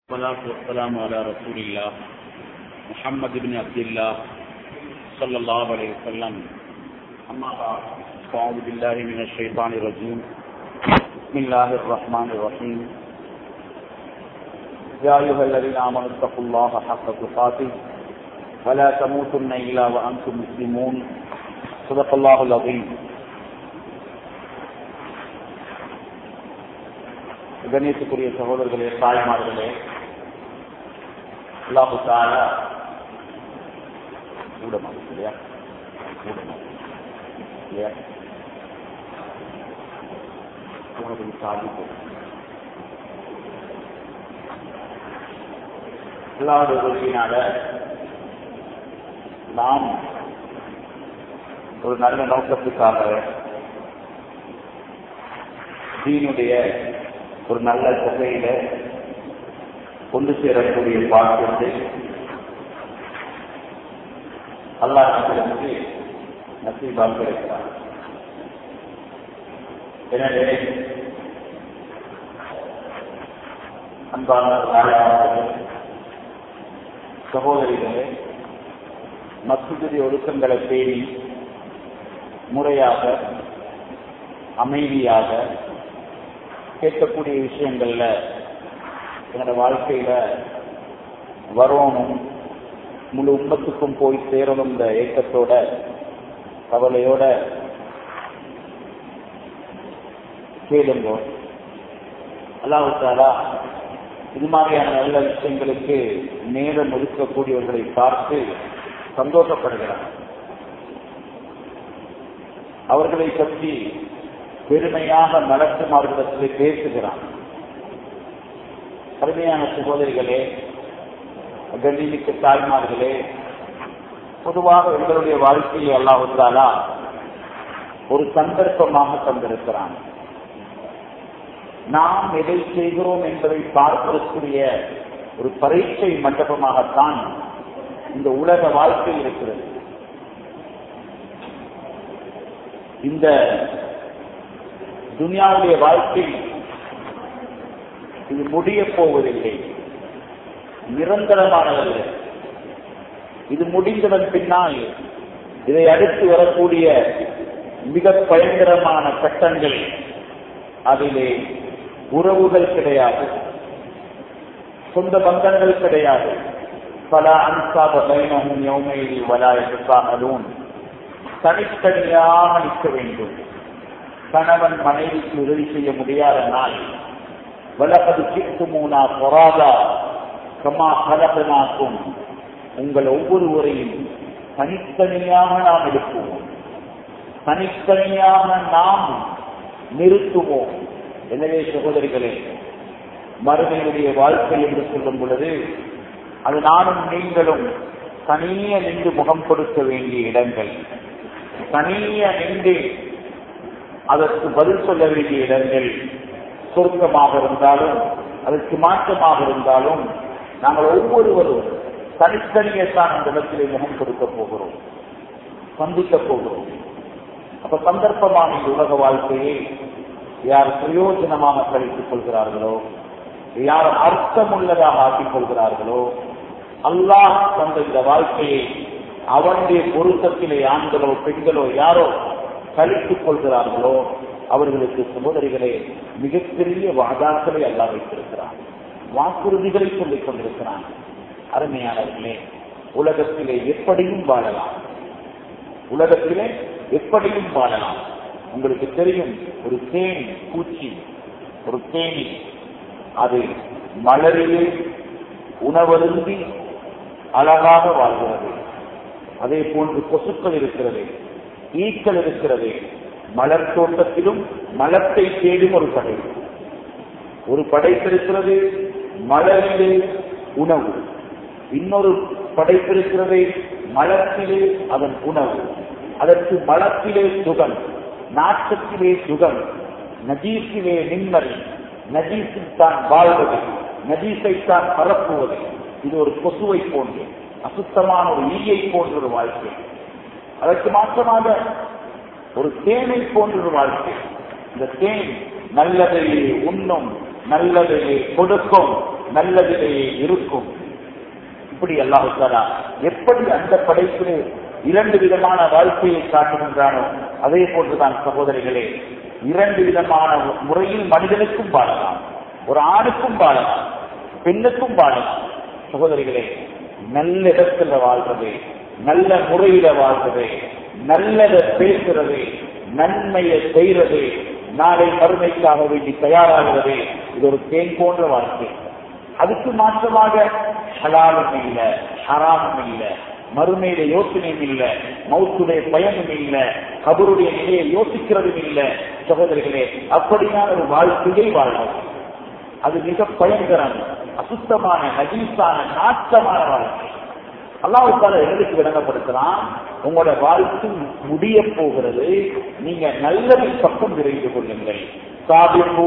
والصلاة والسلام على رسول الله محمد بن عبد الله صلى الله عليه وسلم أما بعد فأعوذ بالله من الشيطان الرجيم بسم الله الرحمن الرحيم يا أيها الذين آمنوا اتقوا الله حق تقاته ولا تموتن إلا وأنتم مسلمون صدق الله العظيم கண்ணியத்துக்குரிய சகோதரர்களே தாய்மார்களே அல்லாஹு தாலா கூடமா இல்லையா கூடமா இல்லையா உங்களுக்கு சாதிப்பு அல்லாவுடைய உதவியினால நாம் ஒரு நல்ல நோக்கத்துக்காக தீனுடைய ஒரு நல்ல தொகையில கொண்டு சேரக்கூடிய பாக்கியத்தை அல்லாஹ் நமக்கு நசீபாக கிடைக்கிறார் எனவே அன்பான தாயாளர்களே, சகோதரிகளே மசூதி ஒழுக்கங்களை பேணி முறையாக அமைதியாக கேட்கக்கூடிய விஷயங்கள்ல என்னோட வாழ்க்கையில வரணும் முழு உண்மத்துக்கும் போய் சேரணும் இந்த ஏக்கத்தோட கவலையோட கேளுங்க அல்லாவுத்தாலா இது மாதிரியான நல்ல விஷயங்களுக்கு நேரம் ஒதுக்கக்கூடியவர்களை பார்த்து சந்தோஷப்படுகிறார் அவர்களை பற்றி பெருமையாக நடத்துமார்களிடத்தில் பேசுகிறான் அருமையான சகோதரிகளே கண்ணிமிக்க தாய்மார்களே பொதுவாக எங்களுடைய வாழ்க்கையை அல்லாவிட்டாலா ஒரு சந்தர்ப்பமாக தந்திருக்கிறான் நாம் எதை செய்கிறோம் என்பதை பார்ப்பதற்குரிய ஒரு பரீட்சை மண்டபமாகத்தான் இந்த உலக வாழ்க்கை இருக்கிறது இந்த துனியாவுடைய வாழ்க்கை இது முடிய போவதில்லை நிரந்தரமானதல்ல இது முடிந்ததன் பின்னால் இதை அடுத்து வரக்கூடிய மிக பயங்கரமான சட்டங்கள் அதிலே உறவுகள் கிடையாது சொந்த பந்தங்கள் கிடையாது பல அன்சாத பயணமும் யௌமையில் வலா எதிர்பாகலும் தனித்தனியாக நிற்க வேண்டும் கணவன் மனைவிக்கு உதவி செய்ய முடியாத நாள் வலப்பது கிட்டுமூனா பொறாதா கமா கலகனாக்கும் உங்கள் ஒவ்வொருவரையும் தனித்தனியாக நாம் எடுப்போம் தனித்தனியாக நாம் நிறுத்துவோம் எனவே சகோதரிகளே மறுமையுடைய வாழ்க்கை என்று சொல்லும் பொழுது அது நானும் நீங்களும் தனிய நின்று முகம் கொடுக்க வேண்டிய இடங்கள் தனிய நின்று அதற்கு பதில் சொல்ல வேண்டிய இடங்கள் சுருக்கமாக இருந்தாலும் அதற்கு மாற்றமாக இருந்தாலும் நாங்கள் ஒவ்வொருவரும் தனித்தனியே தான் அந்த இடத்திலே முகம் கொடுக்க போகிறோம் சந்திக்க போகிறோம் அப்ப சந்தர்ப்பமான இந்த உலக வாழ்க்கையை யார் பிரயோஜனமாக கழித்துக் கொள்கிறார்களோ யார் அர்த்தமுள்ளதாக ஆக்கிக் கொள்கிறார்களோ அல்லாஹ் தந்த இந்த வாழ்க்கையை அவனுடைய பொருத்தத்திலே ஆண்களோ பெண்களோ யாரோ கழித்துக் கொள்கிறார்களோ அவர்களுக்கு சகோதரிகளே மிகப்பெரிய வாதாக்களை அல்லா வைத்திருக்கிறார் வாக்குறுதிகளை சொல்லிக் கொண்டிருக்கிறான் அருமையானவர்களே உலகத்திலே எப்படியும் வாழலாம் உலகத்திலே எப்படியும் வாழலாம் உங்களுக்கு தெரியும் ஒரு தேனி பூச்சி ஒரு தேனி அது மலரிலே உணவருந்தி அழகாக வாழ்கிறது அதே போன்று கொசுக்கள் இருக்கிறது ஈக்கள் இருக்கிறது மலர் தோட்டத்திலும் மலத்தை தேடும் ஒரு படை ஒரு படைப்பிருக்கிறது மலரிலே உணவு இன்னொரு படைப்பிருக்கிறது மலத்திலே அதன் உணவு அதற்கு மலத்திலே சுகம் நாட்டத்திலே சுகம் நஜீஸிலே நிம்மதி நஜீஸில் தான் வாழ்வது நஜீஸை தான் பரப்புவது இது ஒரு கொசுவை போன்று அசுத்தமான ஒரு ஈயை போன்ற ஒரு வாழ்க்கை அதற்கு மாற்றமாக ஒரு தேனை போன்ற ஒரு வாழ்க்கை இந்த தேன் நல்லதை உண்ணும் நல்லதை கொடுக்கும் நல்லதிலேயே இருக்கும் இப்படி அல்லாஹாலா எப்படி அந்த படைப்பிலே இரண்டு விதமான வாழ்க்கையை காட்டுகின்றானோ அதே போன்றுதான் சகோதரிகளே இரண்டு விதமான முறையில் மனிதனுக்கும் வாழலாம் ஒரு ஆணுக்கும் வாழலாம் பெண்ணுக்கும் வாழலாம் சகோதரிகளே நல்ல இடத்துல வாழ்றது நல்ல முறையில வாழ்றது நல்லதை பேசுறது நன்மையை செய்யறது நாளை மறுமைக்காக வேண்டி தயாராகிறது இது ஒரு தேன் போன்ற வாழ்க்கை அதுக்கு மாற்றமாக ஹலாலும் இல்லை ஹராமும் இல்லை மறுமையில யோசனையும் இல்ல மௌத்துடைய பயனும் இல்ல கபருடைய நிலையை யோசிக்கிறதும் இல்ல சகோதரிகளே அப்படியான ஒரு வாழ்க்கையை வாழ்வோம் அது மிக பயங்கரம் அசுத்தமான நகீசான நாட்டமான வாழ்க்கை அல்லாவுக்கால எங்களுக்கு விளங்கப்படுத்தலாம் உங்களோட வாழ்க்கை முடிய போகிறது நீங்க நல்லதின் பக்கம் விரைந்து கொள்ளுங்கள் சாபிப்பு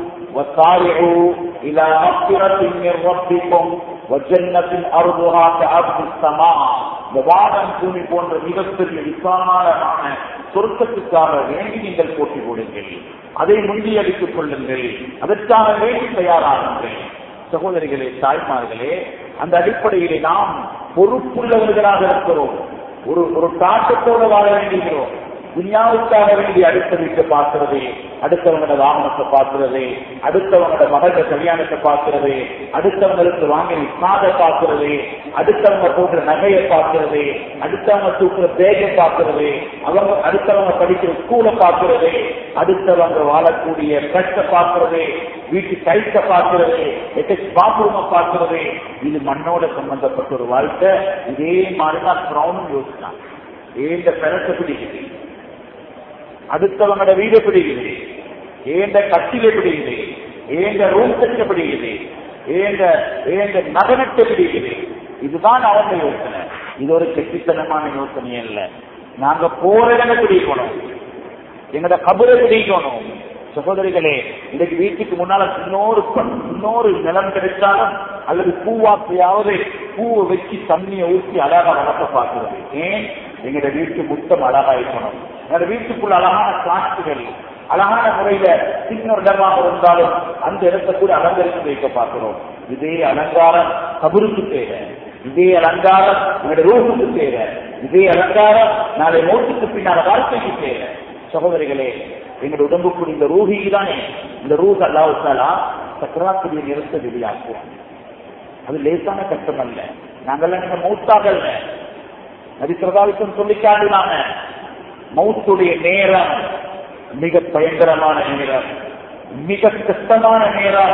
وسارعوا إلى مغفرة من ربكم وجنة أرضها كأرض السماء இந்த வானம் பூமி போன்ற மிகப்பெரிய விசாலமான சொர்க்கத்துக்காக வேண்டி நீங்கள் போட்டி போடுங்கள் அதை முந்தியடித்துக் கொள்ளுங்கள் அதற்காக வேண்டி தயாராகுங்கள் சகோதரிகளே தாய்மார்களே அந்த அடிப்படையிலே நாம் பொறுப்புள்ளவர்களாக இருக்கிறோம் ஒரு ஒரு தாக்கத்தோடு வாழ வேண்டுகிறோம் துன்யாவுக்காக வேண்டி அடுத்த வீட்டை பார்க்கிறது அடுத்தவங்களோட வாகனத்தை பார்க்கிறது அடுத்தவங்களோட மகளோட கல்யாணத்தை பார்க்கிறது அடுத்தவங்களுக்கு வாங்கின இஸ்மாதை பார்க்கிறது அடுத்தவங்க போடுற நகையை பார்க்கிறது அடுத்தவங்க தூக்குற பேகை பார்க்கிறது அவங்க அடுத்தவங்க படிக்கிற ஸ்கூலை பார்க்கிறது அடுத்தவங்க வாழக்கூடிய கஷ்ட பார்க்கிறது வீட்டு கைத்த பார்க்கிறது எட்டச் பாத்ரூமை பார்க்கிறது இது மண்ணோட சம்பந்தப்பட்ட ஒரு வாழ்க்கை இதே மாதிரிதான் கிரௌண்ட் யோசிச்சான் ஏந்த பிறக்க பிடிக்குது அடுத்தவங்களோட வீடு பிடிக்குது ஏந்த கட்டில பிடிக்குது ஏந்த ரூம் செட்ட பிடிக்குது ஏந்த ஏந்த நகனத்தை பிடிக்குது இதுதான் அவங்க யோசனை இது ஒரு கெட்டித்தனமான யோசனை இல்ல நாங்க போற இடங்களை பிடிக்கணும் எங்களோட கபரை பிடிக்கணும் சகோதரிகளே இன்னைக்கு வீட்டுக்கு முன்னால இன்னொரு இன்னொரு நிலம் கிடைச்சாலும் அல்லது பூவாப்பையாவது பூவை வச்சு தண்ணியை ஊற்றி அழகா வளர்க்க பார்க்கிறது ஏன் எங்களோட வீட்டு முத்தம் அழகா இருக்கணும் எங்களோட வீட்டுக்குள்ள அழகான காட்சிகள் அழகான முறையில சின்ன இடமாக இருந்தாலும் அந்த இடத்தை கூட அலங்கரித்து வைக்க பார்க்கிறோம் இதே அலங்காரம் கபருக்கு தேவை இதே அலங்காரம் எங்களோட ரூபுக்கு தேவை இதே அலங்காரம் நாளை மோட்டுக்கு பின்னால வாழ்க்கைக்கு தேவை சகோதரிகளே எங்களோட உடம்புக்குள் இந்த ரூஹி தானே இந்த ரூஹ் அல்லாவுத்தாலா சக்கராத்துடைய நிறத்தை வெளியாக்குவோம் அது லேசான கஷ்டம் அல்ல நாங்கெல்லாம் நீங்க மௌத்தாகல்ல நபிசிரதாவிக்கும் சொல்லி காட்டினாங்க மௌத்துடைய நேரம் மிக பயங்கரமான நேரம் மிக கஷ்டமான நேரம்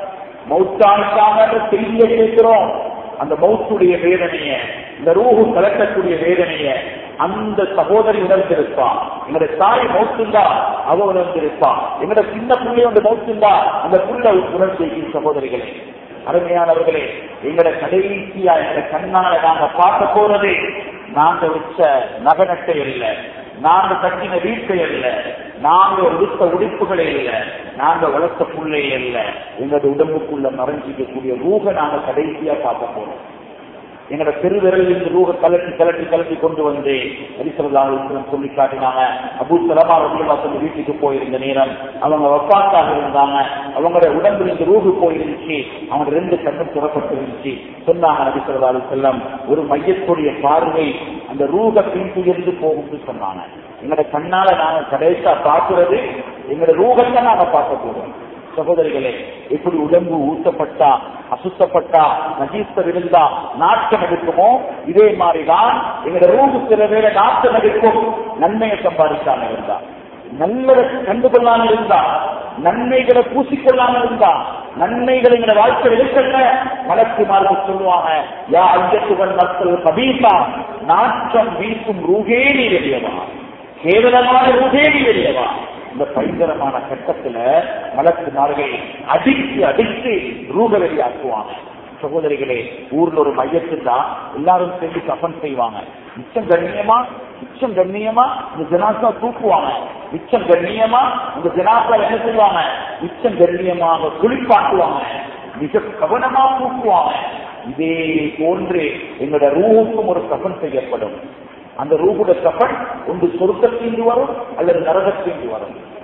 மௌத்தானுக்காக செய்தியை கேட்கிறோம் அந்த மௌத்துடைய வேதனைய இந்த ரூஹு கலக்கக்கூடிய வேதனைய அந்த சகோதரி உணர்ந்திருப்பான் எங்களுடைய தாய் மௌத்துந்தா அவ உணர்ந்திருப்பான் எங்களுடைய சின்ன பிள்ளை வந்து மௌத்துந்தா அந்த புள்ள உணர்ந்திருக்கும் சகோதரிகளே அருமையானவர்களே எங்களை கடைசியா எங்களை கண்ணால நாங்க பார்க்க போறது நாங்க வச்ச நகனட்டை இல்லை நாங்க கட்டின வீட்டை அல்ல நாங்க உடுத்த உடுப்புகளே இல்ல நாங்க வளர்த்த புள்ளை அல்ல எங்களோட உடம்புக்குள்ள மறைஞ்சிக்கக்கூடிய ரூக நாங்க கடைசியா பார்க்க போறோம் எங்களோட பெருவிரலில் இருந்து ரூக கலட்டி கலட்டி கலட்டி கொண்டு வந்து ஹரிசல்லாஹும் சொல்லி காட்டினாங்க அபு சலமா ரபுல்லா சொல்லி வீட்டுக்கு போயிருந்த நேரம் அவங்க வப்பாத்தாக இருந்தாங்க அவங்களோட உடம்புல இருந்து ரூகு போயிருந்துச்சு அவங்க ரெண்டு கண்ணும் துறப்பட்டு இருந்துச்சு சொன்னாங்க நபி சொல்லா செல்லம் ஒரு மையத்துடைய பார்வை அந்த ரூக பின்துயர்ந்து போகும்னு சொன்னாங்க எங்களோட கண்ணால நாங்க கடைசியா பார்க்கிறது எங்களோட ரூகத்தை நாங்க பார்க்க போறோம் சகோதரிகளே எப்படி உடம்பு ஊட்டப்பட்டா அசுத்தப்பட்டா நஜீஸ்தர் இருந்தா நாட்டம் எடுக்குமோ இதே மாதிரிதான் எங்களோட ரூபு சில வேலை நாட்டம் எடுக்கும் நன்மையை சம்பாதிக்காம இருந்தா நல்லதை கண்டுகொள்ளாம இருந்தா நன்மைகளை பூசிக்கொள்ளாம இருந்தா நன்மைகளை எங்களை வாழ்க்கை எடுக்கல மலக்குமாருக்கு சொல்லுவாங்க யா ஐயத்துகள் மக்கள் கபீசா நாற்றம் வீசும் ரூகேணி வெளியவா கேவலமான ரூகேணி வெளியவா இந்த பயங்கரமான கட்டத்துல மலக்குமார்கள் அடித்து அடித்து ரூப வெளியாக்குவாங்க சகோதரிகளே ஊர்ல ஒரு மையத்துண்டா எல்லாரும் சேர்ந்து கஃபன் செய்வாங்க மிச்சம் கண்ணியமா மிச்சம் கண்ணியமா இந்த ஜனாசா தூக்குவாங்க மிச்சம் கண்ணியமா இந்த ஜனாசா என்ன செய்வாங்க மிச்சம் கண்ணியமாக குளிப்பாட்டுவாங்க மிக கவனமா தூக்குவாங்க இதே போன்று எங்களோட ரூவுக்கும் ஒரு கஃபன் செய்யப்படும் அந்த ரூபுட கஃபன் ஒன்று சொருக்கத்தின்றி வரும் அல்லது நரகத்தின்றி வரும்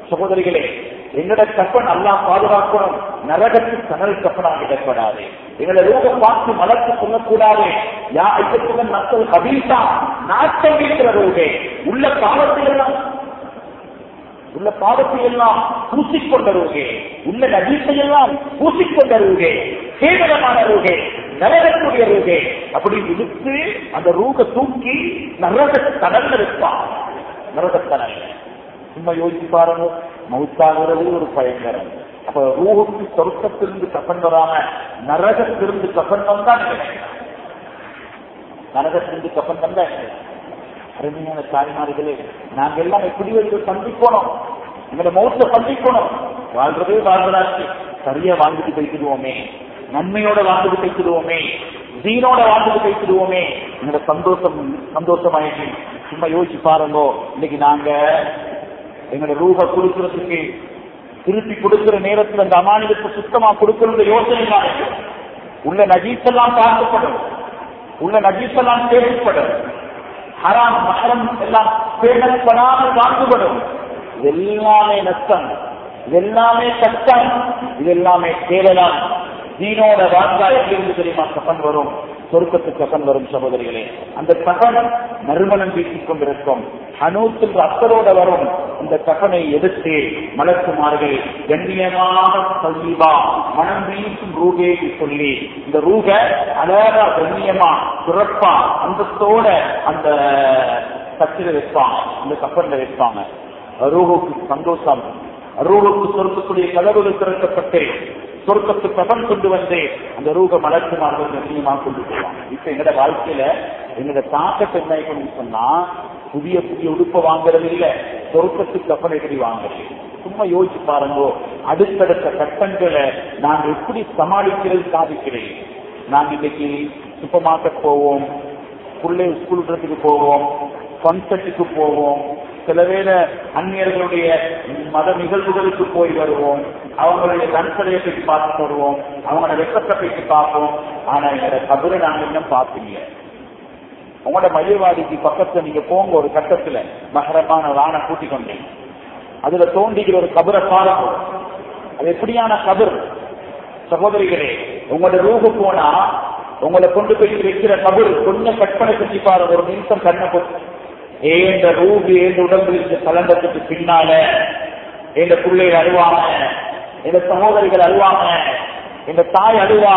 சகோதரிகளே எங்கட கப்பன் அல்லா பாதுகாக்கணும் நரகத்து கனல் கப்பனாக இடப்படாது எங்களை ரூப பார்த்து மலர்த்து சொல்லக்கூடாது யா ஐயத்துடன் மக்கள் கபீசா நாட்டம் இருக்கிற ரூபே உள்ள பாவத்தில் எல்லாம் உள்ள பாவத்தை எல்லாம் பூசிக்கொண்டருகே உள்ள நகீசை எல்லாம் பூசிக்கொண்டருகே கேவலமான ரூகே நரகத்துடைய ரூகே அப்படி இழுத்து அந்த ரூக தூக்கி நரக கடல்ல இருப்பான் நரக கடல் சும்மா யோசிச்சு பாருங்க மவுத்தாகிறது ஒரு பயங்கரம் அப்ப ரூஹுக்கு சொர்க்கத்திலிருந்து கப்பன் வராம நரகத்திலிருந்து கப்பன் வந்தா நரகத்திலிருந்து கப்பன் வந்தா அருமையான தாய்மார்களே நாங்க எல்லாம் எப்படி வந்து சந்திக்கணும் எங்களை மௌத்த சந்திக்கணும் வாழ்றதே வாழ்றதாச்சு சரியா வாழ்ந்துட்டு போய்க்கிடுவோமே நன்மையோட வாழ்ந்துட்டு போய்க்கிடுவோமே தீனோட வாழ்ந்துட்டு போய்க்கிடுவோமே எங்களோட சந்தோஷம் சந்தோஷமாயிடுச்சு சும்மா யோசிச்சு பாருங்க இன்னைக்கு நாங்க எங்களோட ரூப கொடுக்கறதுக்கு திருப்பி கொடுக்கிற நேரத்தில் அந்த அமானியத்தை சுத்தமா கொடுக்கறது யோசனை தான் உள்ள நஜீசெல்லாம் பார்க்கப்படும் உள்ள நஜீசெல்லாம் தேவைப்படும் ஹராம் மகரம் எல்லாம் பேணப்படாமல் வாங்குபடும் இது எல்லாமே நஷ்டம் இது எல்லாமே கஷ்டம் இது எல்லாமே கேவலம் தீனோட வாழ்க்கை எங்கிருந்து தெரியுமா கப்பன் வரும் சொருக்கத்து கப்பன் வரும் சகோதரிகளே அந்த கப்பன் நறுமணம் வீசிக் கொண்டிருக்கும் அனூத்தில் அக்கரோட வரும் இந்த கப்பனை எடுத்து மலக்குமார்கள் கண்ணியமாக சல்லீபா மனம் வீசும் ரூகே சொல்லி இந்த ரூக அழகா கண்ணியமா சிறப்பா அந்தத்தோட அந்த கச்சில வைப்பாங்க இந்த கப்பல்ல வைப்பாங்க ரூகுக்கு சந்தோஷம் ரூகுக்கு சொர்க்கக்கூடிய கதவுகள் திறக்கப்பட்டு சொர்க்கத்து கபன் கொண்டு வந்து அந்த ரூக மலர்க்குமார்கள் நிச்சயமா கொண்டு போவாங்க இப்ப எங்கட வாழ்க்கையில எங்கட தாக்கத்தை என்ன ஆயிக்கணும்னு சொன்னா புதிய புதிய உடுப்பை வாங்குறது இல்ல சொர்க்கத்து கப்பன் எப்படி வாங்குறது சும்மா யோசிச்சு பாருங்க அடுத்தடுத்த கட்டங்களை நாங்க எப்படி சமாளிக்கிறது சாதிக்கிறேன் நாங்க இன்னைக்கு சூப்பர் மார்க்கெட் போவோம் பிள்ளை ஸ்கூல் ட்ரெஸ்ஸுக்கு போவோம் கன்சர்ட்டுக்கு போவோம் சில வேளை அந்நியர்களுடைய மத நிகழ்வுகளுக்கு போய் வருவோம் அவங்களுடைய கண்சலையை போய் பார்த்து வருவோம் அவங்களோட வெப்பத்தை போயிட்டு பார்ப்போம் ஆனா எங்களோட கபரை நாங்க இன்னும் பார்த்தீங்க உங்களோட மையவாடிக்கு பக்கத்துல நீங்க போங்க ஒரு கட்டத்துல மகரமான வான கூட்டிக் கொண்டீங்க அதுல தோண்டிக்கிற ஒரு கபரை பாருங்க அது எப்படியான கபர் சகோதரிகளே உங்களோட ரூபு போனா உங்களை கொண்டு போய் வைக்கிற கபர் கொஞ்சம் கற்பனை செஞ்சு பாருங்க ஒரு நிமிஷம் கண்ணை போட்டு ஏந்த ரூபு ஏந்த உடம்பு இருந்த கலண்டத்துக்கு பின்னால எங்க பிள்ளைகள் அழுவாங்க எங்க சகோதரிகள் அழுவாங்க எங்க தாய் அழுவா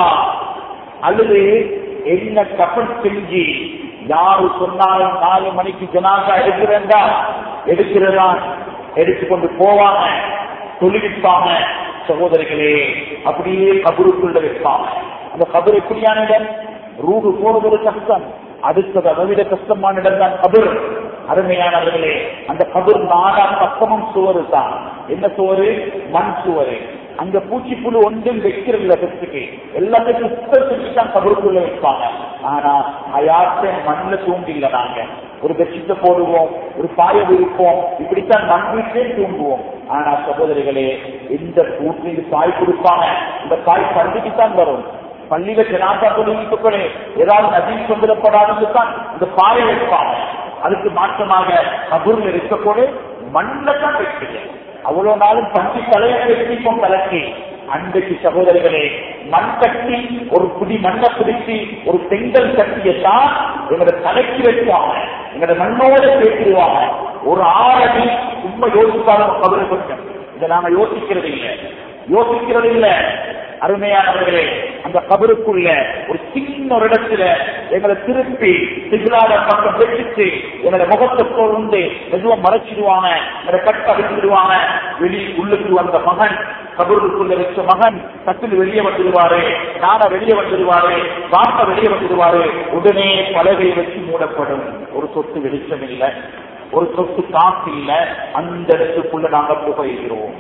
அழுது என்ன கப்பல் செஞ்சு யாரு சொன்னாலும் நாலு மணிக்கு ஜனாசா எடுக்கிறதா எடுக்கிறதா எடுத்துக்கொண்டு போவாங்க தொழில்விப்பாங்க சகோதரிகளே அப்படியே கபருக்குள்ள வைப்பாங்க அந்த கபர் எப்படியான இடம் ரூபு போறது ஒரு கஷ்டம் அடுத்தது அதை விட கஷ்டமான இடம் தான் கபர் அருமையானவர்களே அந்த கபர் நாடா பக்கமும் சுவரு தான் என்ன சுவரு மண் சுவரு அங்க பூச்சி புழு ஒன்றும் வைக்கிறதில்ல பெற்றுக்கு எல்லாத்தையும் சுத்தம் செஞ்சுதான் கபருக்குள்ள வைப்பாங்க ஆனா அயாத்த மண்ணில தூண்டில்ல நாங்க ஒரு பெட்ஷீட்டை போடுவோம் ஒரு பாய விரிப்போம் இப்படித்தான் மண் வீட்டிலே தூங்குவோம் ஆனா சகோதரிகளே இந்த கூட்டில் பாய் கொடுப்பாங்க இந்த பாய் பள்ளிக்கு தான் வரும் பள்ளியில ஜனாதா தொழில்நுட்பங்களே ஏதாவது நதி கொண்டிடப்படாதுன்னு தான் இந்த பாயை வைப்பாங்க அதுக்கு மாற்றமாக கபூர்ல இருக்கக்கூட மண்ணில் தான் வைக்கிறேன் அவ்வளவு நாளும் பஞ்சு தலையை வைத்திருப்போம் தலைக்கு அன்றைக்கு சகோதரர்களே மண் கட்டி ஒரு புடி மண்ணை பிடிச்சி ஒரு செங்கல் கட்டியை தான் எங்களோட தலைக்கு வைப்பாங்க எங்களோட மண்ணோட பேசிடுவாங்க ஒரு ஆறடி சும்மா யோசித்தாலும் கபரை கொஞ்சம் இதை நாம யோசிக்கிறது இல்லை யோசிக்கிறது இல்லை அருமையானவர்களே அந்த கபருக்குள்ள ஒரு சின்ன ஒரு இடத்துல எங்களை திருப்பி சிகிலாத பக்கம் வச்சுட்டு எங்களை முகத்தை தொடர்ந்து மெதுவா மறைச்சிடுவாங்க எங்களை கட்ட அடிச்சிடுவாங்க வெளி உள்ளுக்கு வந்த மகன் கபருக்குள்ள வச்ச மகன் கட்டில் வெளியே வந்துடுவாரு நான வெளியே வந்துடுவாரு பாப்பா வெளியே வந்துடுவாரு உடனே பலகை வச்சு மூடப்படும் ஒரு சொத்து வெளிச்சம் இல்லை ஒரு சொத்து காசு இல்லை அந்த இடத்துக்குள்ள நாங்க புகைகிறோம்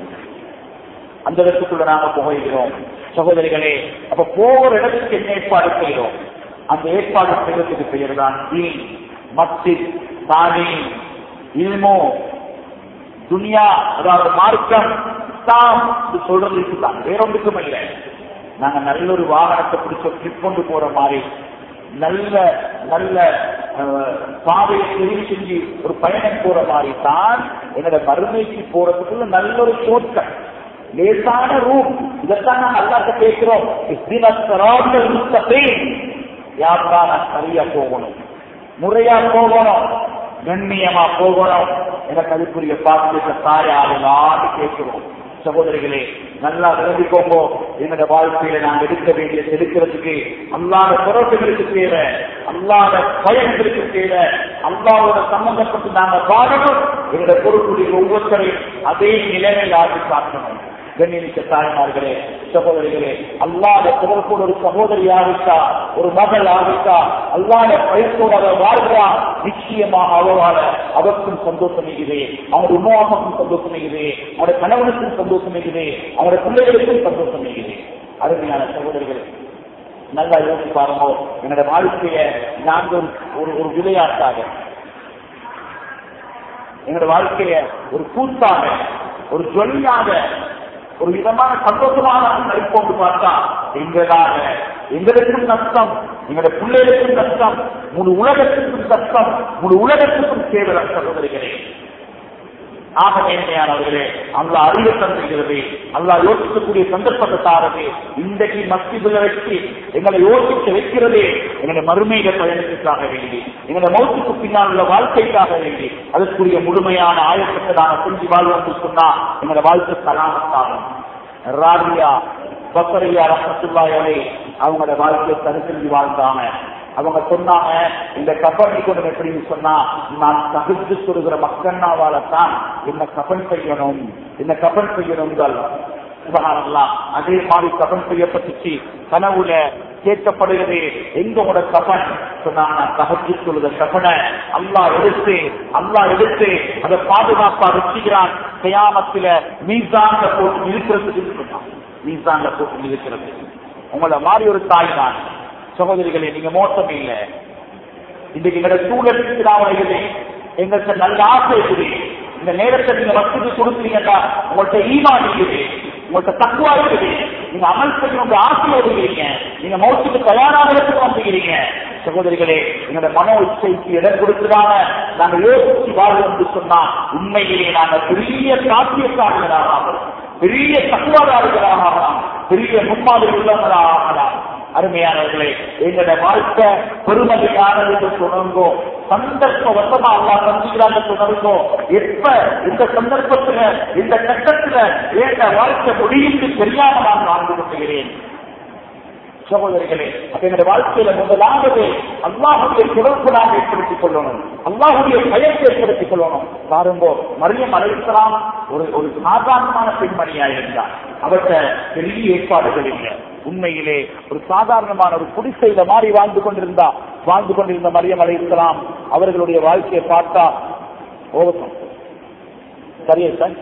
அந்த இடத்துக்குள்ள நாங்க புகைகிறோம் சகோதரிகளே அப்ப போகிற இடத்துக்கு என்ன ஏற்பாடு செய்கிறோம் அந்த ஏற்பாடு செய்வதற்கு பெயர் தான் தீன் மஸ்ஜித் தானி இல்மோ துனியா அதாவது மார்க்கம் இஸ்லாம் இது சொல்றது இதுதான் வேறொன்றுக்கும் இல்லை நாங்க நல்ல ஒரு வாகனத்தை பிடிச்ச ட்ரிப் கொண்டு போற மாதிரி நல்ல நல்ல அஹ், பாதையை தெரிவு செஞ்சு ஒரு பயணம் போற மாதிரி தான் என்னோட மறுமைக்கு போறதுக்குள்ள நல்ல ஒரு ஷோர்ட்கட் லேசான ரூட் இதைத்தான் நாங்க அல்லாட்ட கேட்கிறோம் யாருக்கா நான் சரியா போகணும் முறையா போகணும் கண்ணியமா போகணும் எனக்கு அதுக்குரிய பாக்கியத்தை தாயாருலான்னு கேட்கிறோம் சகோதரிகளே நல்லா விளங்கிக்கோங்க என்னோட வாழ்க்கையில நாங்க எடுக்க வேண்டிய எடுக்கிறதுக்கு அல்லாத தொடர்புகளுக்கு தேவை அல்லாத பயன்களுக்கு தேவை அல்லாவோட சம்பந்தப்பட்டு நாங்க வாழணும் என்னோட பொறுப்புடைய ஒவ்வொருத்தரையும் அதே நிலைமையில் ஆட்சி காட்டணும் கண்ணியமிக்க தாய்மார்களே சகோதரிகளே அல்லாத தொடர்போடு ஒரு சகோதரி ஆகிட்டா ஒரு மகள் ஆகிட்டா அல்லாத பயத்தோடு அவர் வாழ்கிறா நிச்சயமாக அவளால அவருக்கும் சந்தோஷம் இருக்குது அவனுடைய உமாவுக்கும் சந்தோஷம் இருக்குது அவனுடைய கணவனுக்கும் சந்தோஷம் இருக்குது அவனுடைய பிள்ளைகளுக்கும் சந்தோஷம் இருக்குது அருமையான சகோதரிகளே நல்லா யோசிச்சு பாருங்க என்னோட வாழ்க்கைய நாங்கள் ஒரு ஒரு- ஒரு விளையாட்டாக எங்களோட வாழ்க்கைய ஒரு கூட்டாக ஒரு ஜொலியாக ஒரு விதமான சந்தோஷமான நடிப்போம் பார்த்தா எங்களாக எங்களுக்கும் நஷ்டம் எங்களோட பிள்ளைகளுக்கும் நஷ்டம் முழு உலகத்துக்கும் கஷ்டம் முழு உலகத்துக்கும் சேவை சகோதரிகளே ஆக நேர்மையானவர்களே அல்லா அறிவு தந்துகிறது அல்லா யோசிக்கக்கூடிய சந்தர்ப்பத்தை தாரது இன்றைக்கு மஸ்திபுல வச்சு எங்களை யோசிக்க வைக்கிறதே எங்களுடைய மறுமையில பயணத்துக்காக வேண்டி எங்களுடைய மௌத்துக்கு பின்னால் உள்ள வாழ்க்கைக்காக வேண்டி அதற்குரிய முழுமையான ஆயத்தத்தை நாங்கள் செஞ்சு வாழ்வோம் சொன்னா எங்களுடைய வாழ்க்கை சலாமத்தாகும் ராபியா பக்கரியா ரசத்துல்லாயவே அவங்களோட வாழ்க்கையை தனி செஞ்சு வாழ்ந்தாங்க அவங்க சொன்னாங்க இந்த கபன் கொண்டு எப்படின்னு சொன்னா நான் தகுத்து சொல்கிற மக்கன்னாவால தான் என்ன கபன் செய்யணும் என்ன கபன் செய்யணும் சுபகாரம்லாம் அதே மாதிரி கபன் செய்யப்பட்டுச்சு கனவுல கேட்கப்படுகிறது எங்க உங்களோட கபன் சொன்னாங்க தகச்சு சொல்லுத கபனை அல்லா எடுத்து அல்லா எடுத்து அதை பாதுகாப்பா வச்சுக்கிறான் கயாமத்தில மீசாங்க போட்டு இருக்கிறதுக்கு சொன்னான் மீசாங்க போட்டு இருக்கிறது உங்களை மாதிரி ஒரு தாய் தான் சகோதரிகளே நீங்க மோசம் இல்லை இன்றைக்கு எங்களோட சூழலுக்கு நான் வருகிறது எங்கள்கிட்ட நல்ல ஆசை இருக்குது இந்த நேரத்தை நீங்க வசதி கொடுக்குறீங்கடா உங்கள்கிட்ட ஈமான் இருக்குது உங்கள்கிட்ட தக்குவா இருக்குது நீங்க அமல் பண்ணி உங்க ஆசை வருகிறீங்க நீங்க மௌத்துக்கு தயாராகிறதுக்கு வந்துக்கிறீங்க சகோதரிகளே எங்களோட மனோ இச்சைக்கு இடம் கொடுக்கிறாங்க நாங்க யோசிச்சு வாழ்வோம் என்று சொன்னா உண்மையிலே நாங்க பெரிய காத்தியக்காரர்களாக பெரிய தக்குவாதாரர்களாக ஆகலாம் பெரிய முன்மாதிரி உள்ளவர்களாக ஆகலாம் அருமையானவர்களே எங்களோட வாழ்க்கை பெருமதியானது என்று சொன்னோ சந்தர்ப்ப வசமா அல்லா சந்திக்கிறாங்க சொன்னோ எப்ப இந்த சந்தர்ப்பத்துல இந்த கட்டத்துல எங்க வாழ்க்கை முடியும் தெரியாம நான் வாழ்ந்து கொண்டுகிறேன் சகோதரிகளே அப்ப எங்களுடைய வாழ்க்கையில முதலாவது அல்லாஹுடைய தொடர்பு நாம் ஏற்படுத்திக் கொள்ளணும் அல்லாஹுடைய பயத்தை ஏற்படுத்திக் கொள்ளணும் பாருங்கோ மரியம் அழைக்கலாம் ஒரு ஒரு சாதாரணமான பெண்மணியா இருந்தார் அவர்கிட்ட பெரிய ஏற்பாடுகள் இல்லை உண்மையிலே ஒரு சாதாரணமான ஒரு குடிசையில மாறி வாழ்ந்து கொண்டிருந்தா வாழ்ந்து கொண்டிருந்த மரியம் அழைக்கலாம் அவர்களுடைய வாழ்க்கையை பார்த்தா ஓவசம் சரியா சார்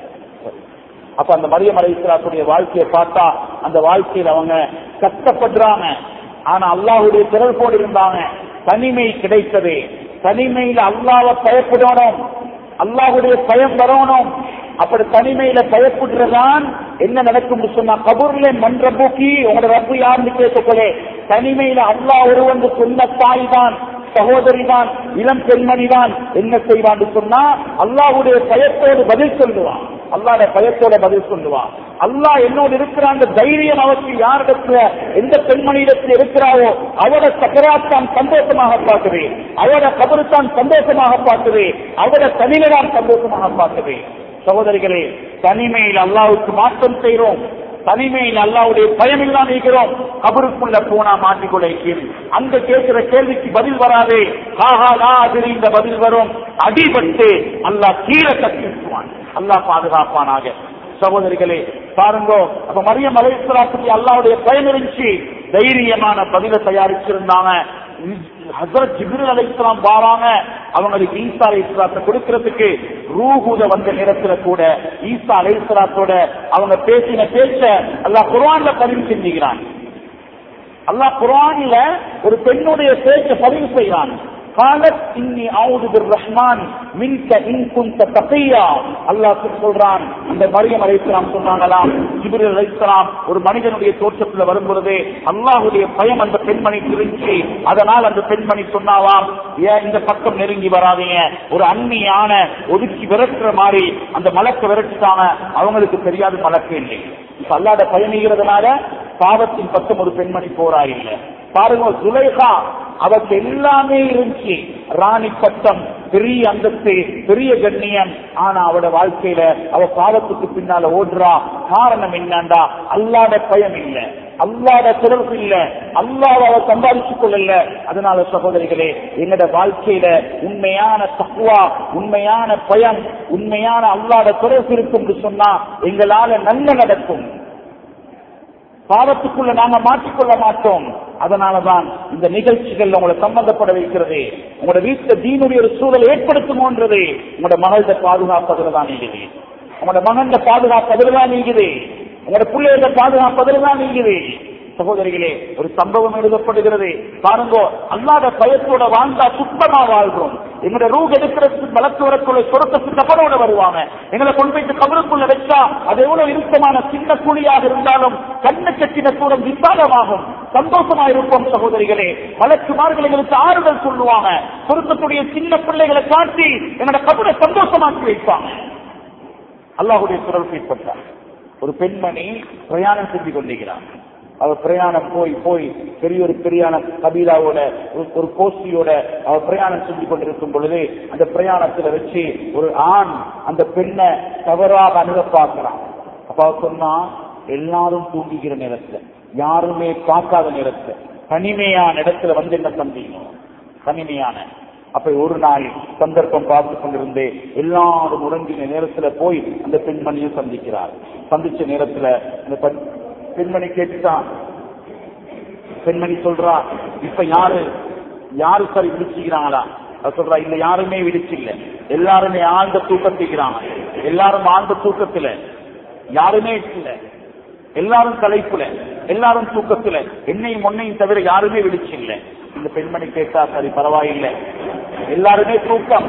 அப்ப அந்த மரியம் அலைசலாத்துடைய வாழ்க்கையை பார்த்தா அந்த வாழ்க்கையில அவங்க கஷ்டப்படுறாங்க ஆனா அல்லாஹுடைய திறல்போடு இருந்தாங்க தனிமை கிடைத்தது தனிமையில அல்லாவை பயப்படணும் அல்லாஹுடைய பயம் வரணும் அப்படி தனிமையில பயப்படுறதான் என்ன நடக்கும் சொன்னா கபூர்ல மன்ற பூக்கி உங்களோட ரப்பு யாருன்னு கேட்கக்கூடே தனிமையில அல்லாஹ் ஒருவன் சொன்ன தாய் தான் சகோதரி தான் இளம் பெண்மணி தான் என்ன செய்வான்னு சொன்னா அல்லாஹுடைய பயத்தோடு பதில் சொல்லுவான் அல்லாட பயத்தோட பதில் சொல்லுவான் அல்லாஹ் என்னோடு இருக்கிற அந்த தைரியம் அவருக்கு யாரிடத்துல எந்த பெண்மணியிடத்தில் இருக்கிறாவோ அவட சக்கராத்தான் சந்தோஷமாக பார்க்குது அவட கபருத்தான் சந்தோஷமாக பார்க்குது அவட தனிமைதான் சந்தோஷமாக பார்க்குது சகோதரிகளே தனிமையில் அல்லாவுக்கு மாற்றம் செய்கிறோம் தனிமையில் அல்லாவுடைய பயம் இல்லாம இருக்கிறோம் கபருக்குள்ள போனா மாட்டிக்கொள்ளைக்கும் அங்க கேட்கிற கேள்விக்கு பதில் வராது ஆஹா லா அதில் இந்த பதில் வரும் அடிபட்டு அல்லாஹ் கீழே கட்டிடுவான் அல்லாஹ் பாதுகாப்பானாக சகோதரிகளே பாருங்கோ அப்ப மரியம் அலைசலாத்துக்கு அல்லாவுடைய பயன் இருந்துச்சு தைரியமான பதில தயாரிச்சிருந்தாங்க ஹசரத் ஜிபிரில் அலைசலாம் வாராங்க அவங்களுக்கு ஈசா அலைசலாத்தை கொடுக்கறதுக்கு ரூஹூத வந்த நேரத்துல கூட ஈசா அலைசலாத்தோட அவங்க பேசின பேச்ச அல்லாஹ் குர்ஆன்ல பதிவு செஞ்சுக்கிறான் அல்லாஹ் குர்ஆன்ல ஒரு பெண்ணுடைய பேச்ச பதிவு செய்யறான் قالت إني أعوذ بالرحمن منك إن كنت تقيا அல்லாஹ் சொல்றான் இந்த மரியம் அலைஹிஸ்ஸலாம் சொன்னாங்களாம் ஜிப்ரீல் அலைஹிஸ்ஸலாம் ஒரு மனிதனுடைய தோற்றத்துல வரும் பொழுது அல்லாஹ்வுடைய பயம் அந்த பெண்மணிக்கு இருந்துச்சு அதனால் அந்த பெண்மணி சொன்னாவாம் ஏன் இந்த பக்கம் நெருங்கி வராதீங்க ஒரு அந்நியான ஒதுக்கி விரட்டுற மாதிரி அந்த மலக்க விரட்டுட்டாங்க அவங்களுக்கு தெரியாது மலக்கு இல்லை இப்ப அல்லாத பயணிகிறதுனால பாவத்தின் பக்கம் ஒரு பெண்மணி போறா இல்லை பாருங்க சுலைகா அவருக்கு எல்லாமே இருந்துச்சு ராணி பட்டம் பெரிய அந்தஸ்து பெரிய கண்ணியம் ஆனா அவட வாழ்க்கையில அவ பாவத்துக்கு பின்னால ஓடுறா காரணம் என்னண்டா அல்லாத பயம் இல்ல அல்லாத தொடர்பு இல்ல அல்லாத அவ சம்பாதிச்சுக் கொள்ளல அதனால சகோதரிகளே எங்கட வாழ்க்கையில உண்மையான தக்குவா உண்மையான பயம் உண்மையான அல்லாத தொடர்பு இருக்கும் என்று சொன்னா எங்களால நல்ல நடக்கும் பாவத்துக்குள்ள நாங்க மாற்றிக்கொள்ள மாட்டோம் அதனாலதான் இந்த நிகழ்ச்சிகள் உங்களை சம்பந்தப்பட வைக்கிறது உங்களோட வீட்டுல தீனுடைய ஒரு சூழல் ஏற்படுத்துமோன்றது உங்களோட மகள பாதுகாப்பதில் தான் நீங்குது உங்களோட மகன் பாதுகாப்பதில் தான் நீங்குது உங்களோட பிள்ளைகள பாதுகாப்பதில் தான் நீங்குது சகோதரிகளே ஒரு சம்பவம் எழுதப்படுகிறது பாருங்க அல்லாத பயத்தோட வாழ்ந்தா சுத்தமா வாழ்றோம் எங்களோட ரூ எடுக்கிறதுக்கு பலத்து வரக்குள்ள சொரக்கத்து கபரோட வருவாங்க எங்களை கொண்டு போயிட்டு கபருக்குள்ள வச்சா அது எவ்வளவு இறுக்கமான சின்ன கூலியாக இருந்தாலும் கண்ணு கட்டின கூட விசாலமாகும் சந்தோஷமா இருப்போம் சகோதரிகளே வழக்குமார்கள் எங்களுக்கு ஆறுதல் சொல்லுவாங்க சொருக்கத்துடைய சின்ன பிள்ளைகளை காட்டி எங்களோட கபரை சந்தோஷமாக்கி வைப்பாங்க அல்லாஹுடைய குரல் ஏற்பட்டார் ஒரு பெண்மணி பிரயாணம் செஞ்சு கொண்டிருக்கிறார் அவர் பிரயாணம் போய் போய் பெரிய ஒரு பெரியான கபீலாவோட ஒரு- ஒரு கோஷ்டியோட அவர் பிரயாணம் செஞ்சு கொண்டிருக்கும் பொழுது அந்த பிரயாணத்துல வச்சு ஒரு ஆண் அந்த பெண்ணை தவறாக அணுக பார்க்கிறான் அப்ப அவர் சொன்னா எல்லாரும் தூங்கிக்கிற நேரத்துல யாருமே பார்க்காத நேரத்துல தனிமையான இடத்துல வந்து என்ன சந்திக்கணும் தனிமையான அப்ப ஒரு நாள் சந்தர்ப்பம் பார்த்து கொண்டிருந்து எல்லாரும் உறங்கின நேரத்துல போய் அந்த பெண்மணியை சந்திக்கிறார் சந்திச்ச நேரத்துல அந்த பெண்- பெண்மணி கேட்டுட்டான் பெண்மணி சொல்றா இப்ப யாரு யாரு சரி விழிச்சுக்கிறாங்களா அவ சொல்றா இல்ல யாருமே விழிச்சு இல்ல எல்லாருமே ஆழ்ந்த தூக்கத்துக்கிறாங்க எல்லாரும் ஆழ்ந்த தூக்கத்துல யாருமே இல்ல எல்லாரும் கலைப்புல எல்லாரும் தூக்கத்துல என்னையும் முன்னையும் தவிர யாருமே விழிச்சு இல்ல இந்த பெண்மணி கேட்டா சரி பரவாயில்லை எல்லாருமே தூக்கம்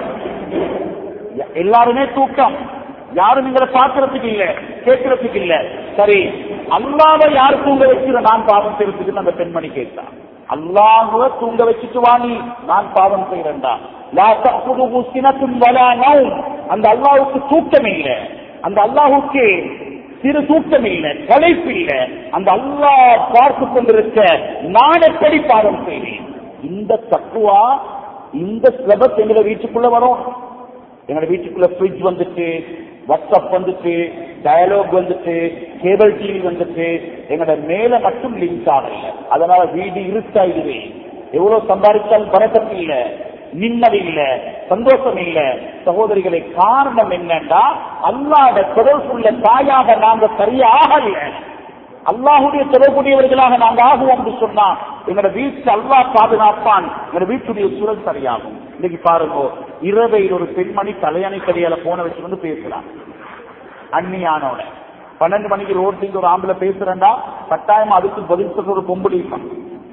எ- எல்லாருமே தூக்கம் யாரும் எங்களை பாக்குறதுக்கு இல்ல கேட்கறதுக்கு இல்ல சரி அல்லாத யார் தூங்க வச்சு நான் பாவம் செய்யறதுக்கு அந்த பெண்மணி கேட்டா அல்லாஹுவ தூங்க வச்சுட்டு வாணி நான் பாவம் செய்யறேன்டா லா தஅخذه سنة ولا نوم அந்த அல்லாஹ்வுக்கு தூக்கம் இல்ல அந்த அல்லாஹ்வுக்கு சிறு தூக்கம் இல்ல களைப்பு இல்ல அந்த அல்லாஹ் பார்த்து கொண்டிருக்க நான் எப்படி பாவம் செய்வேன் இந்த தக்குவா இந்த சிலபஸ் எங்களை வீட்டுக்குள்ள வரும் எங்களோட வீட்டுக்குள்ள ஃப்ரிட்ஜ் வந்துட்டு வாட்ஸ்அப் வந்துட்டு டயலாக் வந்துட்டு கேபிள் டிவி வந்துட்டு எங்களோட மேல மட்டும் லிங்க் ஆகல அதனால வீடு இருட்டாயிடுது எவ்வளவு சம்பாதிச்சாலும் பறக்கத்து இல்ல நிம்மதி இல்ல சந்தோஷம் இல்ல சகோதரிகளை காரணம் என்னன்னா அல்லாத தொடர்புள்ள தாயாக நாங்க சரியாக அல்லாஹுடைய தொடர்புடையவர்களாக நாங்க ஆகுவோம் என்று சொன்னா எங்களோட வீட்டு அல்லாஹ் பாதுகாப்பான் எங்களோட வீட்டுடைய சூழல் சரியாகும் இன்னைக்கு பாருங்க இரவையில் ஒரு பெண்மணி தலையணை கடியால போன வச்சு வந்து பேசுறான் அந்நியானோட பன்னெண்டு மணிக்கு ரோட்ல ஒரு ஆம்பளை பேசுறேன்டா கட்டாயம் அதுக்கு பதில் சொல்ற ஒரு பொம்புடி இருப்பான்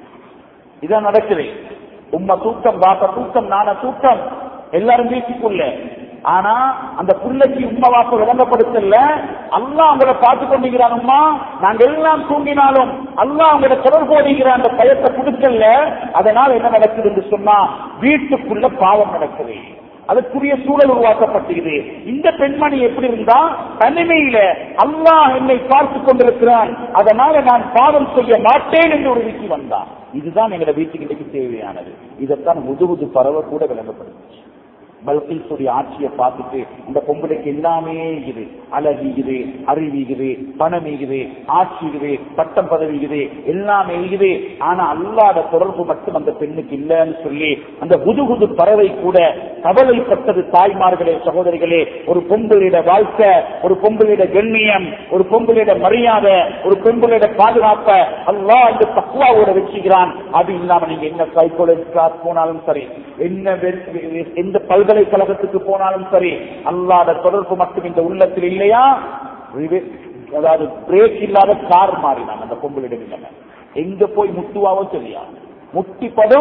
இதான் நடக்குது உம்மா தூக்கம் பாப்பா தூக்கம் நான தூக்கம் எல்லாரும் வீட்டுக்குள்ள ஆனா அந்த புள்ளைக்கு உம்மா வாப்ப விளங்கப்படுத்தல அல்லாஹ் அவங்கள பார்த்து கொண்டிருக்கிறான் உம்மா நாங்க எல்லாம் தூங்கினாலும் அல்லாஹ் அவங்கள தொடர்போடுகிற அந்த பயத்தை கொடுக்கல அதனால என்ன நடக்குது என்று சொன்னா வீட்டுக்குள்ள பாவம் நடக்குது அதற்குரிய சூழல் உருவாக்கப்பட்டது இந்த பெண்மணி எப்படி இருந்தா தனிமையில அல்லாஹ் என்னை பார்த்து கொண்டிருக்கிறான் அதனால நான் பாவம் செய்ய மாட்டேன் என்று ஒரு வீட்டு வந்தான் இதுதான் எங்களோட வீட்டுக்கு இன்னைக்கு தேவையானது இதைத்தான் முதுகுது பறவை கூட விளங்கப்படுது பல்கில்சுடைய ஆட்சியை பார்த்துட்டு இந்த பொம்பளைக்கு எல்லாமே இது அழகிக்குது அறிவிக்குது பணம் ஈகுது ஆட்சி இருக்குது பட்டம் பதவி இருக்குது எல்லாமே இருக்குது ஆனா அல்லாத தொடர்பு மட்டும் அந்த பெண்ணுக்கு இல்லைன்னு சொல்லி அந்த புதுகுது பறவை கூட கவலைப்பட்டது தாய்மார்களே சகோதரிகளே ஒரு பொம்பளையிட வாழ்க்கை ஒரு பொம்பளையிட கண்ணியம் ஒரு பொம்பளையிட மரியாதை ஒரு பொம்பளையிட பாதுகாப்ப அல்லாஹ் அந்த தக்குவாவோட வச்சுக்கிறான் அது இல்லாம நீங்க என்ன சைக்காலஜி கிளாஸ் போனாலும் சரி என்ன வே- எந்த பல்கலைக்கழகத்துக்கு போனாலும் சரி அல்லாத தொடர்பு மட்டும் இந்த உள்ளத்தில் இல்லையா ரிவே- அதாவது பிரேக் இல்லாத கார் மாறினாங்க அந்த பொம்பளிடம் இல்லைங்க எங்க போய் முட்டுவாவோ தெரியா முட்டிப்படும்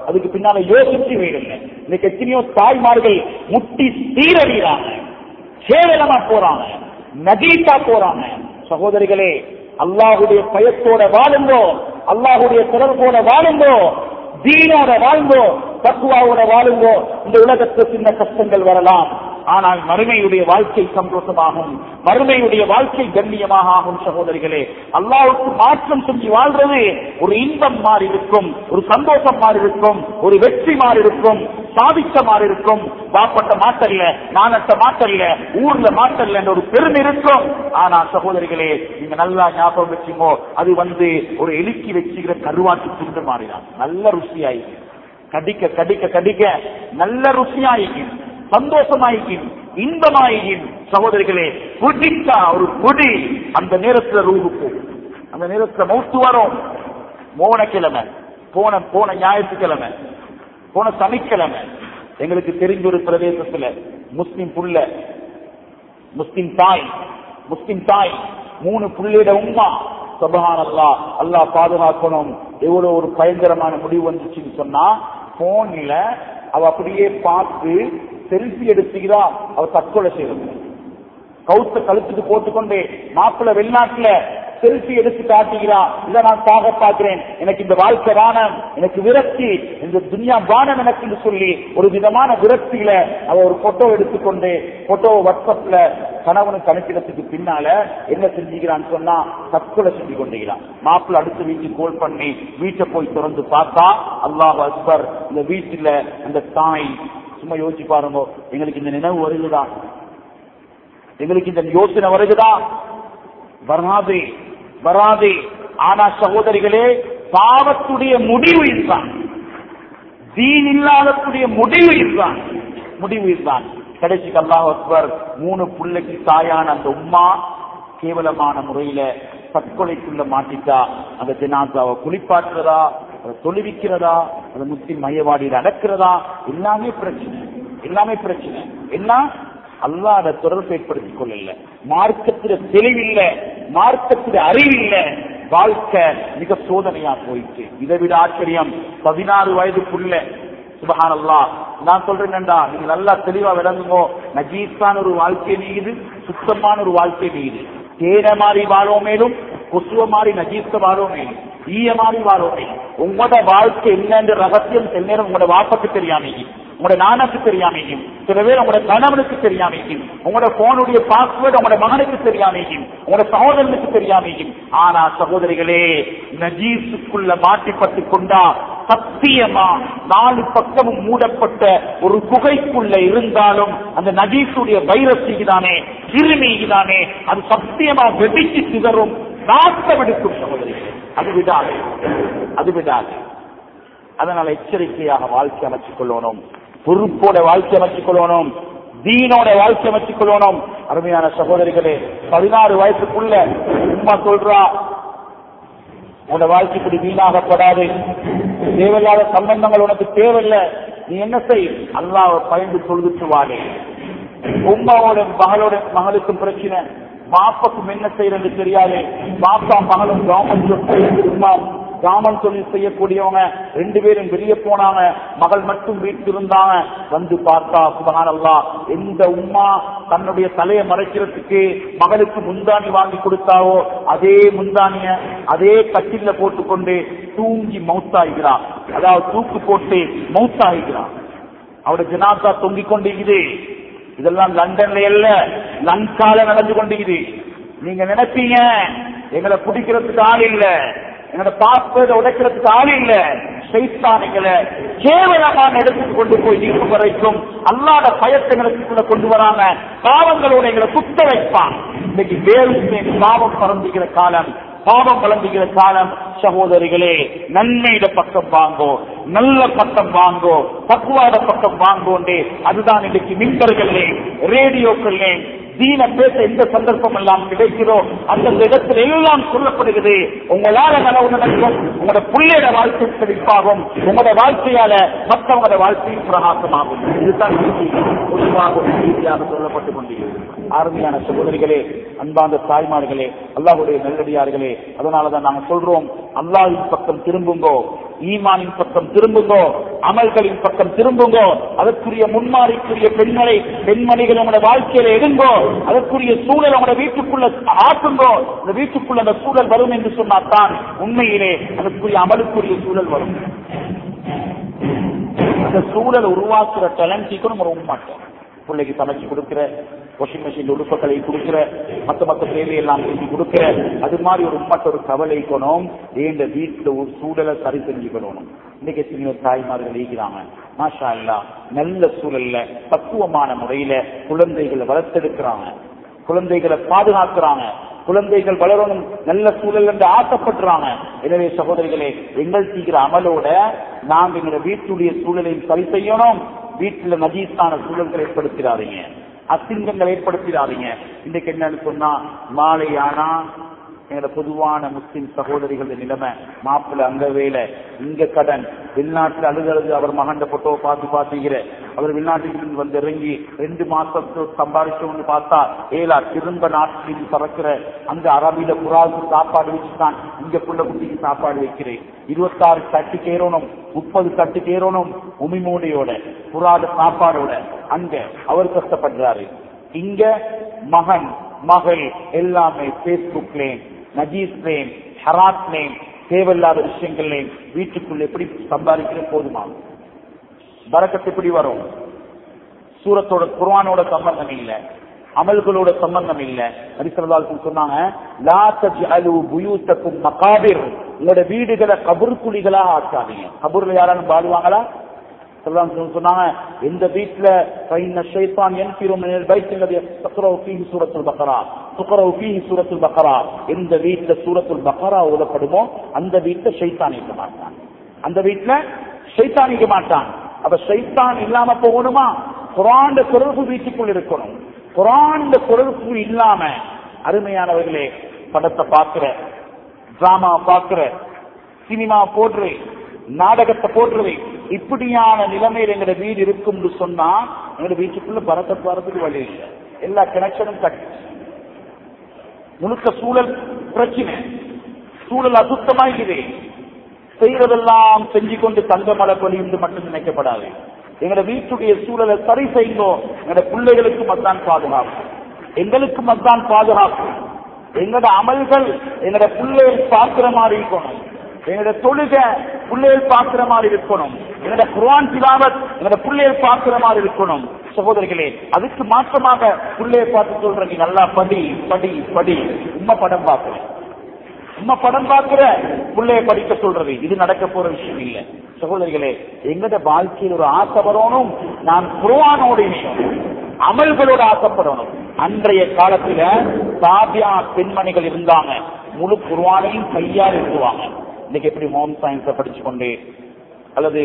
அதுக்கு பின்னால யோசிச்சு வேணுங்க இன்னைக்கு எத்தனையோ தாய்மார்கள் முட்டி சீரடிறாங்க கேவலமா போறாங்க நகீட்டா போறாங்க சகோதரிகளே அல்லாஹுடைய பயத்தோட வாழுங்கோ அல்லாஹுடைய தொடர்போட வாழுங்கோ தீனோட வாழ்ந்தோ தக்குவாவோட வாழுங்கோ இந்த உலகத்துல சின்ன கஷ்டங்கள் வரலாம் ஆனால் மறுமையுடைய வாழ்க்கை சந்தோஷமாகும் மறுமையுடைய வாழ்க்கை கண்ணியமாக ஆகும் சகோதரிகளே அல்லாவுக்கு மாற்றம் செஞ்சு வாழ்றது ஒரு இன்பம் மாறி இருக்கும் ஒரு சந்தோஷம் மாறி இருக்கும் ஒரு வெற்றி மாறி இருக்கும் சாதிக்க மாறி இருக்கும் வாப்பட்ட மாட்டல்ல நானட்ட மாட்டல்ல ஊர்ல மாட்டல்ல என்ற ஒரு பெருமை இருக்கும் ஆனா சகோதரிகளே நீங்க நல்லா ஞாபகம் வச்சுங்கோ அது வந்து ஒரு எலுக்கி வச்சுக்கிற கருவாட்டு துண்டு மாறிதான் நல்ல ருசியாயிருக்கு கடிக்க கடிக்க கடிக்க நல்ல ருசியாயிக்கும் சந்தோஷமாயிக்கும் இன்பமாயிக்கும் சகோதரிகளே புடிக்கா ஒரு புடி அந்த நேரத்துல ரூபு போகும் அந்த நேரத்துல மௌத்து வரும் மோனக்கிழமை போன போன ஞாயிற்றுக்கிழமை போன சனிக்கிழமை எங்களுக்கு தெரிஞ்ச ஒரு பிரதேசத்துல முஸ்லிம் புள்ள முஸ்லிம் தாய் முஸ்லிம் தாய் மூணு புள்ளிட உம்மா சபஹான் அல்லா அல்லாஹ் பாதுகாக்கணும் எவ்வளவு ஒரு பயங்கரமான முடிவு வந்துச்சுன்னு சொன்னா போன்ல அவ அப்படியே பார்த்து செல்ஃபி எடுத்துக்கிறா அவ தற்கொலை செய்யறது கவுத்த கழுத்துக்கு போட்டுக்கொண்டு மாப்பிள்ள வெளிநாட்டுல செல்ஃபி எடுத்து காட்டுகிறா இல்ல நான் சாக பார்க்கிறேன் எனக்கு இந்த வாழ்க்கை வானம் எனக்கு விரக்தி இந்த துனியா வானம் எனக்கு என்று சொல்லி ஒரு விதமான விரக்தியில அவ ஒரு போட்டோ எடுத்துக்கொண்டு போட்டோ வாட்ஸ்அப்ல கணவனுக்கு அனுப்பினத்துக்கு பின்னால என்ன செஞ்சுக்கிறான்னு சொன்னா தற்கொலை செஞ்சு கொண்டுகிறான் மாப்பிள்ள அடுத்த வீட்டுக்கு கோல் பண்ணி வீட்டை போய் திறந்து பார்த்தா அல்லாஹ் அக்பர் இந்த வீட்டுல அந்த தாய் சும்மா யோசிச்சு பாருங்க எங்களுக்கு இந்த நினைவு வருதுதா எங்களுக்கு இந்த யோசனை வருகுதா வராது வராது ஆனா சகோதரிகளே பாவத்துடைய முடிவு இதுதான் தீன் இல்லாதக்கூடிய முடிவு இதுதான் முடிவு இதுதான் கடைசிக்கு அல்லாஹ் அக்பர் மூணு பிள்ளைக்கு தாயான அந்த உம்மா கேவலமான முறையில தற்கொலைக்குள்ள மாட்டிட்டா அந்த ஜனாசாவை குளிப்பாட்டுறதா அதை தொழுவிக்கிறதா அதை முத்தி மையவாடியில் அடக்கிறதா எல்லாமே பிரச்சனை எல்லாமே பிரச்சனை எல்லாம் அல்லாத தொடர்பு ஏற்படுத்திக் கொள்ளல மார்க்கத்தில தெளிவில்ல மார்க்கத்தில அறிவில்ல வாழ்க்கை மிக சோதனையா போயிட்டு இதை விட ஆச்சரியம் பதினாறு வயதுக்குள்ள சுபஹான் அல்லா நான் சொல்றேன்டா நீங்க நல்லா தெளிவா விளங்குங்கோ நஜீஸான ஒரு வாழ்க்கை நீகுது சுத்தமான ஒரு வாழ்க்கை நீகுது தேன மாதிரி வாழோம் மேலும் கொசுவ மாதிரி நஜீஸ வாழோம் மேலும் ஈய மாதிரி வாழோம் மேலும் உங்களோட வாழ்க்கை என்னன்ற ரகசியம் சில நேரம் உங்களோட வாப்பக்கு தெரியாமையும் உங்களோட நானுக்கு தெரியாமையும் சில பேர் உங்களோட கணவனுக்கு தெரியாமையும் உங்களோட போனுடைய பாஸ்வேர்டு உங்களோட மகனுக்கு தெரியாமையும் உங்களோட சகோதரனுக்கு தெரியாமையும் ஆனா சகோதரிகளே நஜீஸுக்குள்ள மாட்டிப்பட்டு கொண்டா சத்தியமா நாலு பக்கமும் மூடப்பட்ட ஒரு குகைக்குள்ள இருந்தாலும் அந்த நஜீஸுடைய வைரஸ் தானே கிருமி தானே அது சத்தியமா வெடிச்சு சிதறும் நாட்டம் எடுக்கும் சகோதரிகளே அது விடாது அது விடாது அதனால எச்சரிக்கையாக வாழ்க்கை அமைச்சுக் கொள்ளணும் பொறுப்போட வாழ்க்கை அமைச்சுக் கொள்ளணும் தீனோட வாழ்க்கை அமைச்சுக் கொள்ளணும் அருமையான சகோதரிகளே பதினாறு வயசுக்குள்ள உமா சொல்றா உன்னோட வாழ்க்கை இப்படி வீணாகப்படாது தேவையில்லாத சம்பந்தங்கள் உனக்கு தேவையில்லை நீ என்ன செய் அல்லாஹ் பயந்து தொழுதுட்டு வாழே உமாவோட மகளோட மகளுக்கும் பிரச்சனை பாப்பாக்கும் என்ன செய்யறது தெரியாது பாப்பா மகளும் கவர்மெண்ட் உமா காமன் தொழில் செய்யக்கூடியவங்க ரெண்டு பேரும் வெளியே போனாங்க மகள் மட்டும் வீட்டில் இருந்தாங்க வந்து பார்த்தா சுபகானல்லா எந்த உம்மா தன்னுடைய தலையை மறைக்கிறதுக்கு மகளுக்கு முந்தாணி வாங்கி கொடுத்தாவோ அதே முந்தானிய அதே கட்டில போட்டுக்கொண்டு தூங்கி மவுத்தாகிறான் அதாவது தூக்கு போட்டு மவுத்தாகிறான் அவருடைய ஜனாசா தொங்கிக் கொண்டிருக்குது இதெல்லாம் லண்டன்ல இல்ல லங்கால நடந்து கொண்டிருக்குது நீங்க நினைப்பீங்க எங்களை பிடிக்கிறதுக்கு ஆள் இல்ல என்னோட பாஸ்போர்ட் உடைக்கிறதுக்கு ஆள் இல்ல சைத்தானிகளை கேவலமான இடத்துக்கு கொண்டு போய் நிற்கும் வரைக்கும் அல்லாத பயத்தங்களுக்குள்ள கொண்டு வராம பாவங்களோட எங்களை சுத்த வைப்பான் இன்னைக்கு வேறு பாவம் பறந்துகிற காலம் பாவம் வளர்ந்துகிற காலம் சகோதரிகளே நன்மையிட பக்கம் வாங்கோ நல்ல பக்கம் வாங்கோ பக்குவாத பக்கம் வாங்கோண்டே அதுதான் இன்னைக்கு மின்பர்களே ரேடியோக்களே தீன பேச எந்த சந்தர்ப்பம் எல்லாம் கிடைக்கிறோ அந்த இடத்துல எல்லாம் சொல்லப்படுகிறது உங்களால நலவு நடக்கும் உங்களோட பிள்ளையோட வாழ்க்கை செழிப்பாகும் உங்களோட வாழ்க்கையால மற்றவங்களோட வாழ்க்கையும் பிரகாசமாகும் இதுதான் நீதி. பொதுவாக ஒரு நீதியாக சொல்லப்பட்டுக் கொண்டிருக்கிறது அருமையான சகோதரிகளே அன்பார்ந்த தாய்மார்களே அல்லாஹுடைய நல்லடியார்களே அதனாலதான் நாங்க சொல்றோம் அல்லாஹின் பக்கம் திரும்புங்கோ ஈமானின் பக்கம் திரும்புங்கோ அமல்களின் பக்கம் திரும்புங்கோ அதற்குரிய முன்மாறிக்குரிய பெண்களை பெண்மணிகள் உங்களோட வாழ்க்கையில எடுங்கோ அதற்குரிய சூழல் உங்களோட வீட்டுக்குள்ள ஆக்குங்கோ இந்த வீட்டுக்குள்ள அந்த சூழல் வரும் என்று சொன்னால்தான் உண்மையிலே அதற்குரிய அமலுக்குரிய சூழல் வரும் அந்த சூழலை உருவாக்குற டேலண்டிக்கும் நம்ம ரொம்ப மாட்டோம் பிள்ளைக்கு சமைச்சு கொடுக்கிற வாஷிங் மிஷின் உடுப்புகளை கொடுக்கிற மத்த மத்த தேவையெல்லாம் செஞ்சு கொடுக்கிற அது மாதிரி ஒரு உம்மட்ட ஒரு கவலைக்கணும் ஏண்ட வீட்டுல ஒரு சூழலை சரி செஞ்சுக்கணும் இன்னைக்கு எத்தனையோ தாய்மார்கள் இருக்கிறாங்க மாஷா அல்லா நல்ல சூழல்ல பக்குவமான முறையில குழந்தைகளை வளர்த்தெடுக்கிறாங்க குழந்தைகளை பாதுகாக்கிறாங்க குழந்தைகள் வளரணும் நல்ல சூழல் என்று ஆசைப்படுறாங்க எனவே சகோதரிகளே எங்கள் தீக்கிற அமலோட நாங்க எங்களோட வீட்டுடைய சூழலையும் சரி செய்யணும் வீட்டுல நஜீஸான சூழல்களை ஏற்படுத்திடாதீங்க அசிங்கங்கள் ஏற்படுத்திடாதீங்க இன்னைக்கு என்னன்னு சொன்னா மாலை ஆனா எங்களோட பொதுவான முஸ்லிம் சகோதரிகள் நிலைமை மாப்பிள்ள அங்க வேலை இங்க கடன் வெளிநாட்டுல அழுது அழுது அவர் மகண்ட போட்டோ பார்த்து பார்த்துக்கிற அவர் வெளிநாட்டுக்கு வந்து இறங்கி ரெண்டு மாசத்துக்கு சம்பாதிச்சோம்னு பார்த்தா ஏலா திரும்ப நாட்டில் பறக்கிற அந்த அரபியில புறாவுக்கு சாப்பாடு வச்சுதான் இங்க புள்ள குட்டிக்கு சாப்பாடு வைக்கிறேன் இருபத்தாறு தட்டு கேறணும் முப்பது தட்டு கேறணும் உமிமூடையோட புறாத சாப்பாடோட அங்க அவர் கஷ்டப்படுறாரு இங்க மகன் மகள் எல்லாமே பேஸ்புக்லேயும் நஜீஸ்லேயும் ஹராத்லேயும் தேவையில்லாத விஷயங்கள்லையும் வீட்டுக்குள்ள எப்படி சம்பாதிக்கிற போதுமா பறக்கத்து எப்படி வரும் சூரத்தோட குர்ஆனோட சம்பந்தம் இல்ல அமல்களோட சம்பந்தம் இல்ல நரிசரதால் சொன்னாங்க லா தஜ்அலு புயூத்தக்கும் மகாபிர் உங்களோட வீடுகளை கபர் குழிகளா ஆக்காதீங்க கபூர்ல யாராலும் பாடுவாங்களா சொல்லலாம் சொன்னாங்க எந்த வீட்டுல பைன ஷைத்தான் யன்ஃபிரு மினல் பைத் அல்லதி தக்ரவு ஃபீஹி சூரத்துல் பக்ரா துக்ரவு ஃபீஹி சூரத்துல் பக்ரா எந்த வீட்டுல சூரத்துல் பக்ரா ஓதப்படுமோ அந்த வீட்டுல ஷைத்தான் இருக்க மாட்டான் அந்த வீட்டுல ஷைத்தான் இருக்க மாட்டான் அப்ப ஷைத்தான் இல்லாம போகணுமா குரான் தொடர்பு வீட்டுக்குள் இருக்கணும் குரான் தொடர்பு இல்லாம அருமையானவர்களே படத்தை பாக்குற டிராமா பாக்குற சினிமா போடுற நாடகத்தை போடுறது இப்படியான நிலைமையில் எங்களோட வீடு இருக்கும் சொன்னா எங்களோட வீட்டுக்குள்ள பரத்த போறதுக்கு வழி இல்லை எல்லா கனெக்ஷனும் கட் முழுக்க சூழல் பிரச்சனை சூழல் அசுத்தமா இருக்குது செய்யறதெல்லாம் செஞ்சு கொண்டு தங்க மலை பொழிந்து மட்டும் நினைக்கப்படாது எங்களோட வீட்டுடைய சூழலை சரி செய்யணும் எங்களோட பிள்ளைகளுக்கு மத்தான் பாதுகாப்பு எங்களுக்கு மத்தான் பாதுகாப்பு எங்களோட அமல்கள் எங்களோட பிள்ளைகள் பார்க்கிற மாதிரி இருக்கணும் எங்களோட தொழுக பிள்ளைகள் பார்க்கிற மாதிரி இருக்கணும் எங்களோட குர்ஆன் திலாவத் எங்களோட பிள்ளைகள் பார்க்கிற மாதிரி இருக்கணும் சகோதரிகளே அதுக்கு மாற்றமாக பிள்ளையை பார்த்து சொல்ற நீ நல்லா படி படி படி உண்மை படம் பார்க்கிறேன் உண்மை படம் பார்க்கிற பிள்ளைய படிக்க சொல்றது இது நடக்க போற விஷயம் இல்ல சகோதரிகளே எங்கட வாழ்க்கையில் ஒரு ஆசை வரணும் நான் குர்ஆனோட இணையணும் அமல்களோட ஆசைப்படணும் அன்றைய காலத்துல சாபியா பெண்மணிகள் இருந்தாங்க முழு குர்ஆனையும் கையால் எழுதுவாங்க இன்னைக்கு எப்படி ஹோம் சயின்ஸ படிச்சு கொண்டு அல்லது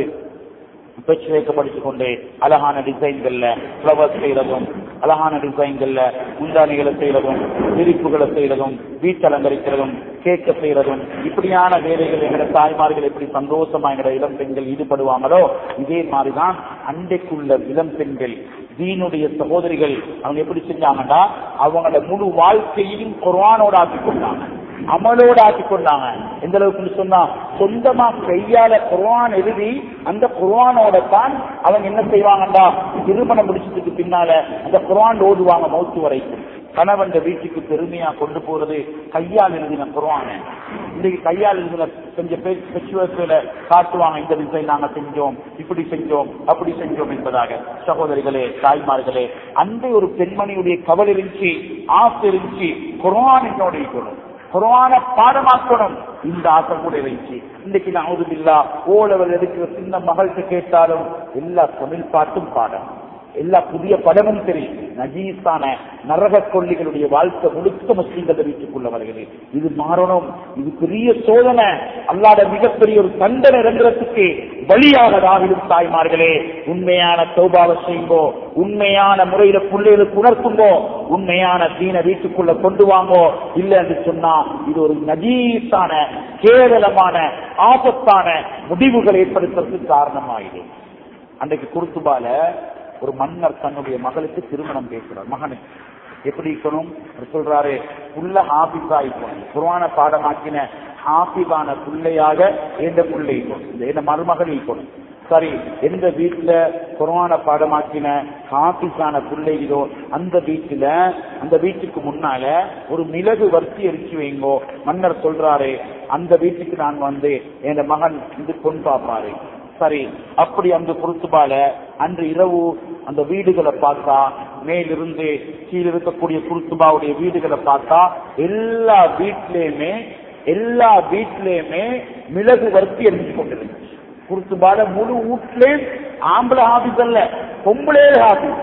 பெட்ரேக்க படிச்சு கொண்டு அழகான டிசைன்கள்ல ஃபிளவர்ஸ் செய்யறதும் அழகான டிசைன்கள்ல முந்தானிகளை செய்யறதும் விரிப்புகளை செய்யறதும் வீட்டு அலங்கரிக்கிறதும் கேட்க செய்யறதும் இப்படியான வேலைகள் எங்கட தாய்மார்கள் எப்படி சந்தோஷமா எங்கட இளம் பெண்கள் ஈடுபடுவாங்களோ இதே மாதிரிதான் அண்டைக்குள்ள இளம் பெண்கள் தீனுடைய சகோதரிகள் அவங்க எப்படி செஞ்சாங்கன்னா அவங்களோட முழு வாழ்க்கையையும் குர்ஆனோட ஆக்கி கொண்டாங்க அமலோட ஆக்கி கொண்டாங்க எந்த அளவுக்கு சொன்னா சொந்தமா கையால குர்ஆன் எழுதி அந்த குர்ஆனோட தான் அவங்க என்ன செய்வாங்கடா திருமணம் முடிச்சதுக்கு பின்னால அந்த குர்ஆன் ஓதுவாங்க மௌத்து வரைக்கும் கணவன் வீட்டுக்கு பெருமையா கொண்டு போறது கையால் எழுதின குர்ஆன இன்னைக்கு கையால் எழுதின செஞ்ச பெச்சுவர்ஸ்ல காட்டுவாங்க இந்த டிசைன் நாங்க செஞ்சோம் இப்படி செஞ்சோம் அப்படி செஞ்சோம் என்பதாக சகோதரிகளே தாய்மார்களே அந்த ஒரு பெண்மணியுடைய கவலை இருந்துச்சு ஆசை இருந்துச்சு குர்ஆன் என்னோட இருக்கணும் குரான பாடமாக்கணும் இந்த ஆசை கூட இருந்துச்சு இன்னைக்கு நான் இல்லா ஓலவர் எடுக்கிற சின்ன மகள்கிட்ட கேட்டாலும் எல்லா தமிழ் பாட்டும் பாடம் எல்லா புதிய படமும் தெரியும் நஜீஸான நரக கொள்ளிகளுடைய வாழ்க்கை முழுக்க முஸ்லீம்கள் வீட்டுக்குள்ள வருகிறது இது மாறணும் இது பெரிய சோதனை அல்லாத மிகப்பெரிய ஒரு தண்டனை இறங்குறதுக்கு வழியாக ராவிலும் தாய்மார்களே உண்மையான சௌபாவை செய்யுங்கோ உண்மையான முறையில பிள்ளைகளுக்கு உணர்த்துங்கோ உண்மையான தீன வீட்டுக்குள்ள கொண்டு வாங்கோ இல்ல என்று சொன்னா இது ஒரு நஜீஸான கேவலமான ஆபத்தான முடிவுகள் ஏற்படுத்துறதுக்கு காரணமாயிடும் அன்றைக்கு குருத்துபால ஒரு மன்னர் தன்னுடைய மகளுக்கு திருமணம் பேசுறார் மகனுக்கு எப்படி இருக்கணும் அவர் சொல்றாரு புள்ள ஹாபிஸா இருக்கணும் குர்ஆன பாடமாக்கின ஹாபிபான பிள்ளையாக எந்த பிள்ளை இருக்கணும் இந்த என்ன மருமகள் இருக்கணும் சரி எந்த வீட்டுல கொரோனா பாடமாக்கின காபிஸான பிள்ளைகளோ அந்த வீட்டுல அந்த வீட்டுக்கு முன்னால ஒரு மிளகு வர்த்தி எரிச்சு வைங்கோ மன்னர் சொல்றாரு அந்த வீட்டுக்கு நான் வந்து என் மகன் இது கொண்டு பார்ப்பாரு சரி அப்படி அந்த குருத்துபால அன்று இரவு அந்த வீடுகளை பார்த்தா மேலிருந்து கீழே இருக்கக்கூடிய குருத்துபாவுடைய வீடுகளை பார்த்தா எல்லா வீட்லயுமே எல்லா வீட்லயுமே மிளகு வர்த்தி எரிஞ்சு கொண்டிருந்துச்சு குருத்துபால முழு வீட்லயும் ஆம்பளை ஹாபிஸ் அல்ல பொம்பளே ஹாபிஸ்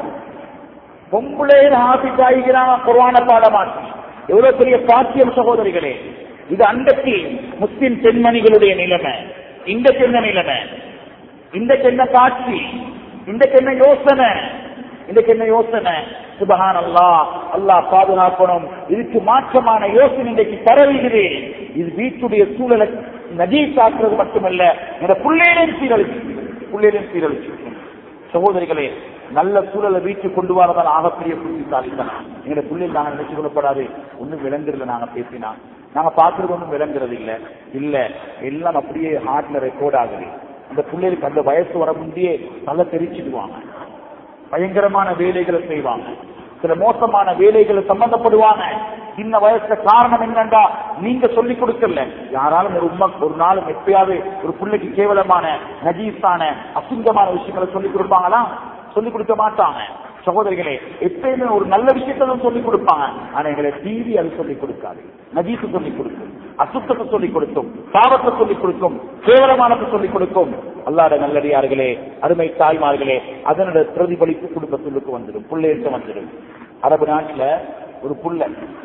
பொம்பளே ஹாபிஸ் ஆகிக்கிறாங்க குர்வான பாடமாக்கி எவ்வளவு பெரிய பாக்கியம் சகோதரிகளே இது அன்றைக்கு முஸ்லிம் பெண்மணிகளுடைய நிலைமை இந்த என்ன நிலைமை இந்த என்ன காட்சி இந்த என்ன யோசனை இந்த என்ன யோசனை சுபஹான் அல்லா அல்லாஹ் பாதுகாக்கணும் இதுக்கு மாற்றமான யோசனை இன்றைக்கு பரவுகிறது இது வீட்டுடைய சூழலை நஜீஸ் ஆக்குறது மட்டுமல்ல இந்த புள்ளையிலும் சீரழிச்சு புள்ளையிலும் சீரழிச்சு சகோதரிகளே நல்ல சூழலை வீட்டுக்கு கொண்டு வரதான் ஆகப்பெரிய புத்திசாலித்தனம் எங்க பிள்ளைகள் நாங்க நினைச்சு கொள்ளப்படாது ஒண்ணும் விளங்குறதுல நாங்க பேசினா நாங்க பாக்குறது ஒண்ணும் விளங்குறது இல்ல இல்ல எல்லாம் அப்படியே ஹார்ட்ல ரெக்கார்ட் ஆகுது அந்த பிள்ளைகளுக்கு அந்த வயசு வர முந்தையே தலை தெரிச்சிடுவாங்க பயங்கரமான வேலைகளை செய்வாங்க சில மோசமான வேலைகளை சம்பந்தப்படுவாங்க சின்ன வயசுல காரணம் என்னண்டா நீங்க சொல்லி கொடுக்கல யாராலும் ஒரு உண்மை ஒரு நாளும் எப்பயாவது ஒரு பிள்ளைக்கு கேவலமான நஜீஸான அசுங்கமான விஷயங்களை சொல்லி கொடுப்பாங்களா சொல்லி கொடுக்க மாட்டாங்க சகோதரிகளே எப்பயுமே ஒரு நல்ல விஷயத்தான் சொல்லி கொடுப்பாங்க ஆனா எங்களை டிவி அது சொல்லி கொடுக்காது நஜீசு சொல்லி கொடுக்கும் அசுத்தத்தை சொல்லி கொடுக்கும் பாவத்தை சொல்லி கொடுக்கும் கேவலமானத்தை சொல்லி கொடுக்கும் அல்லாத நல்லடியார்களே அருமை தாய்மார்களே அதனோட பிரதிபலிப்பு குடும்பத்துக்கு வந்துடும் பிள்ளைகிட்ட வந்துடும் அரபு நாட்டுல ஒரு புள்ள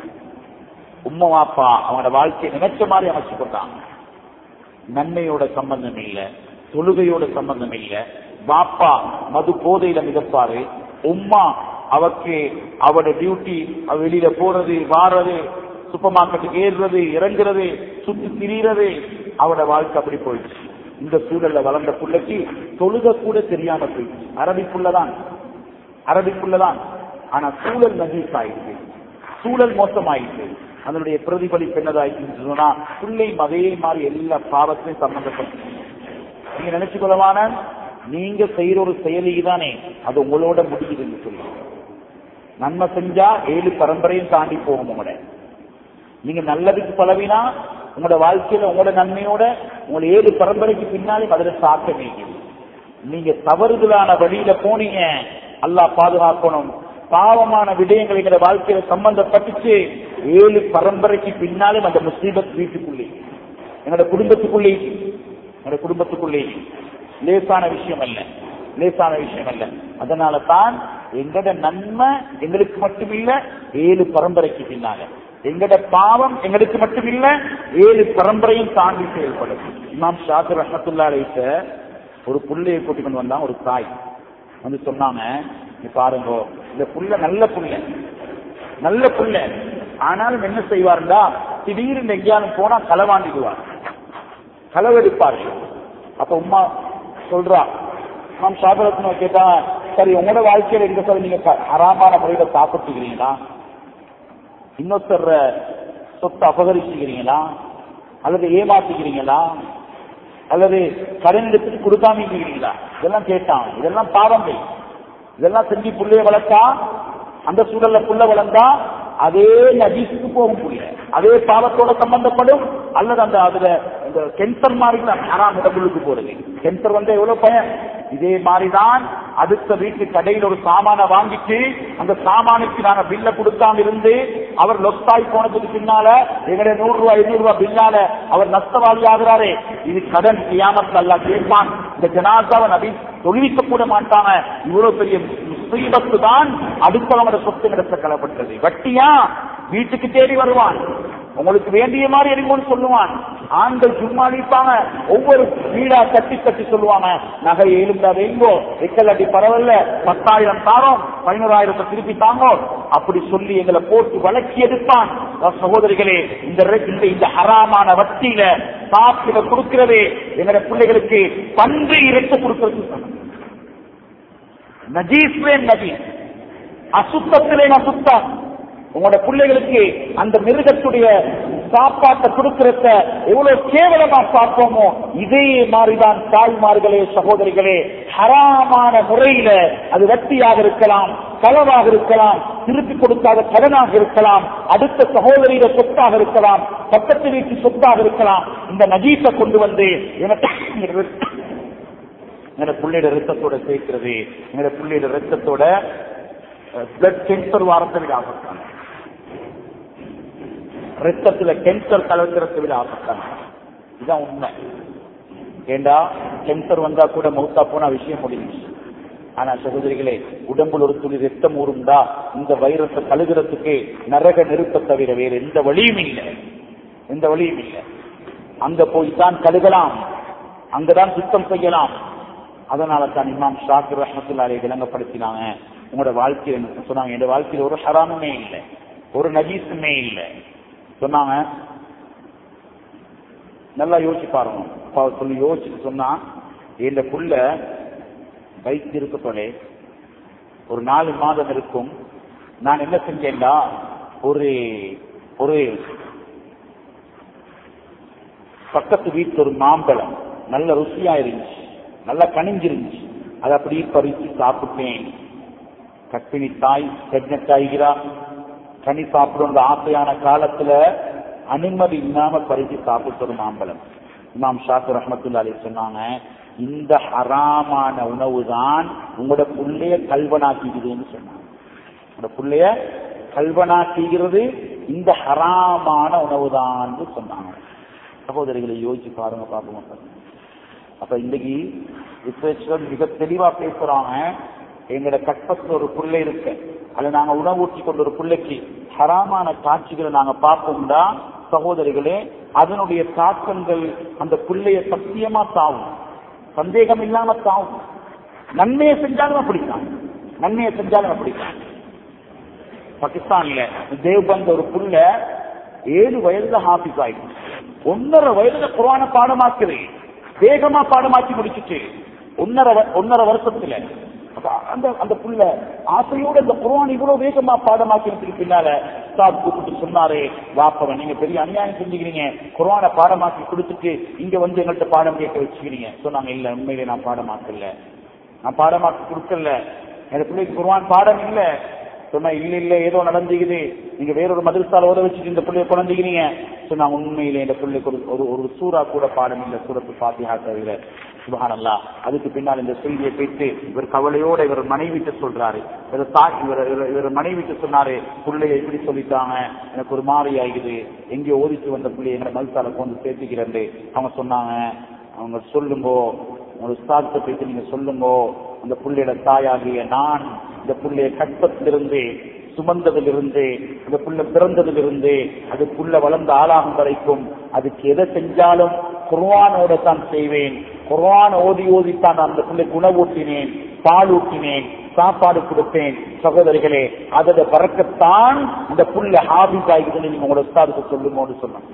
உம்மா அப்பா அவனோட வாழ்க்கையை நினைச்ச மாதிரி அமைச்சு கொண்டாங்க நன்மையோட சம்பந்தம் இல்ல தொழுகையோட சம்பந்தம் இல்ல பாப்பா மது போதையில மிதப்பாரு உம்மா அவருக்கு அவட டியூட்டி அவ வெளியில போறது வாடுறது சூப்பர் மார்க்கெட்டுக்கு ஏறுறது இறங்குறது சுத்தி திரியிறது அவட வாழ்க்கை அப்படி போயிடுச்சு இந்த சூழல்ல வளர்ந்த புள்ளைக்கு தொழுக கூட தெரியாம போயிடுச்சு அரபிக்குள்ளதான் அரபிக்குள்ளதான் ஆனா சூழல் நஜீஸ் ஆயிடுச்சு சூழல் மோசமாயிடுச்சு அதனுடைய பிரதிபலிப்பு என்னதாயிடுச்சு சொன்னா பிள்ளையும் அதே மாதிரி எல்லா பாவத்திலையும் சம்பந்தப்பட்டு நீங்க நினைச்சு கொள்ளவான நீங்க செய்யற ஒரு செயலி தானே அது உங்களோட முடியுதுன்னு சொல்லி நன்மை செஞ்சா ஏழு பரம்பரையும் தாண்டி போகும் உங்களோட நீங்க நல்லதுக்கு பழவினா உங்களோட வாழ்க்கையில உங்களோட நன்மையோட உங்களை ஏழு பரம்பரைக்கு பின்னாலே அதுல சாக்க நீக்குது நீங்க தவறுதலான வழியில போனீங்க அல்லாஹ் பாதுகாக்கணும் பாவமான விடயங்கள் எங்க வாழ்க்கையில சம்பந்தப்பட்டுச்சு ஏழு பரம்பரைக்கு பின்னாலும் அந்த முஸ்லீபத் வீட்டுக்குள்ளே எங்களோட குடும்பத்துக்குள்ளே எங்களோட குடும்பத்துக்குள்ளே லேசான விஷயம் அல்ல லேசான விஷயம் அல்ல அதனால தான் எங்கட நன்மை எங்களுக்கு மட்டுமில்ல ஏழு பரம்பரைக்கு பின்னால எங்கட பாவம் எங்களுக்கு மட்டுமில்ல ஏழு பரம்பரையும் தாண்டி செயல்படும் இமாம் ஷாத்து ரஹத்துல்லா அழைத்த ஒரு புள்ளையை கூட்டிக் கொண்டு வந்தா ஒரு தாய் வந்து சொன்னாங்க நீ பாருங்க இந்த புள்ள நல்ல புள்ள நல்ல புள்ள ஆனாலும் என்ன செய்வாருண்டா திடீர்னு எங்கேயாலும் போனா களவாண்டிடுவார் களவெடுப்பார்கள் அப்ப உமா சொல்றா நாம் சாப்பிடணும் கேட்டா சரி உங்களோட வாழ்க்கையில இருக்க சார் நீங்க அறாமான முறையில சாப்பிட்டுக்கிறீங்களா இன்னொருத்தர் சொத்தை அபகரிச்சுக்கிறீங்களா அல்லது ஏமாத்திக்கிறீங்களா அல்லது கடன் எடுத்துட்டு கொடுக்காம இருக்கிறீங்களா இதெல்லாம் கேட்டான் இதெல்லாம் பாவங்கள் இதெல்லாம் செஞ்சு புள்ளைய வளர்த்தா அந்த சூழல்ல புள்ள வளர்ந்தா அதே நஜீஸுக்கு போகும் புள்ள அதே பாவத்தோட சம்பந்தப்படும் அல்லது அந்த அதுல இந்த கேன்சர் மாதிரி அறாம் உடம்புக்கு போறது கேன்சர் வந்து எவ்வளவு பயன் இதே மாதிரிதான் அடுத்த வீட்டு கடையில் ஒரு சாமான வாங்கிட்டு அந்த சாமானுக்கு நாங்க பில்ல கொடுக்காம இருந்து அவர் லொஸ்டாய் போனதுக்கு பின்னால எங்களுடைய நூறு ரூபாய் இருநூறு ரூபாய் பில்லால அவர் நஷ்டவாதி ஆகிறாரே இது கடன் கியாமத்தில் அல்ல கேட்பான் இந்த ஜனாதாவை நபி தொழிலிக்க கூட மாட்டாங்க இவ்வளவு பெரிய முசீபத்து தான் அடுத்தவங்களோட சொத்து கிடத்த கலப்பட்டது வட்டியா வீட்டுக்கு தேடி வருவான் உங்களுக்கு வேண்டிய மாதிரி எடுங்கன்னு சொல்லுவான் ஆண்கள் சும்மா அடிப்பாங்க ஒவ்வொரு வீடா தட்டி தட்டி சொல்லுவாங்க நகை எழுந்தா வைங்கோ எக்கல் பரவாயில்ல பத்தாயிரம் தாரோம் பதினோராயிரத்தை திருப்பி தாங்கோ அப்படி சொல்லி எங்களை போட்டு வளர்ச்சி எடுப்பான் சகோதரிகளே இந்த இந்த இந்த ஹராமான வட்டியில சாப்பிட கொடுக்கிறது எங்களோட பிள்ளைகளுக்கு பன்று இறைச்ச கொடுக்கிறது நஜீஸ்லே நஜீஸ் அசுத்தத்திலே அசுத்தம் உங்களோட பிள்ளைகளுக்கு அந்த மிருகத்துடைய சாப்பாட்டை கொடுக்கிறத எவ்வளவு கேவலமா பார்ப்போமோ இதே மாதிரிதான் தாய்மார்களே சகோதரிகளே ஹராமான முறையில அது வட்டியாக இருக்கலாம் களவாக இருக்கலாம் திருப்பி கொடுக்காத கடனாக இருக்கலாம் அடுத்த சகோதரியிட சொத்தாக இருக்கலாம் பக்கத்து வீட்டு சொத்தாக இருக்கலாம் இந்த நஜீஸை கொண்டு வந்து எனக்கு எங்களோட புள்ளையோட ரத்தத்தோட சேர்க்கிறது எங்களோட புள்ளையோட ரத்தத்தோட பிளட் கேன்சர் வாரத்தை விட ஆபத்தான ரத்தத்துல கேன்சர் கலக்கிறத விட ஆபத்தான இதுதான் உண்மை ஏண்டா கேன்சர் வந்தா கூட மௌத்தா போனா விஷயம் முடிஞ்சு ஆனா சகோதரிகளே உடம்புல ஒரு துளி ரத்தம் ஊறும்டா இந்த வைரத்தை கழுகுறதுக்கு நரக நெருப்பை தவிர வேறு எந்த வழியும் இல்லை எந்த வழியும் இல்லை அங்க போய் தான் கழுகலாம் அங்கதான் சுத்தம் செய்யலாம் அதனால தான் இமாம் ஷாக்கிர் ரஹமத்துல்லாரை விளங்கப்படுத்தினாங்க உங்களோட வாழ்க்கையில் என்ன சொன்னாங்க என் வாழ்க்கையில் ஒரு ஹராமுமே இல்லை ஒரு நஜீஸுமே இல்லை சொன்னாங்க நல்லா யோசிச்சு பாருங்க அப்ப அவர் சொல்லி யோசிச்சு சொன்னா இந்த புள்ள வைத்து இருக்கத்தோலே ஒரு நாலு மாதம் இருக்கும் நான் என்ன செஞ்சேன்டா ஒரு ஒரு பக்கத்து வீட்டு ஒரு மாம்பழம் நல்ல ருசியா இருந்துச்சு நல்லா கனிஞ்சிருந்துச்சு அதை அப்படியே பறித்து சாப்பிட்டேன் கற்பிணி தாய் பிரெக்னட் ஆகிறா கனி சாப்பிடுற ஆசையான காலத்துல அனுமதி இல்லாம பறித்து சாப்பிட்டு ஒரு மாம்பழம் இமாம் ஷாக்கு ரஹமத்துல்லா அலி சொன்னாங்க இந்த ஹராமான உணவு தான் உங்களோட புள்ளைய கல்வனாக்கிக்குதுன்னு சொன்னாங்க உங்களோட புள்ளைய கல்வனாக்குகிறது இந்த ஹராமான உணவு தான் சொன்னாங்க சகோதரிகளை யோசிச்சு பாருங்க பார்ப்போம் அப்ப இன்னைக்கு ரிசர்ச்சர் மிக தெளிவா பேசுறாங்க எங்கட கற்பத்துல ஒரு புள்ளை இருக்கு அதுல நாங்க உணவூற்றி கொண்ட ஒரு பிள்ளைக்கு ஹராமான காட்சிகளை நாங்க பார்ப்போம்டா சகோதரிகளே அதனுடைய தாக்கங்கள் அந்த பிள்ளைய சத்தியமா தாவும் சந்தேகம் இல்லாம தாவும் நன்மையை செஞ்சாலும் அப்படித்தான் நன்மையை செஞ்சாலும் அப்படித்தான் பாகிஸ்தான்ல தேவ்பந்த் ஒரு புள்ள ஏழு வயதுல ஹாபிஸ் ஆயிடுச்சு ஒன்னரை வயதுல குரான பாடமாக்குது வேகமா பாடமாக்கி முடிச்சுட்டு ஒன்னரை வ- ஒன்னரை வருஷத்துல அப்ப அந்த அந்த புள்ள ஆசையோட இந்த குரான் இவ்வளவு வேகமா பாடமாக்கிறதுக்கு பின்னால சாத் கூப்பிட்டு சொன்னாரு வாப்பவன் நீங்க பெரிய அநியாயம் செஞ்சுக்கிறீங்க குரானை பாடமாக்கி கொடுத்துட்டு இங்க வந்து எங்கள்கிட்ட பாடம் கேட்க வச்சுக்கிறீங்க சொன்னாங்க இல்ல உண்மையிலே நான் பாடமாக்கல நான் பாடமாக்கி கொடுக்கல என் பிள்ளைக்கு குர்ஆன் பாடம் இல்ல சொன்னா இல்ல இல்ல ஏதோ நடந்துக்குது நீங்க வேறொரு மதரசால ஓத வச்சுட்டு இந்த பிள்ளைய குழந்தைக்கிறீங்க சொன்னா உண்மையிலே இந்த பிள்ளைக்கு ஒரு ஒரு ஒரு சூறா கூட பாடம் இல்ல சூரத்து பாத்தியா தவிர சுபஹானல்லா அதுக்கு பின்னால் இந்த செய்தியை பேசி இவர் கவலையோட இவர் மனைவிட்டு சொல்றாரு இவர் தாய் இவர் இவர்- இவர் மனைவிட்டு சொன்னாரு பிள்ளைய இப்படி சொல்லிட்டாங்க எனக்கு ஒரு மாதிரி ஆகுது எங்கேயோ ஓதிச்சு வந்த பிள்ளைய எங்களை மதுசால கொண்டு சேர்த்துக்கிறேன் அவங்க சொன்னாங்க அவங்க சொல்லுங்கோ உங்க உஸ்தாத்தை போயிட்டு நீங்க சொல்லுங்கோ அந்த புள்ளையோட தாயாகிய நான் இந்த புள்ளைய கற்பத்திலிருந்து சுமந்ததிலிருந்து இந்த புள்ள பிறந்ததிலிருந்து அது புள்ள வளர்ந்த ஆளாகும் வரைக்கும் அதுக்கு எதை செஞ்சாலும் குர்ஆனோட தான் செய்வேன் குர்ஆன் ஓதி ஓதித்தான் அந்த பிள்ளைக்கு உணவூட்டினேன் பால் ஊட்டினேன் சாப்பாடு கொடுப்பேன் சகோதரிகளே அதோட பறக்கத்தான் இந்த புள்ள ஹாபிஸ் ஆகிதுன்னு நீங்க உங்களோட உஸ்தாதுக்கு சொல்லுங்கன்னு சொன்னாங்க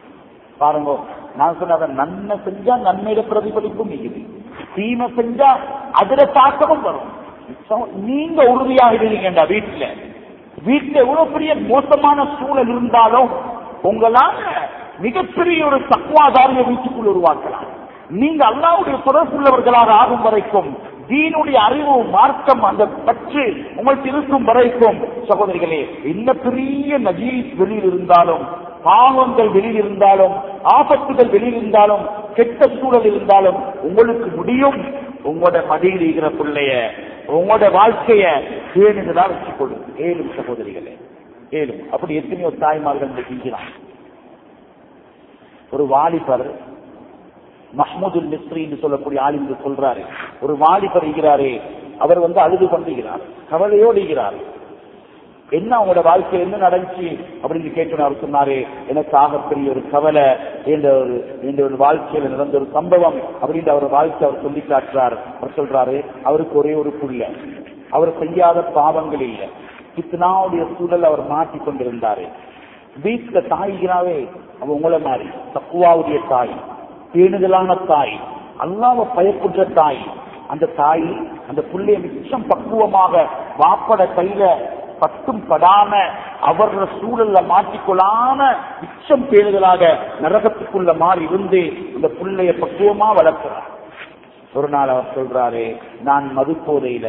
பாருங்க நான் சொன்ன நன்மை செஞ்சா நன்மையில பிரதிபலிப்பும் இருக்குது தீமை செஞ்சா அதுல தாக்கமும் வரும் So, நீங்க உறுதியாக இருக்கீங்கடா வீட்டுல வீட்டுல எவ்வளவு பெரிய மோசமான சூழல் இருந்தாலும் உங்களால மிகப்பெரிய ஒரு தக்குவாதாரிய வீட்டுக்குள் உருவாக்கலாம் நீங்க அல்லாவுடைய தொடர்புள்ளவர்களாக ஆகும் வரைக்கும் தீனுடைய அறிவு மார்க்கம் அந்த பற்று உங்களுக்கு இருக்கும் வரைக்கும் சகோதரிகளே என்ன பெரிய நஜீஸ் வெளியில் இருந்தாலும் பாவங்கள் வெளியில் இருந்தாலும் ஆபத்துகள் வெளியில் இருந்தாலும் கெட்ட சூழல் இருந்தாலும் உங்களுக்கு முடியும் உங்களோட மடியில் இருக்கிற பிள்ளைய உங்களோட வாழ்க்கைய பேணுதான் வச்சுக்கொள்ளும் ஏழும் சகோதரிகளே ஏழும் அப்படி எத்தனையோ தாய்மார்கள் இந்த செஞ்சினான் ஒரு வாலிபர் மஹ்மூதுல் மிஸ்ரி என்று சொல்லக்கூடிய ஆளுங்க சொல்றாரு ஒரு வாலிபர் இருக்கிறாரே அவர் வந்து அழுது கொண்டிருக்கிறார் கவலையோடு இருக்கிறார் என்ன அவங்களோட வாழ்க்கையில் என்ன நடந்துச்சு அப்படின்னு கேட்டு அவர் சொன்னாரு எனக்கு ஆகப்பெரிய ஒரு கவலை என்ற ஒரு என்ற ஒரு வாழ்க்கையில நடந்த ஒரு சம்பவம் அப்படின்ற அவர் வாழ்க்கை அவர் சொல்லி காட்டுறார் அவர் சொல்றாரு அவருக்கு ஒரே ஒரு புள்ள அவர் செய்யாத பாவங்கள் இல்லை இத்தனாவுடைய சூழல் அவர் மாற்றி கொண்டிருந்தாரு வீட்டுல தாய்கிறாவே அவ உங்களை மாதிரி தக்குவாவுடைய தாய் பேணுதலான தாய் அல்லாம பயப்படுற தாய் அந்த தாய் அந்த புள்ளைய மிச்சம் பக்குவமாக வாப்பட கையில பட்டும் படாம அவர சூழல்ல மாட்டிக்கொள்ளாம மிச்சம் பேணுதலாக நரகத்துக்குள்ள மாறி இருந்து இந்த புள்ளைய பக்குவமா வளர்க்கிறார் ஒரு நாள் அவர் சொல்றாரு நான் மது போதையில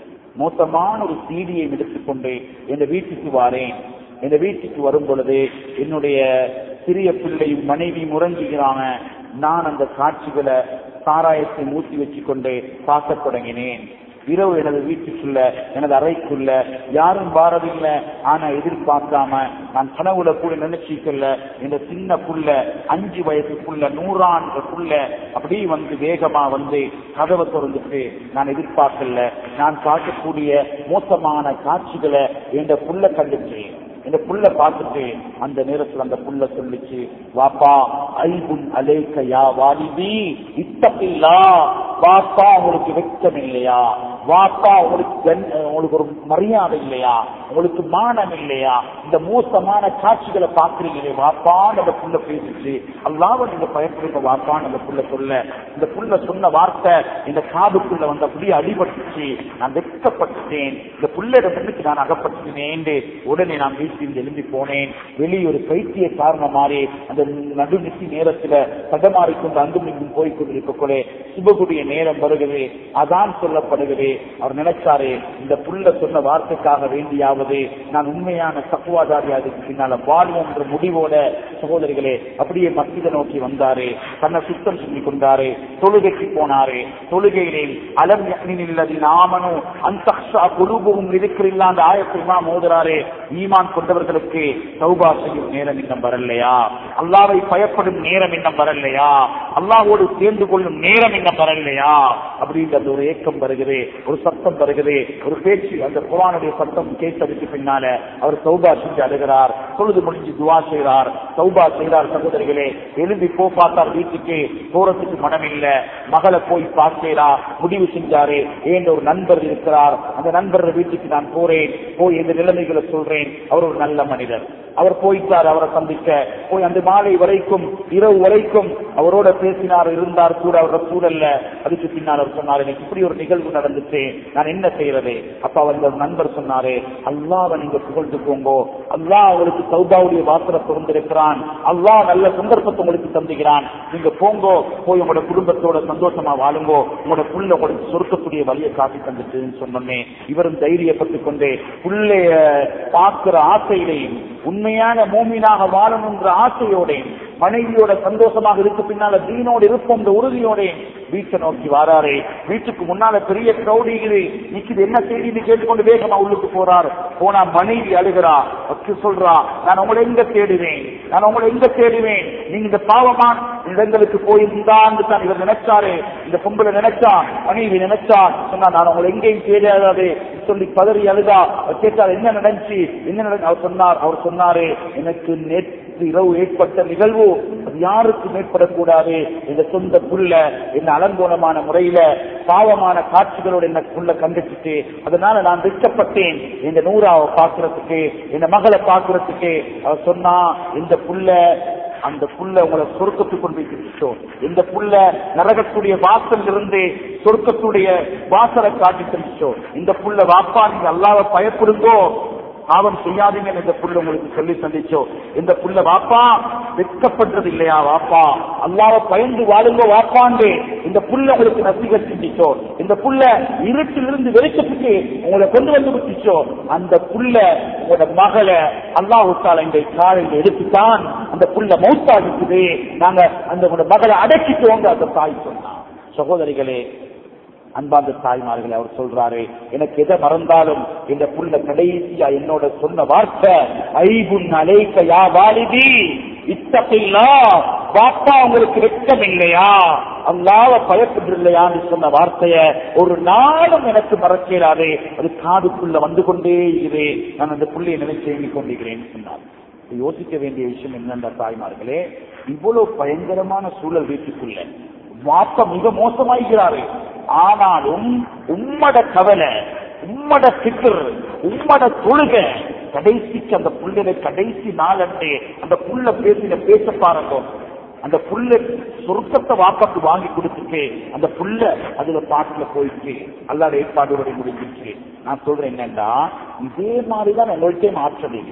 மோசமான ஒரு சீடியை எடுத்துக்கொண்டு என் வீட்டுக்கு வாரேன் என் வீட்டுக்கு வரும் பொழுது என்னுடைய சிறிய பிள்ளையும் மனைவியும் உறங்குகிறான நான் அந்த காட்சிகளை சாராயத்தை மூட்டி வச்சுக்கொண்டு பார்க்க தொடங்கினேன் இரவு எனது வீட்டுக்குள்ள எனது அறைக்குள்ள யாரும் வாரதில்லை ஆனா எதிர்பார்க்காம நான் கனவுல கூட நினைச்சிக்கல இந்த சின்ன புள்ள அஞ்சு வயசு புள்ள நூறாண்டு புள்ள அப்படியே வந்து வேகமா வந்து கதவை திறந்துட்டு நான் எதிர்பார்க்கல நான் பார்க்கக்கூடிய மோசமான காட்சிகளை என்ற புள்ள கண்டுச்சு இந்த புள்ள பார்த்துட்டு அந்த நேரத்துல அந்த புள்ள சொல்லிச்சு வாப்பா ஐபுன் அலேக்க யா வாலிபி இத்தப்பில்லா வாப்பா உங்களுக்கு வெட்கம் இல்லையா வாப்பா உங்களுக்கு கண்- உங்களுக்கு ஒரு மரியாதை இல்லையா உங்களுக்கு மானம் இல்லையா இந்த மோசமான காட்சிகளை பாக்குறீங்களே வாப்பான்னு அந்த புள்ள பேசிச்சு அல்லாவ நீங்க பயப்படுங்க வாப்பான்னு அந்த புள்ள சொல்ல இந்த புள்ள சொன்ன வார்த்தை இந்த காதுக்குள்ள வந்து அப்படியே அடிபட்டுச்சு நான் வெட்கப்பட்டுட்டேன் இந்த புள்ளையிடம் முன்னுக்கு நான் அகப்பட்டுனேன் உடனே நான் வீட்டில் எழும்பி போனேன் வெளியே ஒரு பைத்திய காரணம் மாறி அந்த நடுநிசி நேரத்துல தடமாறி கொண்டு அங்கும் இங்கும் போய் கொண்டிருக்கக்கூட சுபகுடைய நேரம் வருகிறது அதான் சொல்லப்படுகிறது அவர் நினைச்சாரு இந்த புள்ள சொன்ன வார்த்தைக்காக வேண்டியாவது நான் உண்மையான தக்குவாதாரி அதுக்கு பின்னால வாழ்வோம் என்ற முடிவோட சகோதரிகளே அப்படியே மஸ்ஜிதை நோக்கி வந்தாரு தன்னை சுத்தம் செஞ்சு கொண்டாரு தொழுகைக்கு போனாரு தொழுகையிலே அலம் யக்னினில்லதி நாமனும் அந்த குழுவும் இருக்கிறில்லா அந்த ஆயத்திமா மோதுறாரு ஈமான் கொண்டவர்களுக்கு சௌபா செய்யும் நேரம் இன்னும் வரலையா அல்லாவை பயப்படும் நேரம் இன்னும் வரலையா அல்லாவோடு சேர்ந்து கொள்ளும் நேரம் இன்னும் வரலையா அப்படின்ற அந்த ஒரு ஏக்கம் வருகிறது ஒரு சத்தம் வருகிறது ஒரு பேச்சு அந்த குரானுடைய சத்தம் கேட்டதுக்கு பின்னால அவர் சௌபா செஞ்சு அழுகிறார் தொழுது முடிஞ்சு துவா செய்கிறார் சௌபா செய்கிறார் சகோதரிகளே எழும்பி போ பார்த்தார் வீட்டுக்கு போறதுக்கு மனம் இல்ல மகளை போய் பார்க்கிறா முடிவு செஞ்சாரு ஏன் ஒரு நண்பர் இருக்கிறார் அந்த நண்பர் வீட்டுக்கு நான் போறேன் போய் இந்த நிலைமைகளை சொல்றேன் அவர் ஒரு நல்ல மனிதர் அவர் போயிட்டார் அவரை சந்திக்க போய் அந்த மாலை வரைக்கும் இரவு வரைக்கும் அவரோட பேசினார் இருந்தார் கூட அவரோட சூழல்ல அதுக்கு பின்னால் அவர் சொன்னார் எனக்கு இப்படி ஒரு நிகழ்வு நடந்துச்சு நான் என்ன செய்யறது அப்ப அவர் இந்த நண்பர் சொன்னாரு அல்லாவை நீங்க புகழ்ந்து போங்கோ அல்லாஹ் அவருக்கு சௌபாவுடைய வாசலை திறந்திருக்கிறான் அல்லாஹ் நல்ல சந்தர்ப்பத்தை உங்களுக்கு தந்துகிறான் நீங்க போங்கோ போய் உங்களோட குடும்பத்தோட சந்தோஷமா வாழுங்கோ உங்களோட புள்ள உங்களுக்கு சொர்க்கக்கூடிய வழியை காட்டி தந்துட்டுன்னு சொன்னோன்னே இவரும் தைரியப்பட்டுக் கொண்டு புள்ளைய பார்க்கிற ஆசையிலையும் உண்மையான மூமினாக வாழணுன்ற ஆசையோடையும் மனைவியோட சந்தோஷமாக இருக்கு பின்னால தீனோடு இருப்போம் இந்த உறுதியோட வீட்டை நோக்கி வாராரு வீட்டுக்கு முன்னால பெரிய கிரௌடிங்குது நிக்குது என்ன செய்தி கேட்டுக்கொண்டு வேகமா உள்ளுக்கு போறார் போனா மனைவி அழுகிறா வச்சு சொல்றா நான் உங்களை எங்க தேடுவேன் நான் உங்களை எங்க தேடுவேன் நீங்க இந்த பாவமான இடங்களுக்கு போயிருந்தான்னு தான் இவர் நினைச்சாரு இந்த பொம்பளை நினைச்சா மனைவி நினைச்சா சொன்னா நான் உங்களை எங்கேயும் தேடாது சொல்லி பதறி அழுதா அவர் கேட்டார் என்ன நடந்துச்சு என்ன நடந்து அவர் சொன்னார் அவர் சொன்னாரு எனக்கு நேற்று இரவு ஏற்பட்ட நிகழ்வு அது யாருக்கும் ஏற்படக்கூடாது இந்த சொந்த புள்ள என்ன அலங்கோலமான முறையில பாவமான காட்சிகளோடு என்ன புள்ள கண்டுச்சுட்டு அதனால நான் வெட்கப்பட்டேன் இந்த நூறாவை பார்க்கறதுக்கு இந்த மகளை பார்க்கறதுக்கு அவர் சொன்னா இந்த புள்ள அந்த புள்ள உங்களை சொர்க்கத்துக்கு கொண்டு போய் இந்த புள்ள நரகத்துடைய வாசல் இருந்து சொர்க்கத்துடைய வாசலை காட்டி தந்துச்சோம் இந்த புள்ள வாப்பா நீங்க அல்லாவை பயப்படுங்கோ பாவம் செய்யாதீங்க இந்த புள்ள உங்களுக்கு சொல்லி சந்திச்சோ இந்த புள்ள வாப்பா வெட்கப்படுறது இல்லையா வாப்பா அல்லாவை பயந்து வாழுங்க வாப்பாண்டு இந்த புள்ள உங்களுக்கு நசிக செஞ்சிச்சோ இந்த புள்ள இருட்டிலிருந்து வெளிச்சத்துக்கு உங்களை கொண்டு வந்து விட்டுச்சோ அந்த புள்ள உங்களோட மகளை அல்லாஹுத்தால இந்த காலையில் எடுத்துத்தான் அந்த புள்ள மௌத்தாகிக்குது நாங்க அந்த உங்களோட மகளை அடக்கிட்டோங்க அந்த தாய் சொன்னா சகோதரிகளே அன்பார்ந்த தாய்மார்களே அவர் சொல்றாரு எனக்கு எதை மறந்தாலும் இந்த புள்ள கடைசியா என்னோட சொன்ன வார்த்தை ஐபுன் அலைக்க யா வாலிதி இத்தப்பில்லா வாப்பா உங்களுக்கு வெட்கம் இல்லையா அல்லாவ பயப்படுறது இல்லையான்னு சொன்ன வார்த்தைய ஒரு நாளும் எனக்கு மறக்கிறாரு அது காதுக்குள்ள வந்து கொண்டே இது நான் அந்த புள்ளையை நினைச்சு எண்ணிக் கொண்டிருக்கிறேன் சொன்னார் யோசிக்க வேண்டிய விஷயம் என்னென்ற தாய்மார்களே இவ்வளவு பயங்கரமான சூழல் வீட்டுக்குள்ள வாப்ப மிக மோசமாகிறாரு ஆனாலும் உம்மட கவலை உம்மட சிக்கர் உம்மட தொழுக கடைசிக்கு அந்த புள்ளைய கடைசி நாளன்று அந்த புள்ள பேசின பேச பாருங்க அந்த புள்ள சொர்க்கத்தை வாப்பாக்கு வாங்கி கொடுத்துட்டு அந்த புள்ள அதுல பாட்டுல போயிடுச்சு அல்லாத ஏற்பாடுகளை முடிஞ்சிருச்சு நான் சொல்றேன் என்னன்னா இதே மாதிரிதான் உங்கள்கிட்ட மாற்றம் இருக்குது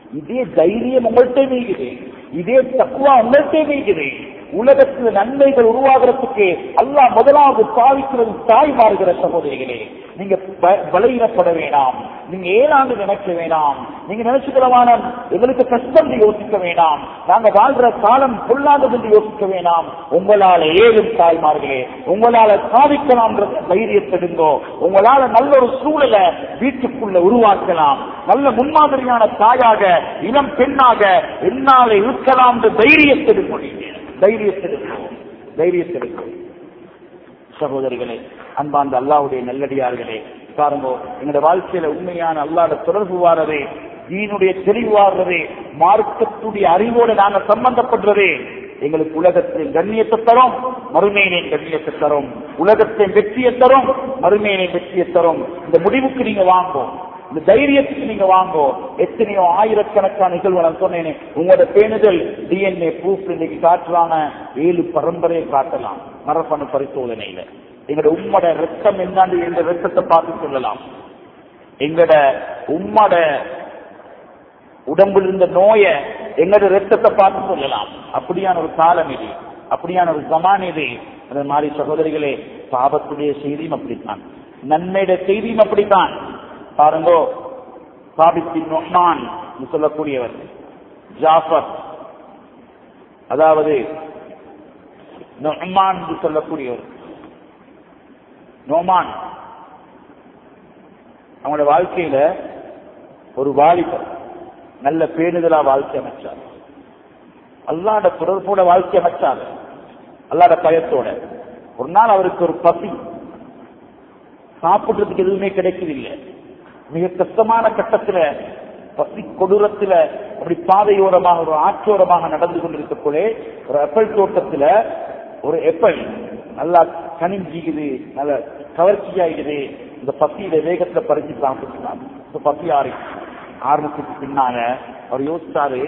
இதே தைரியம் உங்கள்கிட்ட நீக்குது இதே தக்குவா உங்கள்கிட்ட நீக்குது உலகத்தில் நன்மைகள் உருவாகிறதுக்கு அல்லாஹ் முதலாவது பாவிக்கிறது தாய் மாறுகிற சகோதரிகளே நீங்க ப- பலவீனப்பட வேண்டாம் நீங்க ஏழாண்டு நினைக்க வேண்டாம் நீங்க நினைச்சுக்கிறவான எங்களுக்கு கஷ்டம் என்று யோசிக்க வேண்டாம் நாங்க வாழ்ற காலம் பொல்லாதது என்று யோசிக்க வேண்டாம் உங்களால ஏழும் தாய்மார்களே உங்களால சாதிக்கலாம் தைரியத்தெடுங்கோ உங்களால நல்ல ஒரு சூழலை வீட்டுக்குள்ள உருவாக்கலாம் நல்ல முன்மாதிரியான தாயாக இளம் பெண்ணாக என்னால இருக்கலாம் என்ற தைரியத்தெடுக்கோ நீங்க தைரியத்தெடுக்கோ தைரியத்தெடுக்கோ சகோதரிகளே அன்பார்ந்த அல்லாவுடைய நல்லடியார்களே பாருங்க எங்களுடைய வாழ்க்கையில உண்மையான அல்லாட தொடர்பு வாரதே தீனுடைய தெளிவு வாடுறதே மார்க்கத்துடைய அறிவோடு நாங்க சம்பந்தப்படுறதே எங்களுக்கு உலகத்தில் கண்ணியத்தை தரும் மறுமையினை கண்ணியத்தை தரும் உலகத்தை வெற்றியை தரும் மறுமையினை வெற்றியை தரும் இந்த முடிவுக்கு நீங்க வாங்கும் இந்த தைரியத்துக்கு நீங்க வாங்கோ எத்தனையோ ஆயிரக்கணக்கான நிகழ்வு நான் சொன்னேனே உங்களோட பேணுதல் டிஎன்ஏ ப்ரூஃப் இன்னைக்கு காட்டுறாங்க ஏழு பரம்பரையை காட்டலாம் மரபணு பரிசோதனையில எங்களோட உம்மோட ரத்தம் என்னன்னு எங்க ரத்தத்தை பார்த்து சொல்லலாம் எங்கட உம்மோட உடம்புல இருந்த நோயை எங்களோட ரத்தத்தை பார்த்து சொல்லலாம் அப்படியான ஒரு காலம் இது அப்படியான ஒரு ஜமான் இது அதே மாதிரி சகோதரிகளே பாபத்துடைய செய்தியும் அப்படித்தான் நன்மையுடைய செய்தியும் அப்படித்தான் பாருங்கோ சாபித்தின் நொஹ்மான் என்று சொல்லக்கூடியவர் ஜாஃபர் அதாவது நொஹ்மான் என்று சொல்லக்கூடியவர் நோமான் அவங்களோட வாழ்க்கையில ஒரு வாலிபர் நல்ல பேணுதலா வாழ்க்கை அமைச்சார் அல்லாட தொடர்போட வாழ்க்கை அமைச்சார் அல்லாட பயத்தோட ஒரு நாள் அவருக்கு ஒரு பசி சாப்பிடுறதுக்கு எதுவுமே கிடைக்கவில்லை மிக கஷ்டமான கட்டத்துல பசி கொடூரத்துல அப்படி பாதையோரமாக ஒரு ஆற்றோரமாக நடந்து கொண்டிருக்கக்குள்ளே ஒரு எப்பல் தோட்டத்துல ஒரு எப்பல் நல்லா கனிஞ்சிக்குது நல்ல கவர்ச்சியாகுது இந்த பசியில வேகத்துல பறிச்சு சாப்பிட்டுனாங்க இந்த பசி ஆறு ஆரம்பத்துக்கு பின்னால அவர் யோசிச்சாரு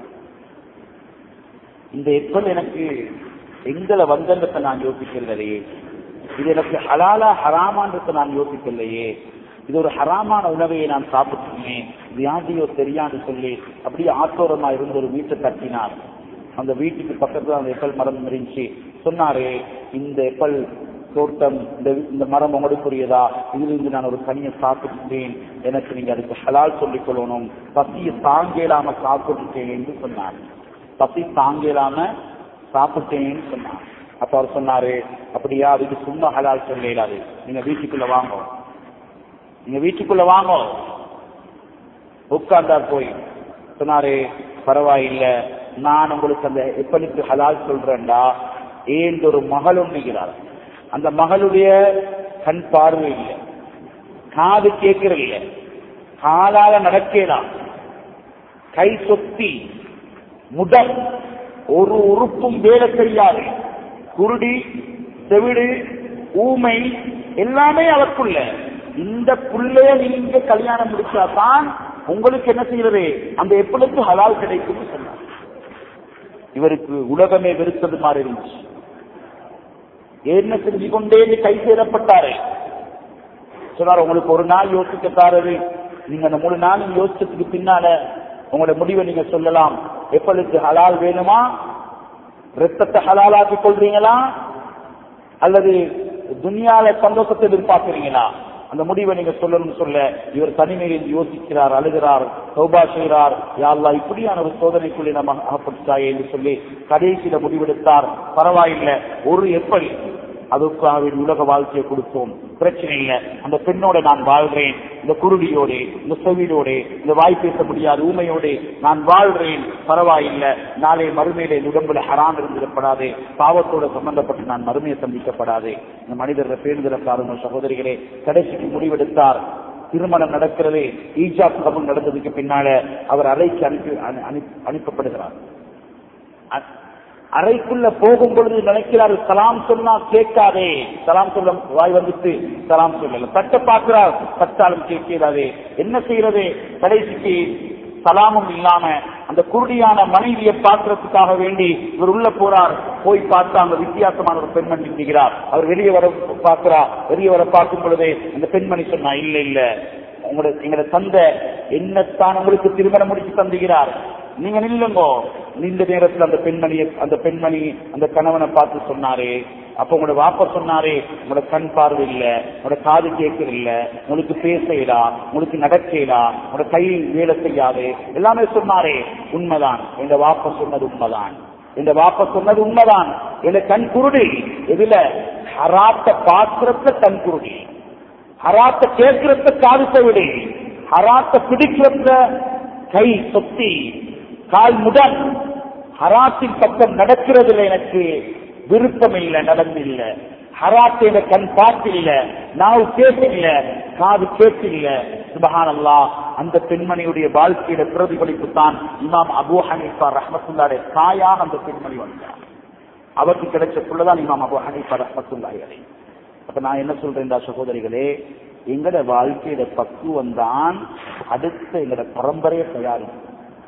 இந்த எப்பல் எனக்கு எங்களை வந்தன்றத நான் யோசிக்கலையே இது எனக்கு ஹலாலா ஹராமான்றத நான் யோசிக்கலையே இது ஒரு ஹராமான உணவையை நான் சாப்பிட்டுனேன் இது யாரையோ தெரியாது சொல்லி அப்படியே ஆத்தோரமா இருந்து ஒரு வீட்டை தட்டினார் அந்த வீட்டுக்கு பக்கத்துல அந்த எப்பல் மரம் இருந்துச்சு சொன்னாரு இந்த எப்பல் தோட்டம் இந்த இந்த மரம் உங்களுக்குரியதா இதிலிருந்து நான் ஒரு கனியை சாப்பிட்டேன் எனக்கு நீங்க அதுக்கு ஹலால் சொல்லிக் கொள்ளணும் பசியை தாங்கலாம சாப்பிட்டுட்டேன் என்று சொன்னார் பசி தாங்கலாம சாப்பிட்டேன்னு சொன்னார் அப்ப அவர் சொன்னாரு அப்படியா அதுக்கு சும்மா ஹலால் சொல்ல இயலாது நீங்க வீட்டுக்குள்ள வாங்க நீங்க வீட்டுக்குள்ள வாங்க உட்கார்ந்தார் போய் சொன்னாரு பரவாயில்ல நான் உங்களுக்கு அந்த எப்பனுக்கு ஹலால் சொல்றேன்டா ஏன் ஒரு மகள் ஒண்ணுகிறார் அந்த மகளுடைய கண் பார்வை இல்லை காது கேட்கிறது இல்லை காலால நடக்கலாம் கை சொத்தி முதல் ஒரு உறுப்பும் வேலை செய்யாது குருடி செவிடு ஊமை எல்லாமே அவருக்குள்ள இந்த புள்ளைய நீங்க கல்யாணம் முடிச்சாதான் உங்களுக்கு என்ன செய்யறது அந்த எப்பளுக்கு ஹலால் கிடைக்கும் சொன்னார் இவருக்கு உலகமே வெறுத்தது மாதிரி இருந்துச்சு என்ன செஞ்சு கொண்டே கை சேரப்பட்டாரு சொன்னார் உங்களுக்கு ஒரு நாள் யோசிக்க தாரது நீங்க அந்த மூணு நாள் யோசிச்சதுக்கு பின்னால உங்களோட முடிவை நீங்க சொல்லலாம் எப்பளுக்கு ஹலால் வேணுமா ரத்தத்தை ஹலாலாக்கி கொள்றீங்களா அல்லது துனியால சந்தோஷத்தை எதிர்பார்க்கிறீங்களா அந்த முடிவை நீங்க சொல்லணும்னு சொல்ல இவர் தனிமையில் யோசிக்கிறார் அழுகிறார் சௌபா செய்கிறார் யாழ்லா இப்படியான ஒரு சோதனைக்குள்ளே நம்ம அகப்பட்டாயே என்று சொல்லி கடைசியில முடிவெடுத்தார் பரவாயில்லை ஒரு எப்படி அதுக்காக உலக வாழ்க்கையை கொடுத்தோம் பிரச்சனை இல்லை அந்த பெண்ணோட நான் வாழ்றேன் இந்த குருடியோடு இந்த செவிலோடு இந்த வாய் பேச முடியாத ஊமையோடு நான் வாழ்றேன் பரவாயில்லை நாளை மறுமையில என் உடம்புல ஹராம் இருந்திடப்படாது பாவத்தோட சம்பந்தப்பட்டு நான் மறுமையை சந்திக்கப்படாது இந்த மனிதர்கள் பேருந்தில பாருங்க சகோதரிகளே கடைசிக்கு முடிவெடுத்தார் திருமணம் நடக்கிறது ஈஜா கபம் நடந்ததுக்கு பின்னால அவர் அறைக்கு அனுப்பி அனு- அனு- அனுப்பப்படுகிறார் அ- அறைக்குள்ள போகும் பொழுது நினைக்கிறார் சலாம் சொன்னா கேட்காதே சலாம் சொல்ல வாய் வந்துட்டு சலாம் சொல்லல தட்ட பார்க்கிறார் தட்டாலும் கேட்கிறாதே என்ன செய்யறது கடைசிக்கு சலாமும் இல்லாம அந்த குருடியான மனைவியை பார்க்கறதுக்காக வேண்டி இவர் உள்ள போறார் போய் பார்த்தா அந்த வித்தியாசமான ஒரு பெண்மணி நிற்கிறார் அவர் வெளியே வர பார்க்கிறார் வெளியே வர பார்க்கும் பொழுதே அந்த பெண்மணி சொன்னா இல்ல இல்ல உங்களோட எங்களோட தந்தை என்னத்தான் உங்களுக்கு திருமணம் முடிச்சு தந்துகிறார் நீங்க நில்லுங்கோ இந்த நேரத்தில் அந்த பெண்மணியை அந்த பெண்மணி அந்த கணவனை பார்த்து சொன்னாரு அப்ப உங்களோட வாப்ப சொன்னாரு உங்களோட கண் பார்வை இல்ல உங்களோட காது கேட்கல இல்ல உங்களுக்கு பேசலா உங்களுக்கு நடக்கலா உங்களோட கை வேலை செய்யாது எல்லாமே சொன்னாரே உண்மைதான் எங்க வாப்ப சொன்னது உண்மைதான் இந்த வாப்ப சொன்னது உண்மைதான் இந்த கண் குருடி இதுல ஹராத்த பாத்திரத்துல கண் குருடி ஹராத்த கேட்கிறத காது செவிடி ஹராத்த பிடிக்கிறத கை சொத்தி கால் முதல் ஹராத்தின் பக்கம் நடக்கிறதுல எனக்கு விருப்பம் இல்லை நடந்தில்ல ஹராத்தில கண் பார்த்தில்ல நாவு பேசில்ல காது கேட்டில்ல சுபஹானல்லா அந்த பெண்மணியுடைய வாழ்க்கையில பிரதிபலிப்பு தான் இமாம் அபு ஹனீஃபா ரஹமத்துல்லாடைய தாயாக அந்த பெண்மணி வந்தார் அவருக்கு கிடைச்ச புள்ளதான் இமாம் அபு ஹனீஃபா ரஹமத்துல்லாஹி அப்ப நான் என்ன சொல்றேன் சகோதரிகளே எங்கட வாழ்க்கையில பக்குவம் தான் அடுத்த எங்கட பரம்பரையை தயாரிக்கும்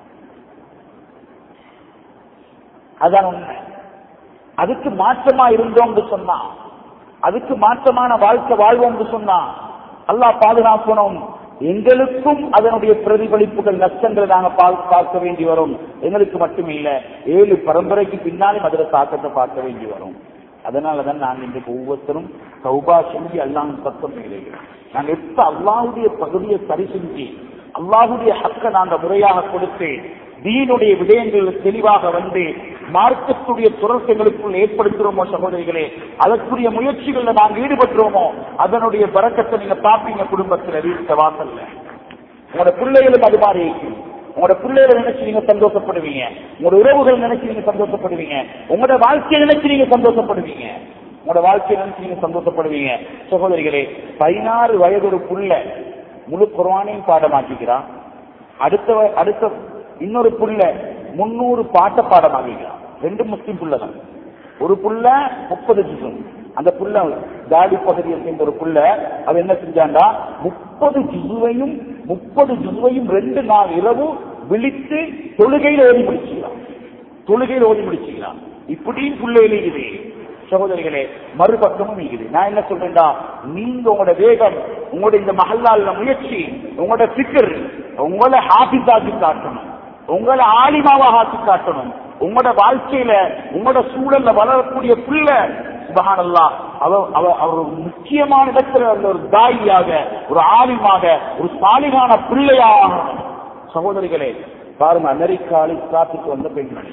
அதான் உண்மை அதுக்கு மாற்றமா இருந்தோம் சொன்னா அதுக்கு மாற்றமான வாழ்க்கை வாழ்வோம் சொன்னா அல்லாஹ் பாதுகாக்கணும் எங்களுக்கும் அதனுடைய பிரதிபலிப்புகள் நஷ்டங்களை நாங்க பார்க்க வேண்டி வரும் எங்களுக்கு மட்டும் இல்ல ஏழு பரம்பரைக்கு பின்னாலும் அதில் தாக்கத்தை பார்க்க வேண்டி வரும் அதனாலதான் நாங்க இன்றைக்கு ஒவ்வொருத்தரும் சௌபா செஞ்சு அல்லாஹ் பக்கம் நிலைகிறோம் நாங்க எப்ப அல்லாஹுடைய பகுதியை சரி செஞ்சு அல்லாஹுடைய ஹக்க நாங்க முறையாக கொடுத்து தீனுடைய விடயங்கள் தெளிவாக வந்து மார்க்கத்துடைய துரசங்களுக்குள் ஏற்படுத்துறோமோ சகோதரிகளே அதற்குரிய முயற்சிகள்ல நாங்கள் ஈடுபட்டுறோமோ அதனுடைய பறக்கத்தை நீங்க பாப்பீங்க குடும்பத்துல வீட்டு வாசல்ல உங்களோட பிள்ளைகளும் அது மாதிரி இருக்கும் உங்களோட பிள்ளைகளை நினைச்சு நீங்க சந்தோஷப்படுவீங்க உங்களோட உறவுகள் நினைச்சு நீங்க சந்தோஷப்படுவீங்க உங்களோட வாழ்க்கையை நினைச்சு நீங்க சந்தோஷப்படுவீங்க உங்களோட வாழ்க்கையை நினைச்சு நீங்க சந்தோஷப்படுவீங்க சகோதரிகளே பதினாறு வயது ஒரு புள்ள முழு குர்வானையும் பாடமாக்கிக்கிறான் அடுத்த அடுத்த இன்னொரு புள்ள முன்னூறு பாட்ட பாடமாகிக்கிறான் ரெண்டு முஸ்லிம் புள்ள தான் ஒரு புள்ள முப்பது ஜிசம் அந்த புள்ள தாடி பகுதியை சேர்ந்த ஒரு புள்ள அவ என்ன செஞ்சாண்டா முப்பது ஜிசுவையும் முப்பது ஜிசுவையும் ரெண்டு நாள் இரவு விழித்து தொழுகையில் ஓதி முடிச்சுக்கிறான் தொழுகையில் ஓதி முடிச்சுக்கிறான் இப்படியும் புள்ள எழுகுது சகோதரிகளே மறுபக்கமும் இருக்குது நான் என்ன சொல்றேன்டா நீங்க உங்களோட வேகம் உங்களோட இந்த மகல்லால முயற்சி உங்களோட பிக்கர் உங்களை ஹாபிதாக்கி காட்டணும் உங்களை ஆலிமாவாக ஆக்கி காட்டணும் உங்களோட வாழ்க்கையில உங்களோட சூழல்ல வளரக்கூடிய பிள்ளை சுபஹானல்லா அவ அவ அவர் ஒரு முக்கியமான இடத்துல அந்த ஒரு தாயியாக ஒரு ஆலிமாக ஒரு சாலிகான பிள்ளையாக சகோதரிகளே பாருங்க அமெரிக்காவில் காத்துக்கு வந்த பெண்மணி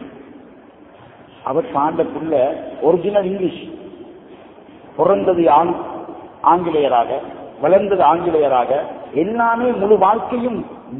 அவர் சார்ந்த புள்ள ஒரிஜினல் இங்கிலீஷ் பிறந்தது ஆங்கிலேயராக வளர்ந்தது ஆங்கிலேயராக எல்லாமே முழு வாழ்க்கையும்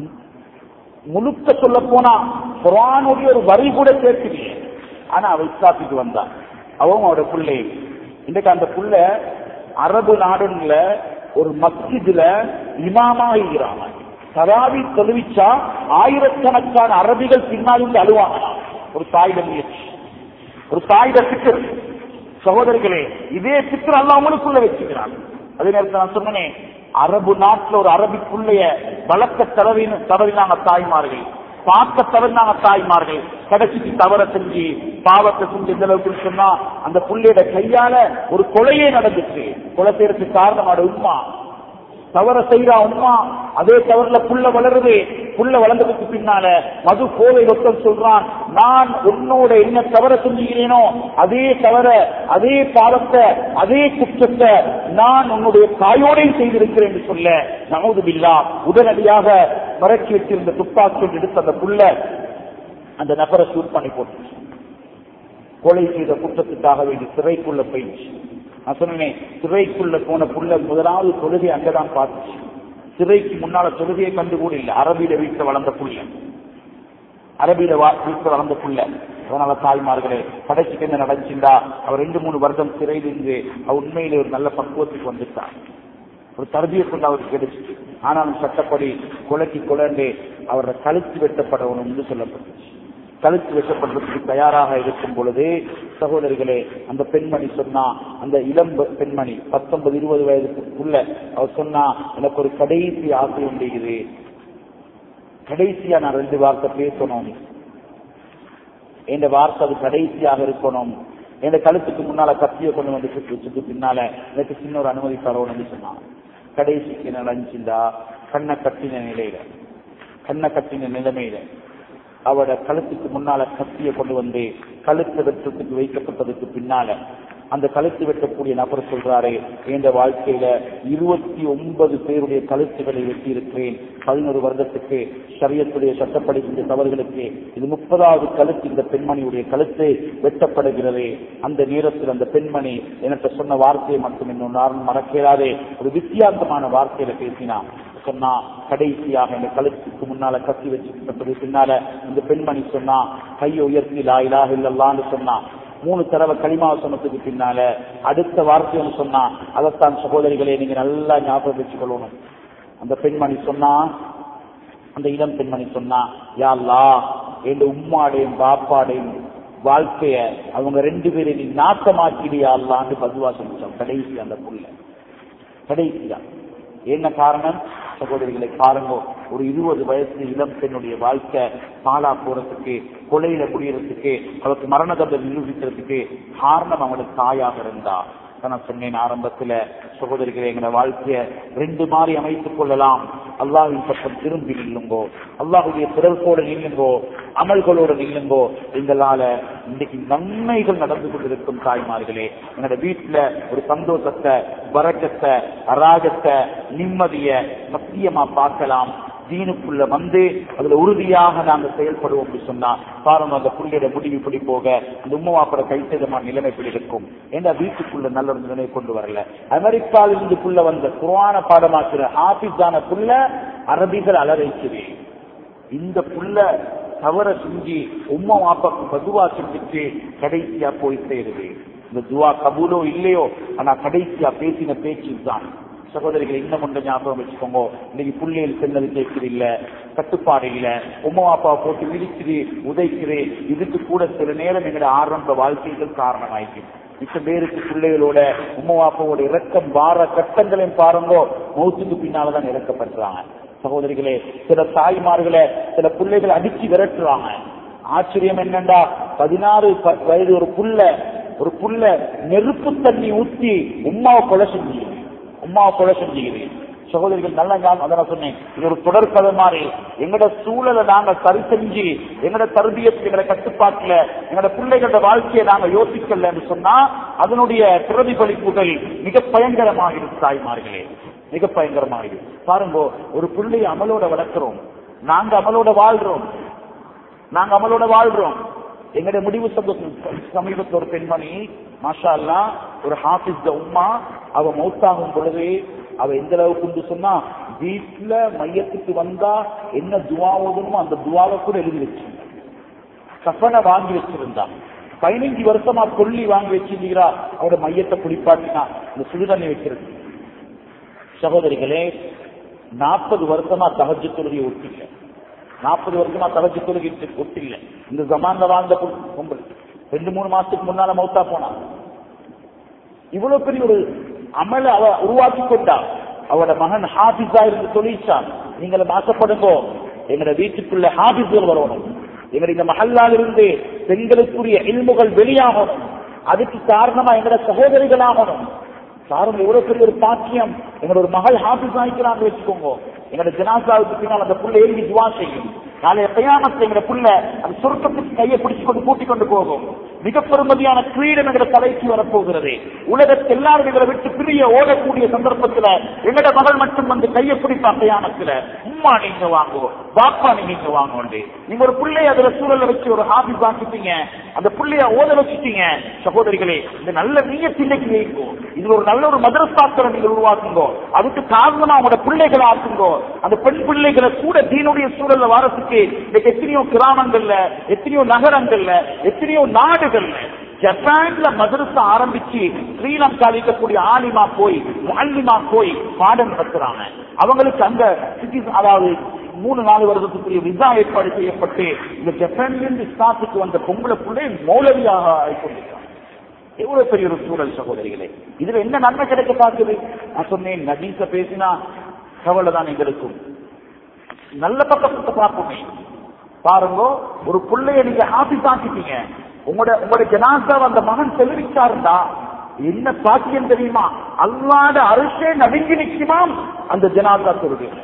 முழுக்க சொல்ல போனா குரானுடைய ஒரு வரி கூட கேட்கலையே ஆனா அவ இஸ்லாத்துக்கு வந்தான் அவன் அவரோட பிள்ளை இன்றைக்கு அந்த புள்ள அரபு நாடுல ஒரு மஸ்ஜிதுல இமாமா இருக்கிறாங்க தராவி தொழுவிச்சா ஆயிரக்கணக்கான அரபிகள் பின்னால் இருந்து அழுவாங்க ஒரு தாயிட முயற்சி ஒரு தாயிட சிக்கர் சகோதரிகளே இதே சிக்கர் அல்ல அவங்களுக்குள்ள வச்சுக்கிறாங்க அதே நேரத்தில் நான் சொன்னேன் அரபு நாட்டுல ஒரு அரபிக்குள்ளைய வளர்க்க தடவின தடவினாங்க தாய்மார்கள் பார்க்க தவறினாங்க தாய்மார்கள் கடைசிக்கு தவற செஞ்சு பாவத்தை செஞ்சு எந்த அளவுக்கு சொன்னா அந்த புள்ளையோட கையால ஒரு கொலையே நடந்துச்சு கொலை செய்யறதுக்கு காரணமான உண்மா தவற செய்யறா உண்மா அதே தவறுல புள்ள வளருது புள்ள வளர்ந்ததுக்கு பின்னால மது கோவை ஒருத்தன் சொல்றான் நான் உன்னோட என்ன தவற செஞ்சுகிறேனோ அதே தவற அதே பாவத்தை அதே குற்றத்தை நான் உன்னுடைய தாயோடையும் செய்திருக்கிறேன் என்று சொல்ல நமது பில்லா உடனடியாக மறைச்சி வச்சிருந்த துப்பாக்கி எடுத்த அந்த புள்ள அந்த நபரை சூட் பண்ணி போட்டு கொலை செய்த குற்றத்துக்காக வேண்டி சிறைக்குள்ள போயிடுச்சு நான் சொன்னேன் சிறைக்குள்ள போன புள்ள முதலாவது தொழுகை அங்கதான் பார்த்துச்சு சிறைக்கு முன்னால தொழுகையை கண்டு கூட இல்லை அரபியில வீட்டுல வளர்ந்த புள்ள அரபியில வீட்டுல வளர்ந்த புள்ள அதனால தாய்மார்களே கடைசிக்கு என்ன நடந்துச்சுண்டா அவர் ரெண்டு மூணு வருடம் சிறையில் இருந்து அவர் உண்மையிலே ஒரு நல்ல பக்குவத்துக்கு வந்துட்டார் ஒரு தர்பியத்துள்ள அவருக்கு கிடைச்சிச்சு ஆனாலும் சட்டப்படி கொலைக்கு கொலண்டு அவரோட கழுத்து வெட்டப்படணும் என்று சொல்லப்பட்டுச்சு கழுத்து வெட்டப்படுறதுக்கு தயாராக இருக்கும் பொழுது சகோதரிகளே அந்த பெண்மணி சொன்னா அந்த இளம் பெண்மணி பத்தொன்பது இருபது வயதுக்குள்ள அவர் சொன்னா எனக்கு ஒரு கடைசி ஆசை உண்டு கடைசியா நான் ரெண்டு வார்த்தை பேசணும் என் வார்த்தை அது கடைசியாக இருக்கணும் என் கழுத்துக்கு முன்னால கத்திய கொண்டு வந்து சுட்டு வச்சுட்டு பின்னால எனக்கு சின்ன ஒரு அனுமதி தரணும்னு சொன்னான் கடைசிக்கு நடந்துச்சுண்டா கண்ணை கட்டின நிலையில கண்ணை கட்டின நிலைமையில அவட கழுத்துக்கு முன்னால கத்திய கொண்டு வந்து கழுத்து வெற்றத்துக்கு வைக்கப்பட்டதுக்கு பின்னால அந்த கழுத்து வெட்டக்கூடிய நபர் சொல்றாரு என்ற வாழ்க்கையில இருபத்தி ஒன்பது பேருடைய கழுத்துகளை வெட்டி இருக்கிறேன் பதினோரு வருடத்துக்கு சரியத்துடைய சட்டப்படி இந்த தவறுகளுக்கு இது முப்பதாவது கழுத்து இந்த பெண்மணியுடைய கழுத்து வெட்டப்படுகிறது அந்த நேரத்தில் அந்த பெண்மணி எனக்கு சொன்ன வார்த்தையை மட்டும் இன்னும் நான் மறக்கிறாரே ஒரு வித்தியாசமான வார்த்தையில பேசினா சொன்னா கடைசியாக இந்த கழுத்துக்கு முன்னால கத்தி வச்சுக்கப்பட்டது பின்னால இந்த பெண்மணி சொன்னா கையை உயர்த்தி லா இலாஹ இல்லல்லான்னு சொன்னா மூணு தடவை களிமா சொன்னதுக்கு பின்னால அடுத்த வார்த்தை ஒன்று சொன்னா அதைத்தான் சகோதரிகளே நீங்க நல்லா ஞாபகம் வச்சுக்கொள்ளணும் அந்த பெண்மணி சொன்னா அந்த இளம் பெண்மணி சொன்னா யாழ்லா என் உம்மாடையும் பாப்பாடையும் வாழ்க்கைய அவங்க ரெண்டு பேரை நீ நாட்டமாக்கிடியான்னு பதுவா செஞ்சோம் கடைசி அந்த புள்ள கடைசியா என்ன காரணம் சகோதரிகளை பாருங்க ஒரு இருபது வயசு இளம் பெண்ணுடைய வாழ்க்கை பாலா போறதுக்கு கொலையில முடியறதுக்கு அவருக்கு மரண தண்டனை நிரூபிக்கிறதுக்கு காரணம் அவங்களுக்கு தாயாக இருந்தா நான் சொன்னேன் ஆரம்பத்துல சகோதரிகளை எங்களை வாழ்க்கைய ரெண்டு மாதிரி அமைத்துக் கொள்ளலாம் அல்லாஹின் பக்கம் திரும்பி நில்லுங்கோ அல்லாஹுடைய பிறர்கோடு நில்லுங்கோ அமல்களோடு நில்லுங்கோ எங்களால இன்னைக்கு நன்மைகள் நடந்து கொண்டிருக்கும் தாய்மார்களே எங்களோட வீட்டுல ஒரு சந்தோஷத்தை வரக்கத்தை அராஜத்தை நிம்மதிய சத்தியமா பார்க்கலாம் தீனுக்குள்ள வந்து அதுல உறுதியாக நாங்க செயல்படுவோம் அப்படி சொன்னா பாருங்க அந்த புள்ளையோட முடிவு இப்படி போக அந்த உம்மாப்பட கைத்தேதமான நிலைமை இப்படி இருக்கும் ஏன்னா வீட்டுக்குள்ள நல்ல ஒரு நிலைமை கொண்டு வரல அமெரிக்காவில் இருந்து புள்ள வந்த குரான பாடமாக்குற ஆபீஸான புள்ள அரபிகள் அலரைக்குது இந்த புள்ள தவற செஞ்சு உம்மா வாப்பாக்கு பதுவா செஞ்சுட்டு கடைசியா போய் சேருது இந்த துவா கபூலோ இல்லையோ ஆனா கடைசியா பேசின பேச்சு தான் சகோதரிகளை இன்னும் கொஞ்சம் ஞாபகம் வச்சுக்கோங்க இன்னைக்கு புள்ளையில் சென்னது கேட்குது இல்ல கட்டுப்பாடு இல்ல உமா அப்பா போட்டு விரிக்குது உதைக்குது இதுக்கு கூட சில நேரம் எங்களோட ஆரம்ப வாழ்க்கைகள் காரணமாயிருக்கு மிச்ச பேருக்கு பிள்ளைகளோட உமா அப்பாவோட இறக்கம் வார கட்டங்களையும் பாருங்கோ மௌத்துக்கு பின்னாலதான் இறக்கப்படுறாங்க சகோதரிகளே சில தாய்மார்களை சில பிள்ளைகளை அடிச்சு விரட்டுறாங்க ஆச்சரியம் என்னண்டா பதினாறு ப- வயது ஒரு புள்ள ஒரு புள்ள நெருப்பு தண்ணி ஊத்தி உமாவை கொலை செஞ்சு உமாவை கொலை செஞ்சுக்குது சகோதரிகள் நல்ல ஞாபகம் அதான் நான் சொன்னேன் இது ஒரு தொடர் கதை மாதிரி எங்கட சூழலை நாங்க சரி செஞ்சு எங்கட தர்பியத்து எங்கட கட்டுப்பாட்டுல எங்கட பிள்ளைகளோட வாழ்க்கையை நாங்க யோசிக்கலன்னு சொன்னா அதனுடைய பிரதிபலிப்புகள் மிக பயங்கரமாக இருக்கு தாய்மார்களே மிக பயங்கரமாக இருக்கு பாருங்க ஒரு பிள்ளையை அமலோட வளர்க்கிறோம் நாங்க அமலோட வாழ்றோம் நாங்க அமலோட வாழ்றோம் எங்களுடைய முடிவு சமூக- சமீபத்தில் ஒரு பெண்மணி மாஷா அல்லா ஒரு ஹாபிஸ் உம்மா அவ மௌத்தாகும் பொழுது அவ எந்த அளவுக்கு உண்டு சொன்னா வீட்டுல மையத்துக்கு வந்தா என்ன துவா ஓதணுமோ அந்த துவாவை கூட எழுதி வச்சு கஃபனை வாங்கி வச்சிருந்தா பதினஞ்சு வருஷமா கொல்லி வாங்கி வச்சிருந்தீங்களா அவரோட மையத்தை குளிப்பாட்டினா இந்த சுடுதண்ணி வைக்கிறது சகோதரிகளே நாற்பது வருஷமா தகஜ தொழுகையை ஒட்டில்லை நாற்பது வருஷமா தகஜ தொழுகை ஒட்டில்லை இந்த ஜமான்ல வாழ்ந்த பொ- பொம்பளை ரெண்டு மூணு மாசத்துக்கு முன்னால மௌத்தா போனா இவ்வளவு பெரிய ஒரு அமல அவ உருவாக்கி கொண்டா அவட மகன் ஹாபிஸா இருந்து தொழிற்சான் நீங்களும் ஆசைப்படுங்கோ எங்களோட வீட்டுக்குள்ள ஹாபிஸ்கள் வரணும் எங்களுடைய இந்த மஹல்லால இருந்து பெண்களுக்குரிய இல்முகள் வெளியாகணும் அதுக்கு காரணமா எங்களோட சகோதரிகளாகணும் சாரும் எவ்வளவு பெரிய ஒரு பாக்கியம் எங்களோட ஒரு மகள் ஹாபிஸ் ஆகிக்கிறாங்க வச்சுக்கோங்க எங்களோட ஜனாசாவுக்கு பின்னால் அந்த புள்ள எழுதி துவா செய்யும் நாளைய பையாமத்தை எங்க புள்ள அந்த சுருக்கத்துக்கு கையை பிடிச்சு கொண்டு கூட்டிக் கொண்டு போகும் மிக பெருமதியான கிரீடம் என்ற தலைக்கு வரப்போகிறது உலகத்தில் எல்லாரும் எங்களை விட்டு பிரிய ஓடக்கூடிய சந்தர்ப்பத்துல எங்கட மகள் மட்டும் வந்து கையை பிடிப்பா பையாமத்துல உம்மா நீங்க வாங்கோ பாப்பா நீங்க இங்க வாங்கோண்டு நீங்க ஒரு பிள்ளைய அதுல சூழல்ல வச்சு ஒரு ஹாபிஸ் ஆக்கிட்டீங்க அந்த பிள்ளைய ஓத வச்சுட்டீங்க சகோதரிகளே இந்த நல்ல நீய சிந்தைக்கு வைங்கோ இது ஒரு நல்ல ஒரு மதரசாக்களை நீங்கள் உருவாக்குங்கோ அதுக்கு காரணமா உங்களோட பிள்ளைகளை ஆக்குங்கோ அந்த பெண் பிள்ளைகளை கூட தீனுடைய சூழல்ல வாரத்துக்கு இன்னைக்கு எத்தனையோ கிராமங்கள்ல எத்தனையோ நகரங்கள்ல எத்தனையோ நாடுகள்ல ஜப்பான்ல மதரசா ஆரம்பிச்சு ஸ்ரீலங்கா இருக்கக்கூடிய ஆலிமா போய் முல்லிமா போய் பாடம் நடத்துறாங்க அவங்களுக்கு அந்த citizen- அதாவது மூணு நாலு வருடத்துக்குரிய விசா ஏற்பாடு செய்யப்பட்டு இந்த ஜப்பான்ல இருந்து இஸ்லாத்துக்கு வந்த பொம்பளை பிள்ளை மௌலவியாக ஆகிக்கொண்டிருக்காங்க எவ்வளவு பெரிய ஒரு சூழல் சகோதரிகளே இதுல என்ன நன்மை கிடைக்க பார்க்குது நான் சொன்னேன் நபீச பேசினா கவலை தான் எங்களுக்கும் நல்ல பக்கத்தை பார்ப்போமே பாருங்க ஒரு பிள்ளைய நீங்க ஹாபிஸ் ஆக்கிட்டீங்க உங்களோட உங்களோட ஜனாசா அந்த மகன் செலவிச்சாருந்தா என்ன பாக்கியம் தெரியுமா அல்லாத அரிசே நடுங்கி நிற்குமாம் அந்த ஜனாசா சொல்றீங்க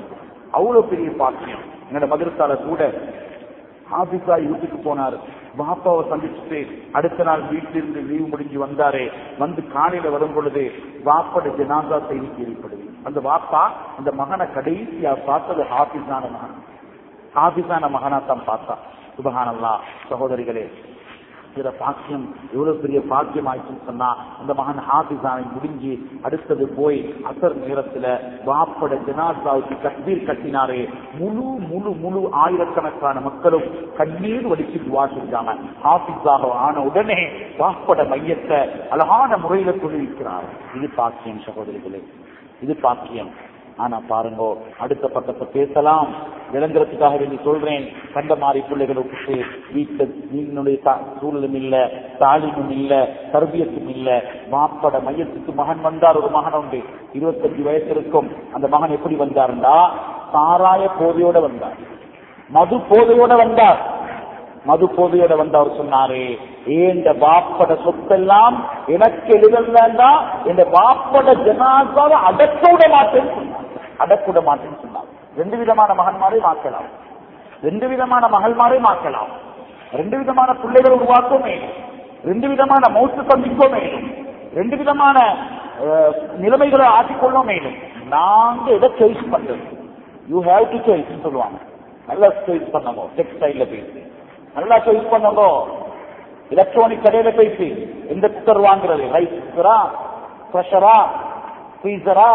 அவ்வளவு பெரிய பாக்கியம் எங்களோட மதுரசால கூட ஆபிசா வீட்டுக்கு போனாரு பாப்பாவை சந்திச்சுட்டு அடுத்த நாள் வீட்டிலிருந்து லீவு முடிஞ்சு வந்தாரு வந்து காலையில வரும் பொழுது பாப்பட ஜனாதா செய்தி கேள்விப்படுது அந்த பாப்பா அந்த மகனை கடைசியா பார்த்தது ஹாபிஸான மகன் ஹாபிஸான மகனா தான் பார்த்தா சுபஹானல்லா சகோதரிகளே பிற பாக்கியம் எவ்வளவு பெரிய பாக்கியம் ஆயிடுச்சுன்னு சொன்னா அந்த மகன் ஹாபிஸானை முடிஞ்சு அடுத்தது போய் அசர் நேரத்துல வாப்பட ஜனாசாவுக்கு கட்பீர் கட்டினாரே முழு முழு முழு ஆயிரக்கணக்கான மக்களும் கண்ணீர் வடிச்சு துவா செஞ்சாங்க ஹாபிஸாக ஆன உடனே வாப்பட மையத்தை அழகான முறையில தொழிலிக்கிறார் இது பாக்கியம் சகோதரிகளே இது பாக்கியம் ஆனா பாருங்க அடுத்த பக்கத்தை பேசலாம் விளங்குறதுக்காக வேண்டி சொல்றேன் கண்ட மாதிரி பிள்ளைகளுக்கு வீட்டு நீங்களுடைய தா- சூழலும் இல்ல தாலிமும் இல்ல தர்பியத்தும் இல்ல மாப்பட மையத்துக்கு மகன் வந்தார் ஒரு மகன் உண்டு இருபத்தஞ்சு வயசு இருக்கும் அந்த மகன் எப்படி வந்தாருண்டா சாராய போதையோட வந்தார் மது போதையோட வந்தார் மது போதையோட வந்து அவர் சொன்னாரு ஏண்ட பாப்பட சொத்தெல்லாம் எனக்கு எழுதலா என் பாப்பட ஜனாதாவை அடக்க விட மாட்டேன்னு சொன்னார் அடக்க விட மாட்டேன்னு சொன்னார் ரெண்டு விதமான மகன்மாரை மாற்றலாம் ரெண்டு விதமான மகள்மாரை மாற்றலாம் ரெண்டு விதமான பிள்ளைகளை உருவாக்கவும் மேலும் ரெண்டு விதமான மௌத்து சந்திக்கவும் மேலும் ரெண்டு விதமான அஹ், நிலைமைகளை ஆட்டிக்கொள்ளவும் மேலும் நாங்க எதை சாய்ஸ் பண்றது யூ ஹேவ் டு சாய்ஸ் சொல்லுவாங்க நல்லா சாய்ஸ் பண்ணுங்க டெக்ஸ்டைல்ல போயிட்டு நல்லா சாய்ஸ் பண்ணுங்க எலக்ட்ரானிக் கடையில போயிட்டு எந்த குக்கர் வாங்குறது ரைஸ் குக்கரா ப்ரெஷரா ஃப்ரீசரா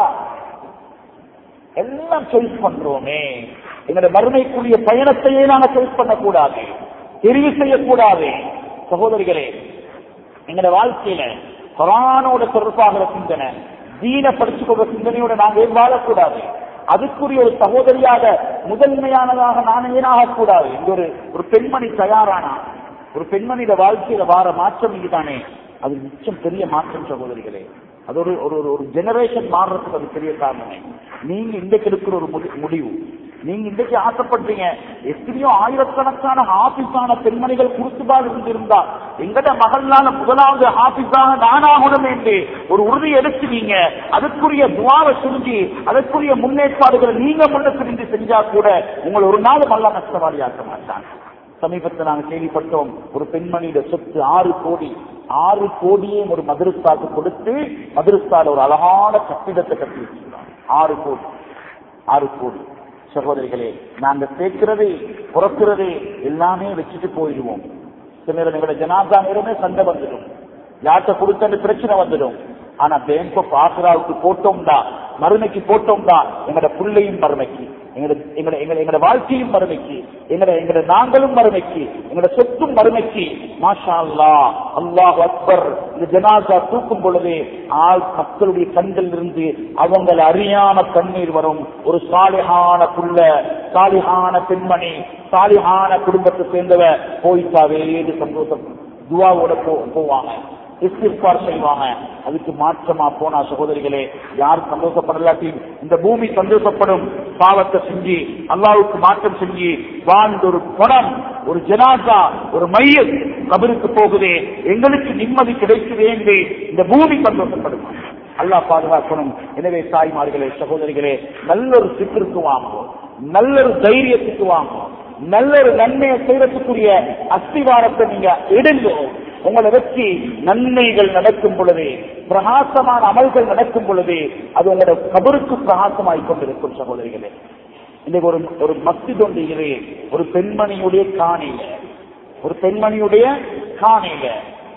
எல்லாம் சாய்ஸ் பண்றோமே எங்களுடைய மறுமைக்குரிய பயணத்தையே நாங்க சாய்ஸ் பண்ணக்கூடாது தெரிவு செய்யக்கூடாது சகோதரிகளே எங்களுடைய வாழ்க்கையில குரானோட தொடர்பாகிற சிந்தனை தீன படிச்சு கொள்ற சிந்தனையோட நாங்க ஏன் வாழக்கூடாது அதுக்குரிய ஒரு சகோதரியாக முதன்மையானதாக நான் ஏனாக கூடாது இங்க ஒரு ஒரு பெண்மணி தயாரானா ஒரு பெண்மணியோட வாழ்க்கையில வார மாற்றம் இங்குதானே அது நிச்சயம் பெரிய மாற்றம் சகோதரிகளே அது ஒரு ஒரு ஒரு- ஒரு ஜெனரேஷன் மாறுறதுக்கு அது பெரிய காரணமே நீங்க இன்றைக்கு எடுக்கிற ஒரு முடி- முடிவு நீங்க இன்றைக்கு ஆசைப்படுறீங்க எத்தனையோ ஆயிரக்கணக்கான ஹாபிஸான பெண்மணிகள் குறுத்துபாடு இருந்திருந்தா எங்கட மகளால முதலாவது ஹாபிஸாக நானாகணும் என்று ஒரு உறுதி எடுத்துவீங்க அதுக்குரிய துவாவை செஞ்சு அதற்குரிய முன்னேற்பாடுகளை நீங்க முன்ன செஞ்சு செஞ்சா கூட உங்களை ஒரு நாள் மல்லா நஷ்டவாளியாக்க மாட்டாங்க சமீபத்தில் நாங்கள் கேள்விப்பட்டோம் ஒரு பெண்மணியோட சொத்து ஆறு கோடி ஆறு கோடியே ஒரு மதுரஸ்தாக்கு கொடுத்து மதுரஸ்தால ஒரு அழகான கட்டிடத்தை கட்டி வச்சிருக்காங்க ஆறு கோடி ஆறு கோடி சகோதரிகளே நாங்க சேர்க்கிறது புறக்கிறது எல்லாமே வச்சுட்டு போயிடுவோம் சில நேரம் எங்களோட ஜனாதா நேரமே சண்டை வந்துடும் யார்கிட்ட கொடுத்தது பிரச்சனை வந்துடும் ஆனா பேங்க பாசுராவுக்கு போட்டோம்டா மறுமைக்கு போட்டோம்டா எங்களோட புள்ளையும் மறுமைக்கு எங்களோட எங்களோட எங்களோட எங்களோட வாழ்க்கையும் மறுமைக்கு எங்களோட எங்களோட நாங்களும் மறுமைக்கு எங்களோட சொத்தும் மறுமைக்கு மாஷா அல்லா அல்லாஹ் அக்பர் இந்த ஜனாசா தூக்கும் பொழுது ஆள் மக்களுடைய கண்கள் இருந்து அவங்கள அறியாம கண்ணீர் வரும் ஒரு சாலிஹான புள்ள சாலிஹான பெண்மணி சாலிஹான குடும்பத்தை சேர்ந்தவ போயிட்டாவே சந்தோஷம் துவாவோட போ போவாங்க இஸ்திஃபார் செய்வாங்க அதுக்கு மாற்றமா போனா சகோதரிகளே யார் சந்தோஷப்படலாட்டி இந்த பூமி சந்தோஷப்படும் பாவத்தை செஞ்சு அல்லாவுக்கு மாற்றம் செஞ்சு வாழ்ந்த ஒரு பணம் ஒரு ஜனாசா ஒரு மையம் கபருக்கு போகுதே எங்களுக்கு நிம்மதி கிடைக்குதே என்று இந்த பூமி சந்தோஷப்படும் அல்லாஹ் பாதுகாக்கணும் எனவே தாய்மார்களே சகோதரிகளே நல்ல ஒரு சித்திற்கு வாங்குவோம் நல்ல ஒரு தைரியத்துக்கு வாங்குவோம் நல்ல ஒரு நன்மையை செய்யறதுக்குரிய அஸ்திவாரத்தை நீங்க இடுங்க உங்களை வச்சு நன்மைகள் நடக்கும் பொழுது பிரகாசமான அமல்கள் நடக்கும் பொழுது அது உங்களோட கபருக்கு பிரகாசமாய் கொண்டிருக்கும் சகோதரிகளே இன்னைக்கு ஒரு ஒரு மஸ்ஜித் ஒன்று இருக்குது. ஒரு பெண்மணியுடைய காணியில ஒரு பெண்மணியுடைய காணியில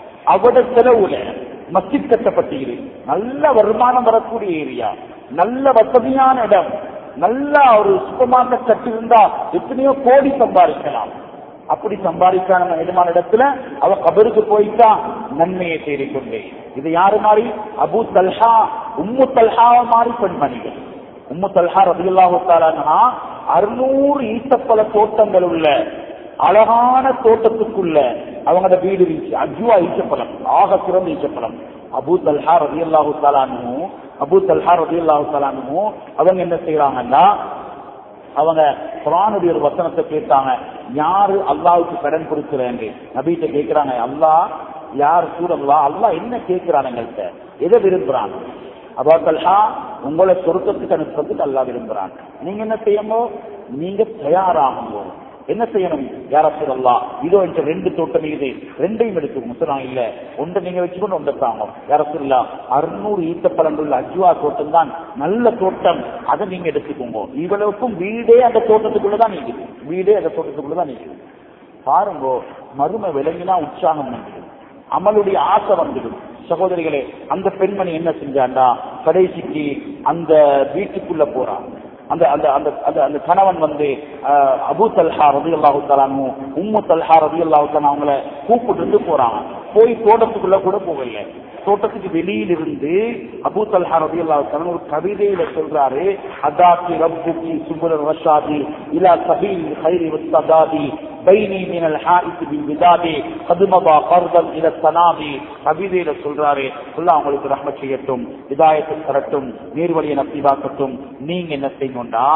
அவட செலவுல மஸ்ஜித் கட்டப்பட்டீரு நல்ல வருமானம் வரக்கூடிய ஏரியா நல்ல வசதியான இடம் நல்ல ஒரு சூப்பர் மார்க்கெட் கட்டியிருந்தா எத்தனையோ கோடி சம்பாதிக்கலாம் அப்படி சம்பாதிக்க நம்ம இடமான இடத்துல அவ கபருக்கு போயிட்டா நன்மையை தேடிக்கொண்டே இது யாரு மாதிரி அபு தல்ஹா உம்மு தல்ஹா மாதிரி பெண்மணிகள் உம்மு தல்ஹா ரபியுல்லாஹு தாலானா அறுநூறு ஈட்டப்பல தோட்டங்கள் உள்ள அழகான தோட்டத்துக்குள்ள அவங்களோட வீடு இருந்துச்சு அஜுவா ஈச்சப்பழம் ஆக சிறந்த ஈச்சப்பழம் அபு தல்ஹா ரதி அல்லாஹு தாலானு அபு தல்ஹா ரதி அல்லாஹு தாலானு அவங்க என்ன செய்யறாங்கன்னா அவங்க குரானுடைய ஒரு வசனத்தை கேட்டாங்க யாரு அல்லாவுக்கு கடன் கொடுக்குறாங்க நபீட்ட கேட்கிறாங்க அல்லாஹ் யார் சூழல்லா அல்லாஹ் என்ன கேட்கிறான் எங்கள்கிட்ட எதை விரும்புறாங்க அபா தல்ஹா உங்களை சொருக்கத்துக்கு அனுப்புறதுக்கு அல்லா விரும்புறான் நீங்க என்ன செய்யணும் நீங்க தயாராகுங்க என்ன செய்யணும் யார சொல்லலாம் இதோ என்ற ரெண்டு தோட்டம் இது ரெண்டையும் எடுத்துக்கோங்க சொல்றாங்க இல்ல ஒன்றை நீங்க வச்சுக்கொண்டு ஒன்றை தாங்க யார சொல்லலாம் அறுநூறு ஈத்தப்பழங்கள் அஜுவா தோட்டம் தான் நல்ல தோட்டம் அதை நீங்க எடுத்துக்கோங்க இவ்வளவுக்கும் வீடே அந்த தோட்டத்துக்குள்ளதான் நிக்குது வீடே அந்த தோட்டத்துக்குள்ளதான் நிக்குது பாருங்க மரும விளங்கினா உற்சாகம் வந்துடும் அமலுடைய ஆசை வந்துடும் சகோதரிகளே அந்த பெண்மணி என்ன செஞ்சாண்டா கடைசிக்கு அந்த வீட்டுக்குள்ள போறான் அந்த அந்த அந்த அந்த அந்த கணவன் வந்து அஹ், அபூ தல்ஹா ரதி அல்லாஹு தலானு உம்மு தல்ஹா ரதி அல்லாஹு தலா அவங்கள கூப்பிட்டு போறாங்க போய் தோட்டத்துக்குள்ள கூட போகல தோட்டத்துக்கு வெளியில இருந்து அபூ தல்ஹா ரதி அல்லாஹு தலா ஒரு கவிதையில சொல்றாரு அதாத்தி ரப்புகி சுபுர ரஷாதி இலா சபீல் خير والسداد بيني من الحائط بالوداد قد مضى قرضا الى السنام கவிதையில சொல்றாரு அல்லாஹ் உங்களுக்கு ரஹ்மத் செய்யட்டும் இதாயத்தை தரட்டும் நேர்வழியை நசீபாக்கட்டும் நீங்க என்ன செய்யணும்டா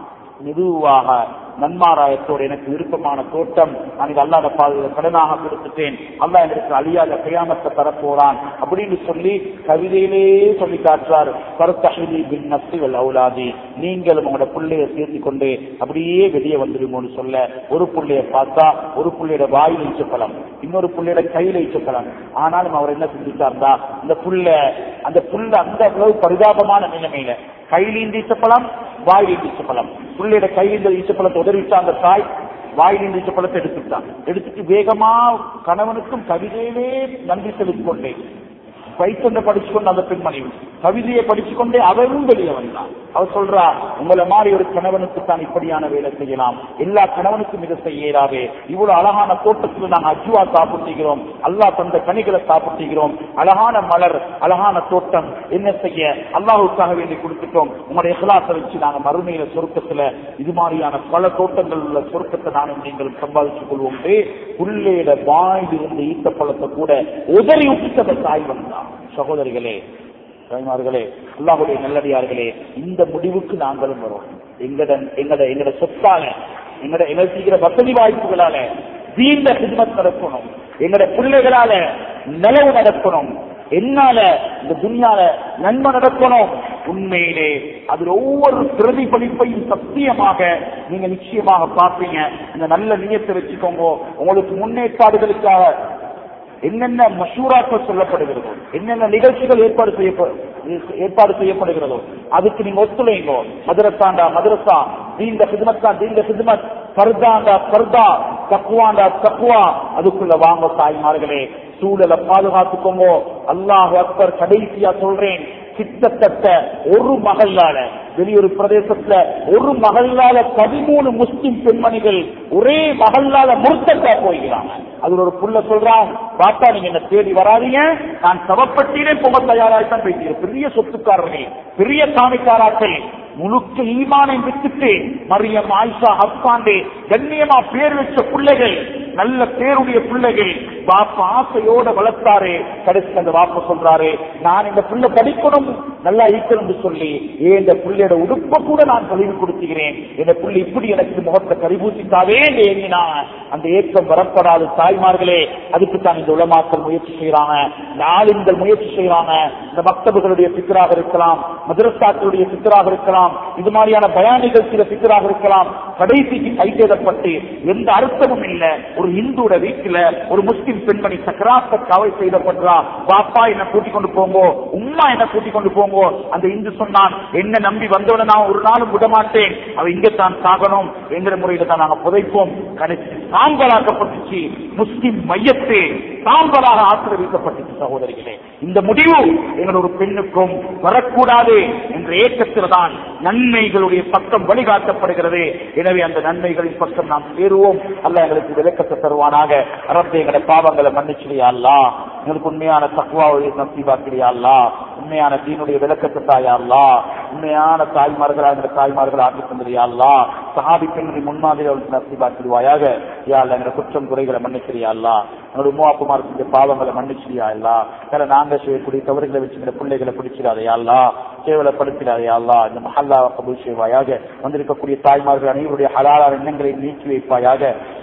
மெதுவாக நன்மாராயத்தோடு எனக்கு விருப்பமான தோட்டம் நான் இது அல்லாத பாதையில கடனாக கொடுத்துட்டேன் அல்லாஹ் எனக்கு அழியாத கையாமத்தை தரப்போறான் அப்படின்னு சொல்லி கவிதையிலே சொல்லி காட்டுறார் கருத்தகிலி பின் நஸ்திவல் அவுலாதி நீங்களும் உங்களோட பிள்ளைய சேர்த்து கொண்டு அப்படியே வெளியே வந்துடுமோன்னு சொல்ல ஒரு புள்ளைய பார்த்தா ஒரு புள்ளையோட வாயில் இச்ச பழம் இன்னொரு புள்ளையோட கையில இச்ச பழம் ஆனாலும் அவர் என்ன செஞ்சுட்டார்ந்தா அந்த புள்ள அந்த புள்ள அந்த அளவு பரிதாபமான நிலைமையில கையிலிருந்து ஈச்சப்பழம் வாயில் ஈச்சப்பழம் புள்ளையோட கையிலிருந்து ஈச்சப்பழத்தை உதறிவிட்டா அந்த தாய் வாயிலிருந்து ஈச்சப்பழத்தை எடுத்துட்டான் எடுத்துட்டு வேகமா கணவனுக்கும் கவிதையிலே நன்றி செலுத்திக் கொண்டேன் பைத்தொண்டை படிச்சு கொண்டு அந்த பெண்மணி கவிதையை படிச்சு கொண்டே அவரும் வெளியே வந்தான் அவர் சொல்றா உங்களை மாதிரி ஒரு கணவனுக்கு தான் இப்படியான வேலை செய்யலாம் எல்லா கணவனுக்கும் இதை செய்யலாவே இவ்வளவு அழகான தோட்டத்தில் நாங்கள் அஜுவா சாப்பிட்டுகிறோம் அல்லாஹ் தந்த கனிகளை சாப்பிட்டுகிறோம் அழகான மலர் அழகான தோட்டம் என்ன செய்ய அல்லாஹுக்காக வேண்டி கொடுத்துட்டோம் உங்களுடைய இஹ்லாசை வச்சு நாங்க மறுமையில சொருக்கத்துல இது மாதிரியான பல தோட்டங்கள் உள்ள சொருக்கத்தை நானும் நீங்கள் சம்பாதிச்சுக் கொள்வோம் புள்ளையிட வாயில் இருந்து ஈத்த பழத்தை கூட உதறி விட்டு தாய் வந்தான் சகோதரிகளே தாய்மார்களே அல்லாஹுடைய நல்லடியார்களே இந்த முடிவுக்கு நாங்களும் வரோம் எங்கட எங்கட எங்கட சொத்தால எங்கட எங்களுக்கு செய்கிற வசதி வாய்ப்புகளால வீண்ட ஹிதமத் நடக்கணும் எங்கட பிள்ளைகளால நிலவு நடக்கணும் என்னால இந்த துன்யால நன்மை நடக்கணும் உண்மையிலே அதில் ஒவ்வொரு பிரதிபலிப்பையும் சத்தியமாக நீங்க நிச்சயமாக பார்ப்பீங்க இந்த நல்ல நியத்தை வச்சுக்கோங்க உங்களுக்கு முன்னேற்பாடுகளுக்காக என்னென்ன மஷூராக்கள் சொல்லப்படுகிறதோ என்னென்ன நிகழ்ச்சிகள் ஏற்பாடு செய்யப்ப- ஏற்பாடு செய்யப்படுகிறதோ அதுக்கு நீங்க ஒத்துழைங்கோ மதுரத்தாண்டா மதுரசா தீந்த ஹிதமத்தா தீந்த ஹிதமத் பர்தாண்டா பர்தா தக்குவாண்டா தக்குவா அதுக்குள்ள வாங்க தாய்மார்களே சூழலை பாதுகாத்துக்கோங்க அல்லாஹ் அக்பர் கடைசியா சொல்றேன் கிட்டத்தட்ட ஒரு மகளால வெளியூர் பிரதேசத்துல ஒரு மகளால பதிமூணு முஸ்லிம் பெண்மணிகள் ஒரே மகளால முர்த்தத்தா போய்கிறாங்க அதுல ஒரு புள்ள சொல்றான் பாப்பா நீங்க என்ன தேடி வராதீங்க நான் சவப்பட்டியிலே போக தயாராகத்தான் பேசுகிறேன் பெரிய சொத்துக்காரர்கள் பெரிய காணிக்காராக்கள் முழுக்க ஈமானை விட்டுட்டு மரியம் ஆயிஷா ஹஸ்பாண்டே கண்ணியமா பேர் வச்ச பிள்ளைகள் நல்ல பேருடைய பிள்ளைகள் பாப்பா ஆசையோட வளர்த்தாரு கடைசி அந்த வாப்ப சொல்றாரு நான் இந்த பிள்ளை படிக்கணும் நல்லா ஈக்கணும்னு சொல்லி ஏன் இந்த பிள்ளையோட உடுப்ப கூட நான் கழிவு கொடுத்துகிறேன் இந்த பிள்ளை இப்படி எனக்கு முகத்தை கரிபூசித்தாவே ஏங்கினா அந்த ஏக்கம் வரப்படாது தாய்மார்களே அதுக்கு தான் இந்த உலமாக்கள் முயற்சி செய்யறாங்க இந்த ஆளுங்கள் முயற்சி செய்யறாங்க இந்த மக்தபுகளுடைய சிக்கராக இருக்கலாம் மதரசாக்களுடைய சிக்கராக இருக்கலாம் இது மாதிரியான பயானிகள் சில சிக்கராக இருக்கலாம் கடைசிக்கு கைதேடப்பட்டு எந்த அர்த்தமும் இல்ல ஒரு இந்துவோட வீட்டுல ஒரு முஸ்லிம் பெண்மணி சக்கராத்த காவல் செய்யப்படுறா பாப்பா என்ன கூட்டிக் கொண்டு போங்கோ உம்மா என்ன கூட்டிக் கொண்டு போங்கோ அந்த இந்து சொன்னான் என்ன நம்பி வந்தவன நான் ஒரு நாளும் விட மாட்டேன் அவ இங்கத்தான் சாகணும் என்கிற முறையில தான் நாங்க புதைப்போம் கடைசி சாம்பலாக்கப்பட்டுச்சு முஸ்லிம் மையத்தே சாம்பலாக ஆக்கிரமிக்கப்பட்டுச்சு சகோதரிகளே இந்த முடிவு எங்களோட ஒரு பெண்ணுக்கும் வரக்கூடாது என்ற ஏக்கத்தில் தான் நன்மைகளுடைய பக்கம் வழிகாட்டப்படுகிறது எனவே அந்த நன்மைகளின் பக்கம் நாம் சேருவோம் அல்ல எங்களுக்கு விளக்கத்தை தருவானாக அரசு எங்களை பாவங்களை மன்னிச்சிரியா அல்லா எங்களுக்கு உண்மையான தக்குவாவுடைய நசீபாக்கிறியா அல்லா உண்மையான தீனுடைய விளக்கத்தை தாயா அல்லா உண்மையான தாய்மார்களா எங்களை தாய்மார்கள் ஆக்கி தந்திரியா அல்லா சஹாபி பெண்ணுடைய முன்மாதிரி அவளுக்கு நசீபாக்கிடுவாயாக யா அல்ல எங்களை குற்றம் குறைகளை மன்னிச்சிரியா அல்லா எங்களோட உமாப்புமார் செஞ்ச பாவங்களை மன்னிச்சிரியா அல்லா வேற நாங்க செய்யக்கூடிய தவறுகளை வச்சு எங்களை பிள்ளைகளை பிடிச்சிடாதையா அல்லா கேவலப்படுத்திடாதையா அல்லா இந்த மஹல்லா கபூல் செய்வாயாக வந்திருக்கக்கூடிய தாய்மார்கள் அனைவருடைய ஹலாலான எண்ணங்களை நீக்கி வைப்பாயாக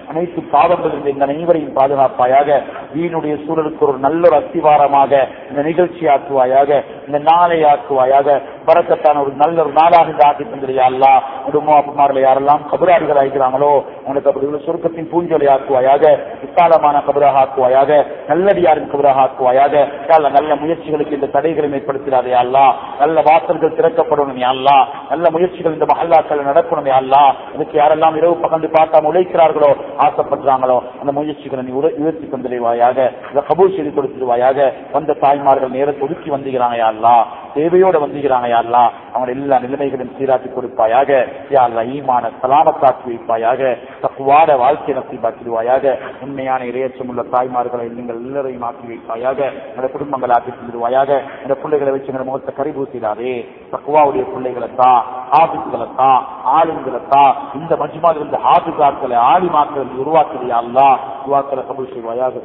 அனைத்து பாவங்களிலிருந்து இந்த அனைவரையும் பாதுகாப்பாயாக வீணுடைய சூழலுக்கு ஒரு நல்ல ஒரு அஸ்திவாரமாக இந்த நிகழ்ச்சி ஆக்குவாயாக இந்த நாளை ஆக்குவாயாக பறக்கத்தான ஒரு நல்ல ஒரு நாளாக இந்த ஆக்கி தந்திரியா அல்லா குடும்பம் அப்பமாரில் யாரெல்லாம் கபராடிகள் ஆகிறாங்களோ உங்களுக்கு அப்படி உள்ள சுருக்கத்தின் பூஞ்சொலை ஆக்குவாயாக விசாலமான கபராக ஆக்குவாயாக நல்லடியாரின் கபராக ஆக்குவாயாக யாழ்லா, நல்ல முயற்சிகளுக்கு இந்த தடைகளை ஏற்படுத்திடாதே அல்லா நல்ல வாசல்கள் திறக்கப்படணும் அல்லா நல்ல முயற்சிகள் இந்த மஹல்லாக்கள் நடக்கணும் அல்லா இதுக்கு யாரெல்லாம் இரவு பகந்து பார்க்காம உழைக்கிறார்களோ ஆசைப்படுறாங்களோ அந்த முயற்சிகளை நீ உர- உயர்த்தி தந்திருவாயாக இதை கபூல் செய்து கொடுத்துருவாயாக வந்த தாய்மார்கள் நேரத்தை ஒதுக்கி வந்திருக்கிறாங்க அல்லா தேவையோட வந்திருக்கிறாங்க அல்லா அவங்க எல்லா நிலைமைகளையும் சீராக்கி கொடுப்பாயாக யா அல்லா ஈமான சலாமத்தாக்கி வைப்பாயாக தக்குவாட வாழ்க்கை நசீபாக்கிடுவாயாக உண்மையான இரையச்சம் உள்ள தாய்மார்களை நீங்கள் எல்லாரையும் ஆக்கி வைப்பாயாக எங்களோட குடும்பங்களை ஆக்கி தந்துடுவாயாக இந்த பிள்ளைகளை வச்சு எங்களை முகத்தை கரிபூசிடாதே தக்குவாவுடைய பிள்ளைகளை தான் ஆபிஸ்களை தான் ஆளுங்களை தான் இந்த மஜ்மாவில் இருந்த ஆபிசாக்களை ஆலிமாக்களை உருவாக்குறியா அல்லா துவாக்களை கபூல் செய்வாயாக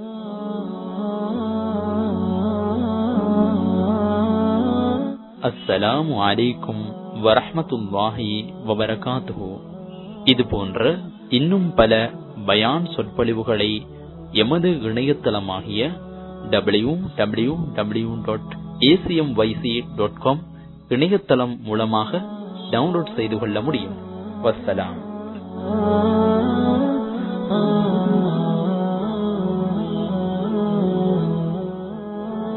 அஸ்ஸலாமு அலைக்கும் வரஹ்மத்துல்லாஹி வபரகாத்துஹு இது போன்ற இன்னும் பல பயான் சொற்பொழிவுகளை எமது இணையதளமாகிய W W W dot ACM YC dot com இணையதளம் மூலமாக டவுன்லோட் செய்து கொள்ள முடியும் வஸ்ஸலாம்